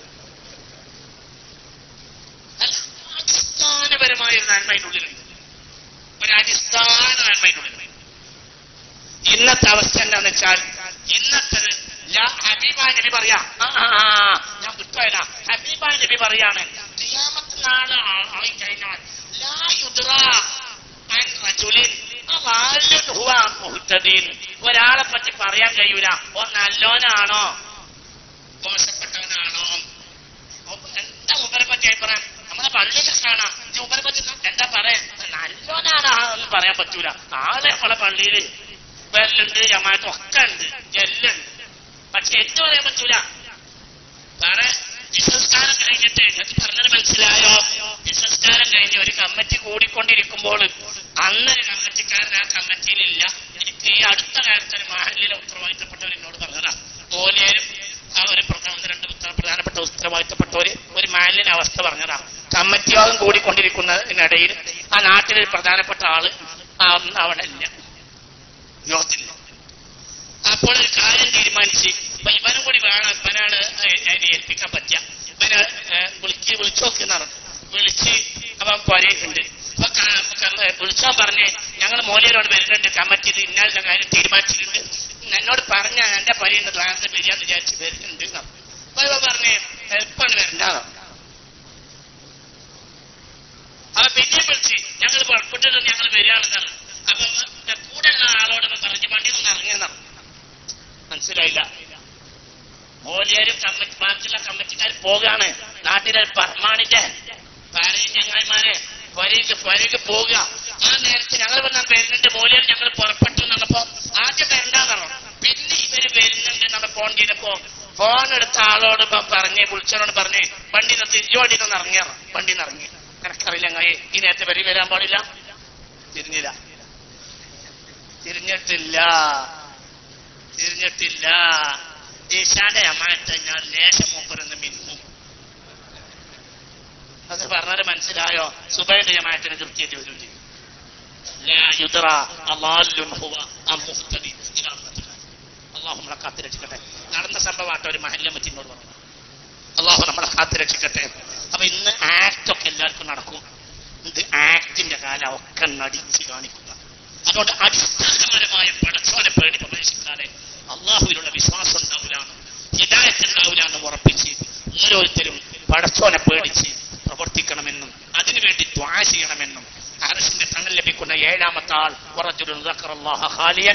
അല്ല, അടിസ്ഥാനപരമായ ഒരു നന്മയുടെ ഉള്ളിലുണ്ട് ഒരു അടിസ്ഥാന നന്മയുടെ ഉള്ളിലുണ്ട് ഇന്നത്തെ അവസ്ഥ എന്താന്ന് വെച്ചാൽ ഇന്നത്തെ ഹബീബാ നബി പറയാ ആ, ആ, ആ, ഞാൻ വിട്ടുപോയതാ ഹബീബാ നബി പറയാണ് ഖിയാമത്ത് നാള് ആ- ആയിക്കഴിഞ്ഞാൽ ലാ യുദ്റാ അൻ റജുലിൻ അവാലിൻ ഹുവ മുഹ്തദീൻ. ഒരാളെ പറ്റി പറയാൻ കഴിയൂല ഓ നല്ലോനാണോ മോശപ്പെട്ടവനാണോ ഓ, എന്താ ഉപരെ പറ്റി അഭിപ്രായം നമ്മളെ പള്ളിയിൽ കാണാം ഈ ഉപരെ പറ്റി എന്താ പറയാ നല്ലോനാണോ എന്ന് പറയാൻ പറ്റൂല ആളെ നമ്മളെ പള്ളിയില് വെല്ലുണ്ട് ജമാഅത്ത് ഒക്കെ ഉണ്ട് എല്ലുണ്ട് പക്ഷെ എന്ത് പറയാൻ പറ്റൂല സാറേ വിസംസ്കാരം കഴിഞ്ഞിട്ട് നിങ്ങൾക്ക് പറഞ്ഞത് മനസ്സിലായോ വിസംസ്കാരം കഴിഞ്ഞ് ഒരു കമ്മിറ്റി കൂടിക്കൊണ്ടിരിക്കുമ്പോൾ അന്നൊരു കമ്മിറ്റിക്കാരൻ ആ കമ്മിറ്റിയിലില്ല എനിക്ക് ഈ അടുത്ത കാലത്ത് ഒരു മാഹല്ലിലെ ഉത്തരവാദിത്തപ്പെട്ടവർ എന്നോട് പറഞ്ഞതാ മൂലയിലും ആ ഒരു പ്രധാന രണ്ട് ഉത്തര- പ്രധാനപ്പെട്ട ഉത്തരവാദിത്തപ്പെട്ടവര് ഒരു മാലിന്യ അവസ്ഥ പറഞ്ഞതാ കമ്മിറ്റി യോഗം കൂടിക്കൊണ്ടിരിക്കുന്നതിനിടയിൽ ആ നാട്ടിലൊരു പ്രധാനപ്പെട്ട ആള് ആ അവിടെ ഇല്ല യോഗത്തില്ല അപ്പോൾ ഒരു കാര്യം തീരുമാനിച്ച് അപ്പൊ ഇവനും കൂടി വേണം ഇവനാണ് അതിനെ ഏൽപ്പിക്കാൻ പറ്റുക ഇവനെ ഏഹ്, വിളിക്ക് വിളിച്ചു നോക്കുന്നതാണ് വിളിച്ച് അവൻ പൊരയുണ്ട് അപ്പൊ ക- ക- വിളിച്ചാൻ പറഞ്ഞ് ഞങ്ങൾ മോലിയരോട് വരുന്നുണ്ട് കമ്മിറ്റി ഇത് ഇന്നാലിന്റെ കാര്യം തീരുമാനിച്ചിട്ടുണ്ട് എന്നോട് പറഞ്ഞ എന്റെ പൊരയുണ്ട് ക്ലാസ് വരികയെന്ന് വിചാരിച്ച് വരുന്നുണ്ട് എന്ന്. അപ്പൊ ഇവൻ പറഞ്ഞ് എപ്പാണ് വരണ്ടാന്നോ അപ്പൊ പിന്നെ വിളിച്ച് ഞങ്ങൾ പുറപ്പെട്ടിട്ട് ഞങ്ങൾ വരികയാണെന്നാണ് അപ്പൊ ഇവൻ കൂടെ ഉള്ള ആളോട് ഇവൻ പറഞ്ഞ് വണ്ടി ഒന്ന് ഇറങ്ങിയെന്നാണ് മനസ്സിലായില്ല മോലിയാരും കമ്മിറ്റി ബാക്കിയുള്ള കമ്മിറ്റിക്കാർ പോകാണ് നാട്ടിലെ പർമാണിന്റെ ഭാര്യയും ചങ്ങായിമാരെ പൊരയ്ക്ക് പൊരയ്ക്ക് പോവുക ആ നേരത്തെ ഞങ്ങൾ വന്നാൽ വരുന്നുണ്ട് മോലിയർ ഞങ്ങൾ പുറപ്പെട്ടു എന്നപ്പോ ആദ്യം വരണ്ടാന്ന് പറഞ്ഞു പിന്നെ ഇവര് വരുന്നുണ്ട് എന്നുള്ള ഫോൺ ചെയ്തപ്പോ ഫോൺ എടുത്ത ആളോട് ഇപ്പൊ പറഞ്ഞ് വിളിച്ചവനോട് പറഞ്ഞ് വണ്ടി നിന്ന് തിരിച്ചോടി നിന്ന് ഇറങ്ങിയ വണ്ടി നിന്ന് ഇറങ്ങി എനക്കറിയില്ല അങ്ങനെ ഈ നേരത്തെ വരി വരാൻ പാടില്ല തിരിഞ്ഞില്ല തിരിഞ്ഞിട്ടില്ല തിരിഞ്ഞിട്ടില്ല ഈശാന്റെ അമ്മായിട്ട് ഞാൻ ലേശം മൂപ്പറന്ന് മിന്നും അത് പറഞ്ഞത് മനസ്സിലായോ സുബൈന്റെ ജമാഅത്തിന് കൃത്യമായിട്ട് വരും ചെയ്യും لا يدرى أضال هو أم مهتدي إلى رحمة الله. അള്ളാഹു നമ്മളെ കാത്തിരക്ഷിക്കട്ടെ നടന്ന സംഭവമായിട്ട് ഒരു മഹല്ലമത്തിനോട് പറഞ്ഞു അള്ളാഹു നമ്മളെ കാത്തിരക്ഷിക്കട്ടെ അപ്പൊ ഇന്ന് ആക്ട് ഒക്കെ എല്ലാവർക്കും നടക്കും ഇത് ആക്ടിന്റെ കാലം ഒക്കെ നടിച്ച് കാണിക്കുക അതുകൊണ്ട് അടിസ്ഥാനപരമായ പടച്ചോനെ പേടി പ്രവേശിക്കാതെ അള്ളാഹുവിലുള്ള വിശ്വാസം ഉണ്ടാവില്ലാണ് ഹിദായത്ത് ഉണ്ടാവില്ല ഉറപ്പിച്ച് ഓരോരുത്തരും പടച്ചോനെ പേടിച്ച് പ്രവർത്തിക്കണമെന്നും അതിനുവേണ്ടി ദ്വാ ചെയ്യണമെന്നും അറസിന്റെ തണൽ ലഭിക്കുന്ന ഏഴാമത്തെ ആൾ ഉറച്ചൊരു ഖാലിയൻ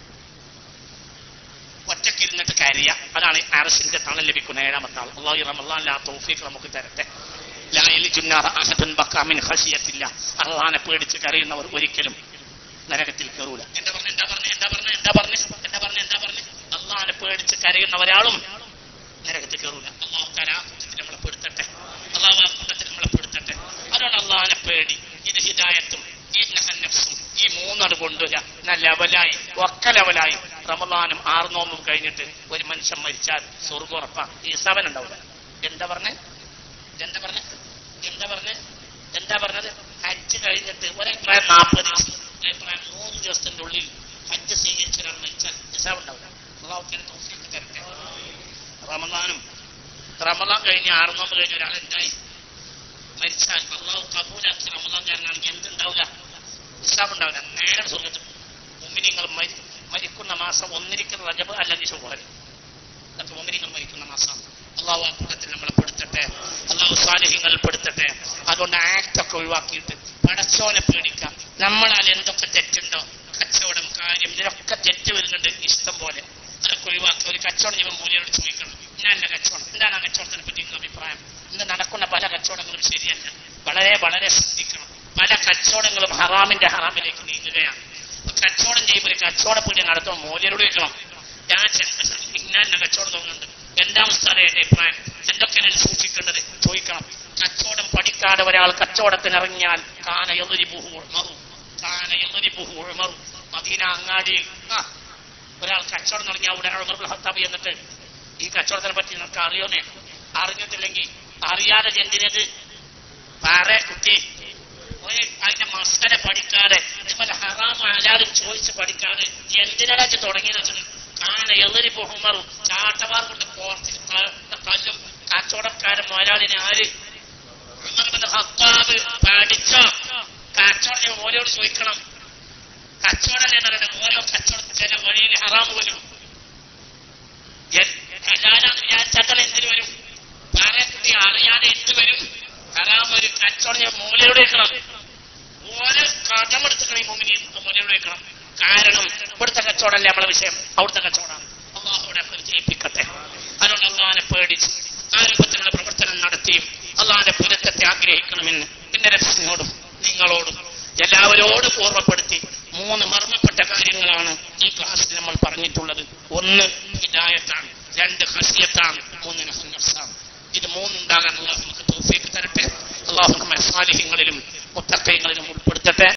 ഒറ്റക്കിരുന്നിട്ട് കരയ അതാണ് അറസിന്റെ തണൽ ലഭിക്കുന്ന ഏഴാമത്തെ ആൾ അള്ളാഹു റമല്ലാൻ തൗഫീഖ് നമുക്ക് തരട്ടെ ലാ യലിജുന്നാറ അഹദുൻ ബക്കാ മിൻ ഖശിയത്തില്ല അള്ളാഹനെ പേടിച്ച് കരയുന്നവർ ഒരിക്കലും നരകത്തിൽ കയറൂല എന്താ പറഞ്ഞ എന്താ പറഞ്ഞ എന്താ പറഞ്ഞ എന്താ പറഞ്ഞ എന്താ പറഞ്ഞ എന്താ പറഞ്ഞ അള്ളാഹനെ പേടിച്ച് കരയുന്ന ഒരാളും നരകത്തിൽ കയറൂല അള്ളാഹു തരാ കൂട്ടത്തിൽ നമ്മളെ പെടുത്തട്ടെ അള്ളാഹു ആ കൂട്ടത്തിൽ നമ്മളെ പെടുത്തട്ടെ അതുകൊണ്ട് അള്ളാഹനെ പേടി ഇത് ഹിദായത്തും ഈ നഹന്നഫ്സും ഈ മൂന്നാണ് കൊണ്ടുവരിക എന്നാ ലെവലായി ഒക്കെ ലെവലായി റമദാനും ആറ് നോമ്പും കഴിഞ്ഞിട്ട് ഒരു മനുഷ്യൻ മരിച്ചാൽ സ്വർഗ്ഗം ഉറപ്പാ ഈ സവൻ ഉണ്ടാവില്ല എന്താ പറഞ്ഞേ എന്താ പറഞ്ഞ എന്താ പറഞ്ഞ എന്താ പറഞ്ഞത് ഹജ്ജ് കഴിഞ്ഞിട്ട് ഒരഭിപ്രായം നാൽപ്പത് ദിവസം ഒരഭിപ്രായം മൂന്ന് ദിവസത്തിന്റെ ഉള്ളിൽ ഹജ്ജ് സ്വീകരിച്ച ഒരാൾ മരിച്ചാൽ ഹിസാബ് ഉണ്ടാവില്ല അള്ളാഹുക്കിന് തൗഫീഖ് തരട്ടെ റമദാനും റമദാൻ കഴിഞ്ഞ് ആറ് നോമ്പ് കഴിഞ്ഞ ഒരാൾ എന്തായി മരിച്ചാൽ അള്ളാഹു കബൂലാക്കി റമദാൻകാരനാണെങ്കിൽ എന്തുണ്ടാവില്ല ഹിസാബ് ഉണ്ടാവില്ല നേരെ സ്വർഗത്തിൽ മുമ്പിനിങ്ങൾ മരി മരിക്കുന്ന മാസം ഒന്നിരിക്കുന്ന റജബ് അല്ലെങ്കിൽ ശുഭഹരി അതൊക്കെ മുമ്പിനിങ്ങൾ മരിക്കുന്ന മാസം അള്ളാഹു ആ കൂട്ടത്തിൽ നമ്മളെ പെടുത്തട്ടെ അള്ളാഹു സ്വാലിഹ്യങ്ങൾ പെടുത്തട്ടെ അതുകൊണ്ട് ആക്ട് ഒക്കെ ഒഴിവാക്കിയിട്ട് പടച്ചോനെ പേടിക്കാം നമ്മളാൽ എന്തൊക്കെ തെറ്റുണ്ടോ കച്ചവടം കാര്യം ഇതിലൊക്കെ തെറ്റ് വരുന്നുണ്ട് ഇഷ്ടം പോലെ അതൊക്കെ ഒഴിവാക്കി ഒരു കച്ചവടം ചെയ്യുമ്പോൾ മൂല്യോട് ചോദിക്കണം ഞാൻ എന്റെ കച്ചവടം എന്താണ് ആ കച്ചവടത്തിനെ പറ്റി നിങ്ങളുടെ അഭിപ്രായം ഇന്ന് നടക്കുന്ന പല കച്ചവടങ്ങളും ശരിയല്ല വളരെ വളരെ ശ്രദ്ധിക്കണം പല കച്ചവടങ്ങളും ഹറാമിന്റെ ഹറാമിലേക്ക് നീങ്ങുകയാണ് അപ്പൊ കച്ചവടം ചെയ്യുമ്പോൾ ഒരു കച്ചവട പീടിക നടത്തുമ്പോൾ മൂല്യരോട് വെക്കണം ഞാൻ ഇന്ന കച്ചവടം തോന്നുന്നുണ്ട് എന്താ ഉസ്താദെ എന്റെ അഭിപ്രായം എന്തൊക്കെയാണ് സൂക്ഷിക്കേണ്ടത് ചോദിക്കണം കച്ചവടം പഠിക്കാതെ ഒരാൾ കച്ചവടത്തിന് ഇറങ്ങിയാൽ കാന എതിരി മറു കാന എതിരി മറു മദീന അങ്ങാടിയിൽ ആ ഒരാൾ കച്ചവടം തുടങ്ങിയ ഉടനെ ഉമർ ഹത്താബ് എന്നിട്ട് ഈ കച്ചവടത്തിനെ പറ്റി നിങ്ങൾക്ക് അറിയോന്നേ അറിഞ്ഞിട്ടില്ലെങ്കിൽ അറിയാതെ എന്തിനത് പറ കുട്ടി ഒരു അതിന്റെ മസ്കര പഠിക്കാതെ ഇതുപോലെ ഹറാം ആലാരും ചോദിച്ച് പഠിക്കാതെ എന്തിനാ ഇത് തുടങ്ങിയത് വെച്ചത് കാന എതിരി ബഹുമറും ചാട്ടവാർ കൊണ്ട് കോർത്തിൽ കല്ലും കച്ചവടക്കാരൻ മുതലാളിനെ ആര് ഉമർ ബിൻ ഖത്താബ് പഠിച്ചോ കച്ചവടം ഓരോട് ചോദിക്കണം കച്ചവടം എന്നാണ് ഓരോ കച്ചവടത്തിൽ ചില വഴിയിൽ ഹറാമ് വരും ഹലാലാന്ന് വിചാരിച്ചാൽ എന്തിനു വരും വേറെ കുട്ടി അറിയാതെ എന്ത് വരും ഹറാം ഒരു കച്ചവടം മൂലയോട് വെക്കണം ഓരോ കടമെടുത്തുക്കണം ഈ മുമ്പിൽ മൂലയോട് വെക്കണം കാരണം ഇവിടുത്തെ കച്ചവടമല്ലേ നമ്മളെ വിഷയം അവിടുത്തെ കച്ചവടമാണ് അള്ളാഹുടെ പരിചയിപ്പിക്കട്ടെ അതുകൊണ്ട് അള്ളാഹിനെ പേടിച്ച് ആ രൂപത്തിലുള്ള പ്രവർത്തനം നടത്തിയും അള്ളാഹിന്റെ പുരത്തത്തെ ആഗ്രഹിക്കണമെന്ന് പിന്നെ രക്ഷിനോടും നിങ്ങളോടും എല്ലാവരോടും ഓർമ്മപ്പെടുത്തി മൂന്ന് മർമ്മപ്പെട്ട കാര്യങ്ങളാണ് ഈ ക്ലാസ്സിൽ നമ്മൾ പറഞ്ഞിട്ടുള്ളത് ഒന്ന് ഹിദായത്താണ് രണ്ട് ഹസിയത്താണ് മൂന്ന് നഫ്സാണ് ഇത് മൂന്നുണ്ടാകാൻ അള്ളാഹു നമുക്ക് തോഫീക്ക് തരട്ടെ അള്ളാഹു നമ്മെ സ്വാലിഹ്യങ്ങളിലും മുത്തക്കയങ്ങളിലും ഉൾപ്പെടുത്തട്ടെ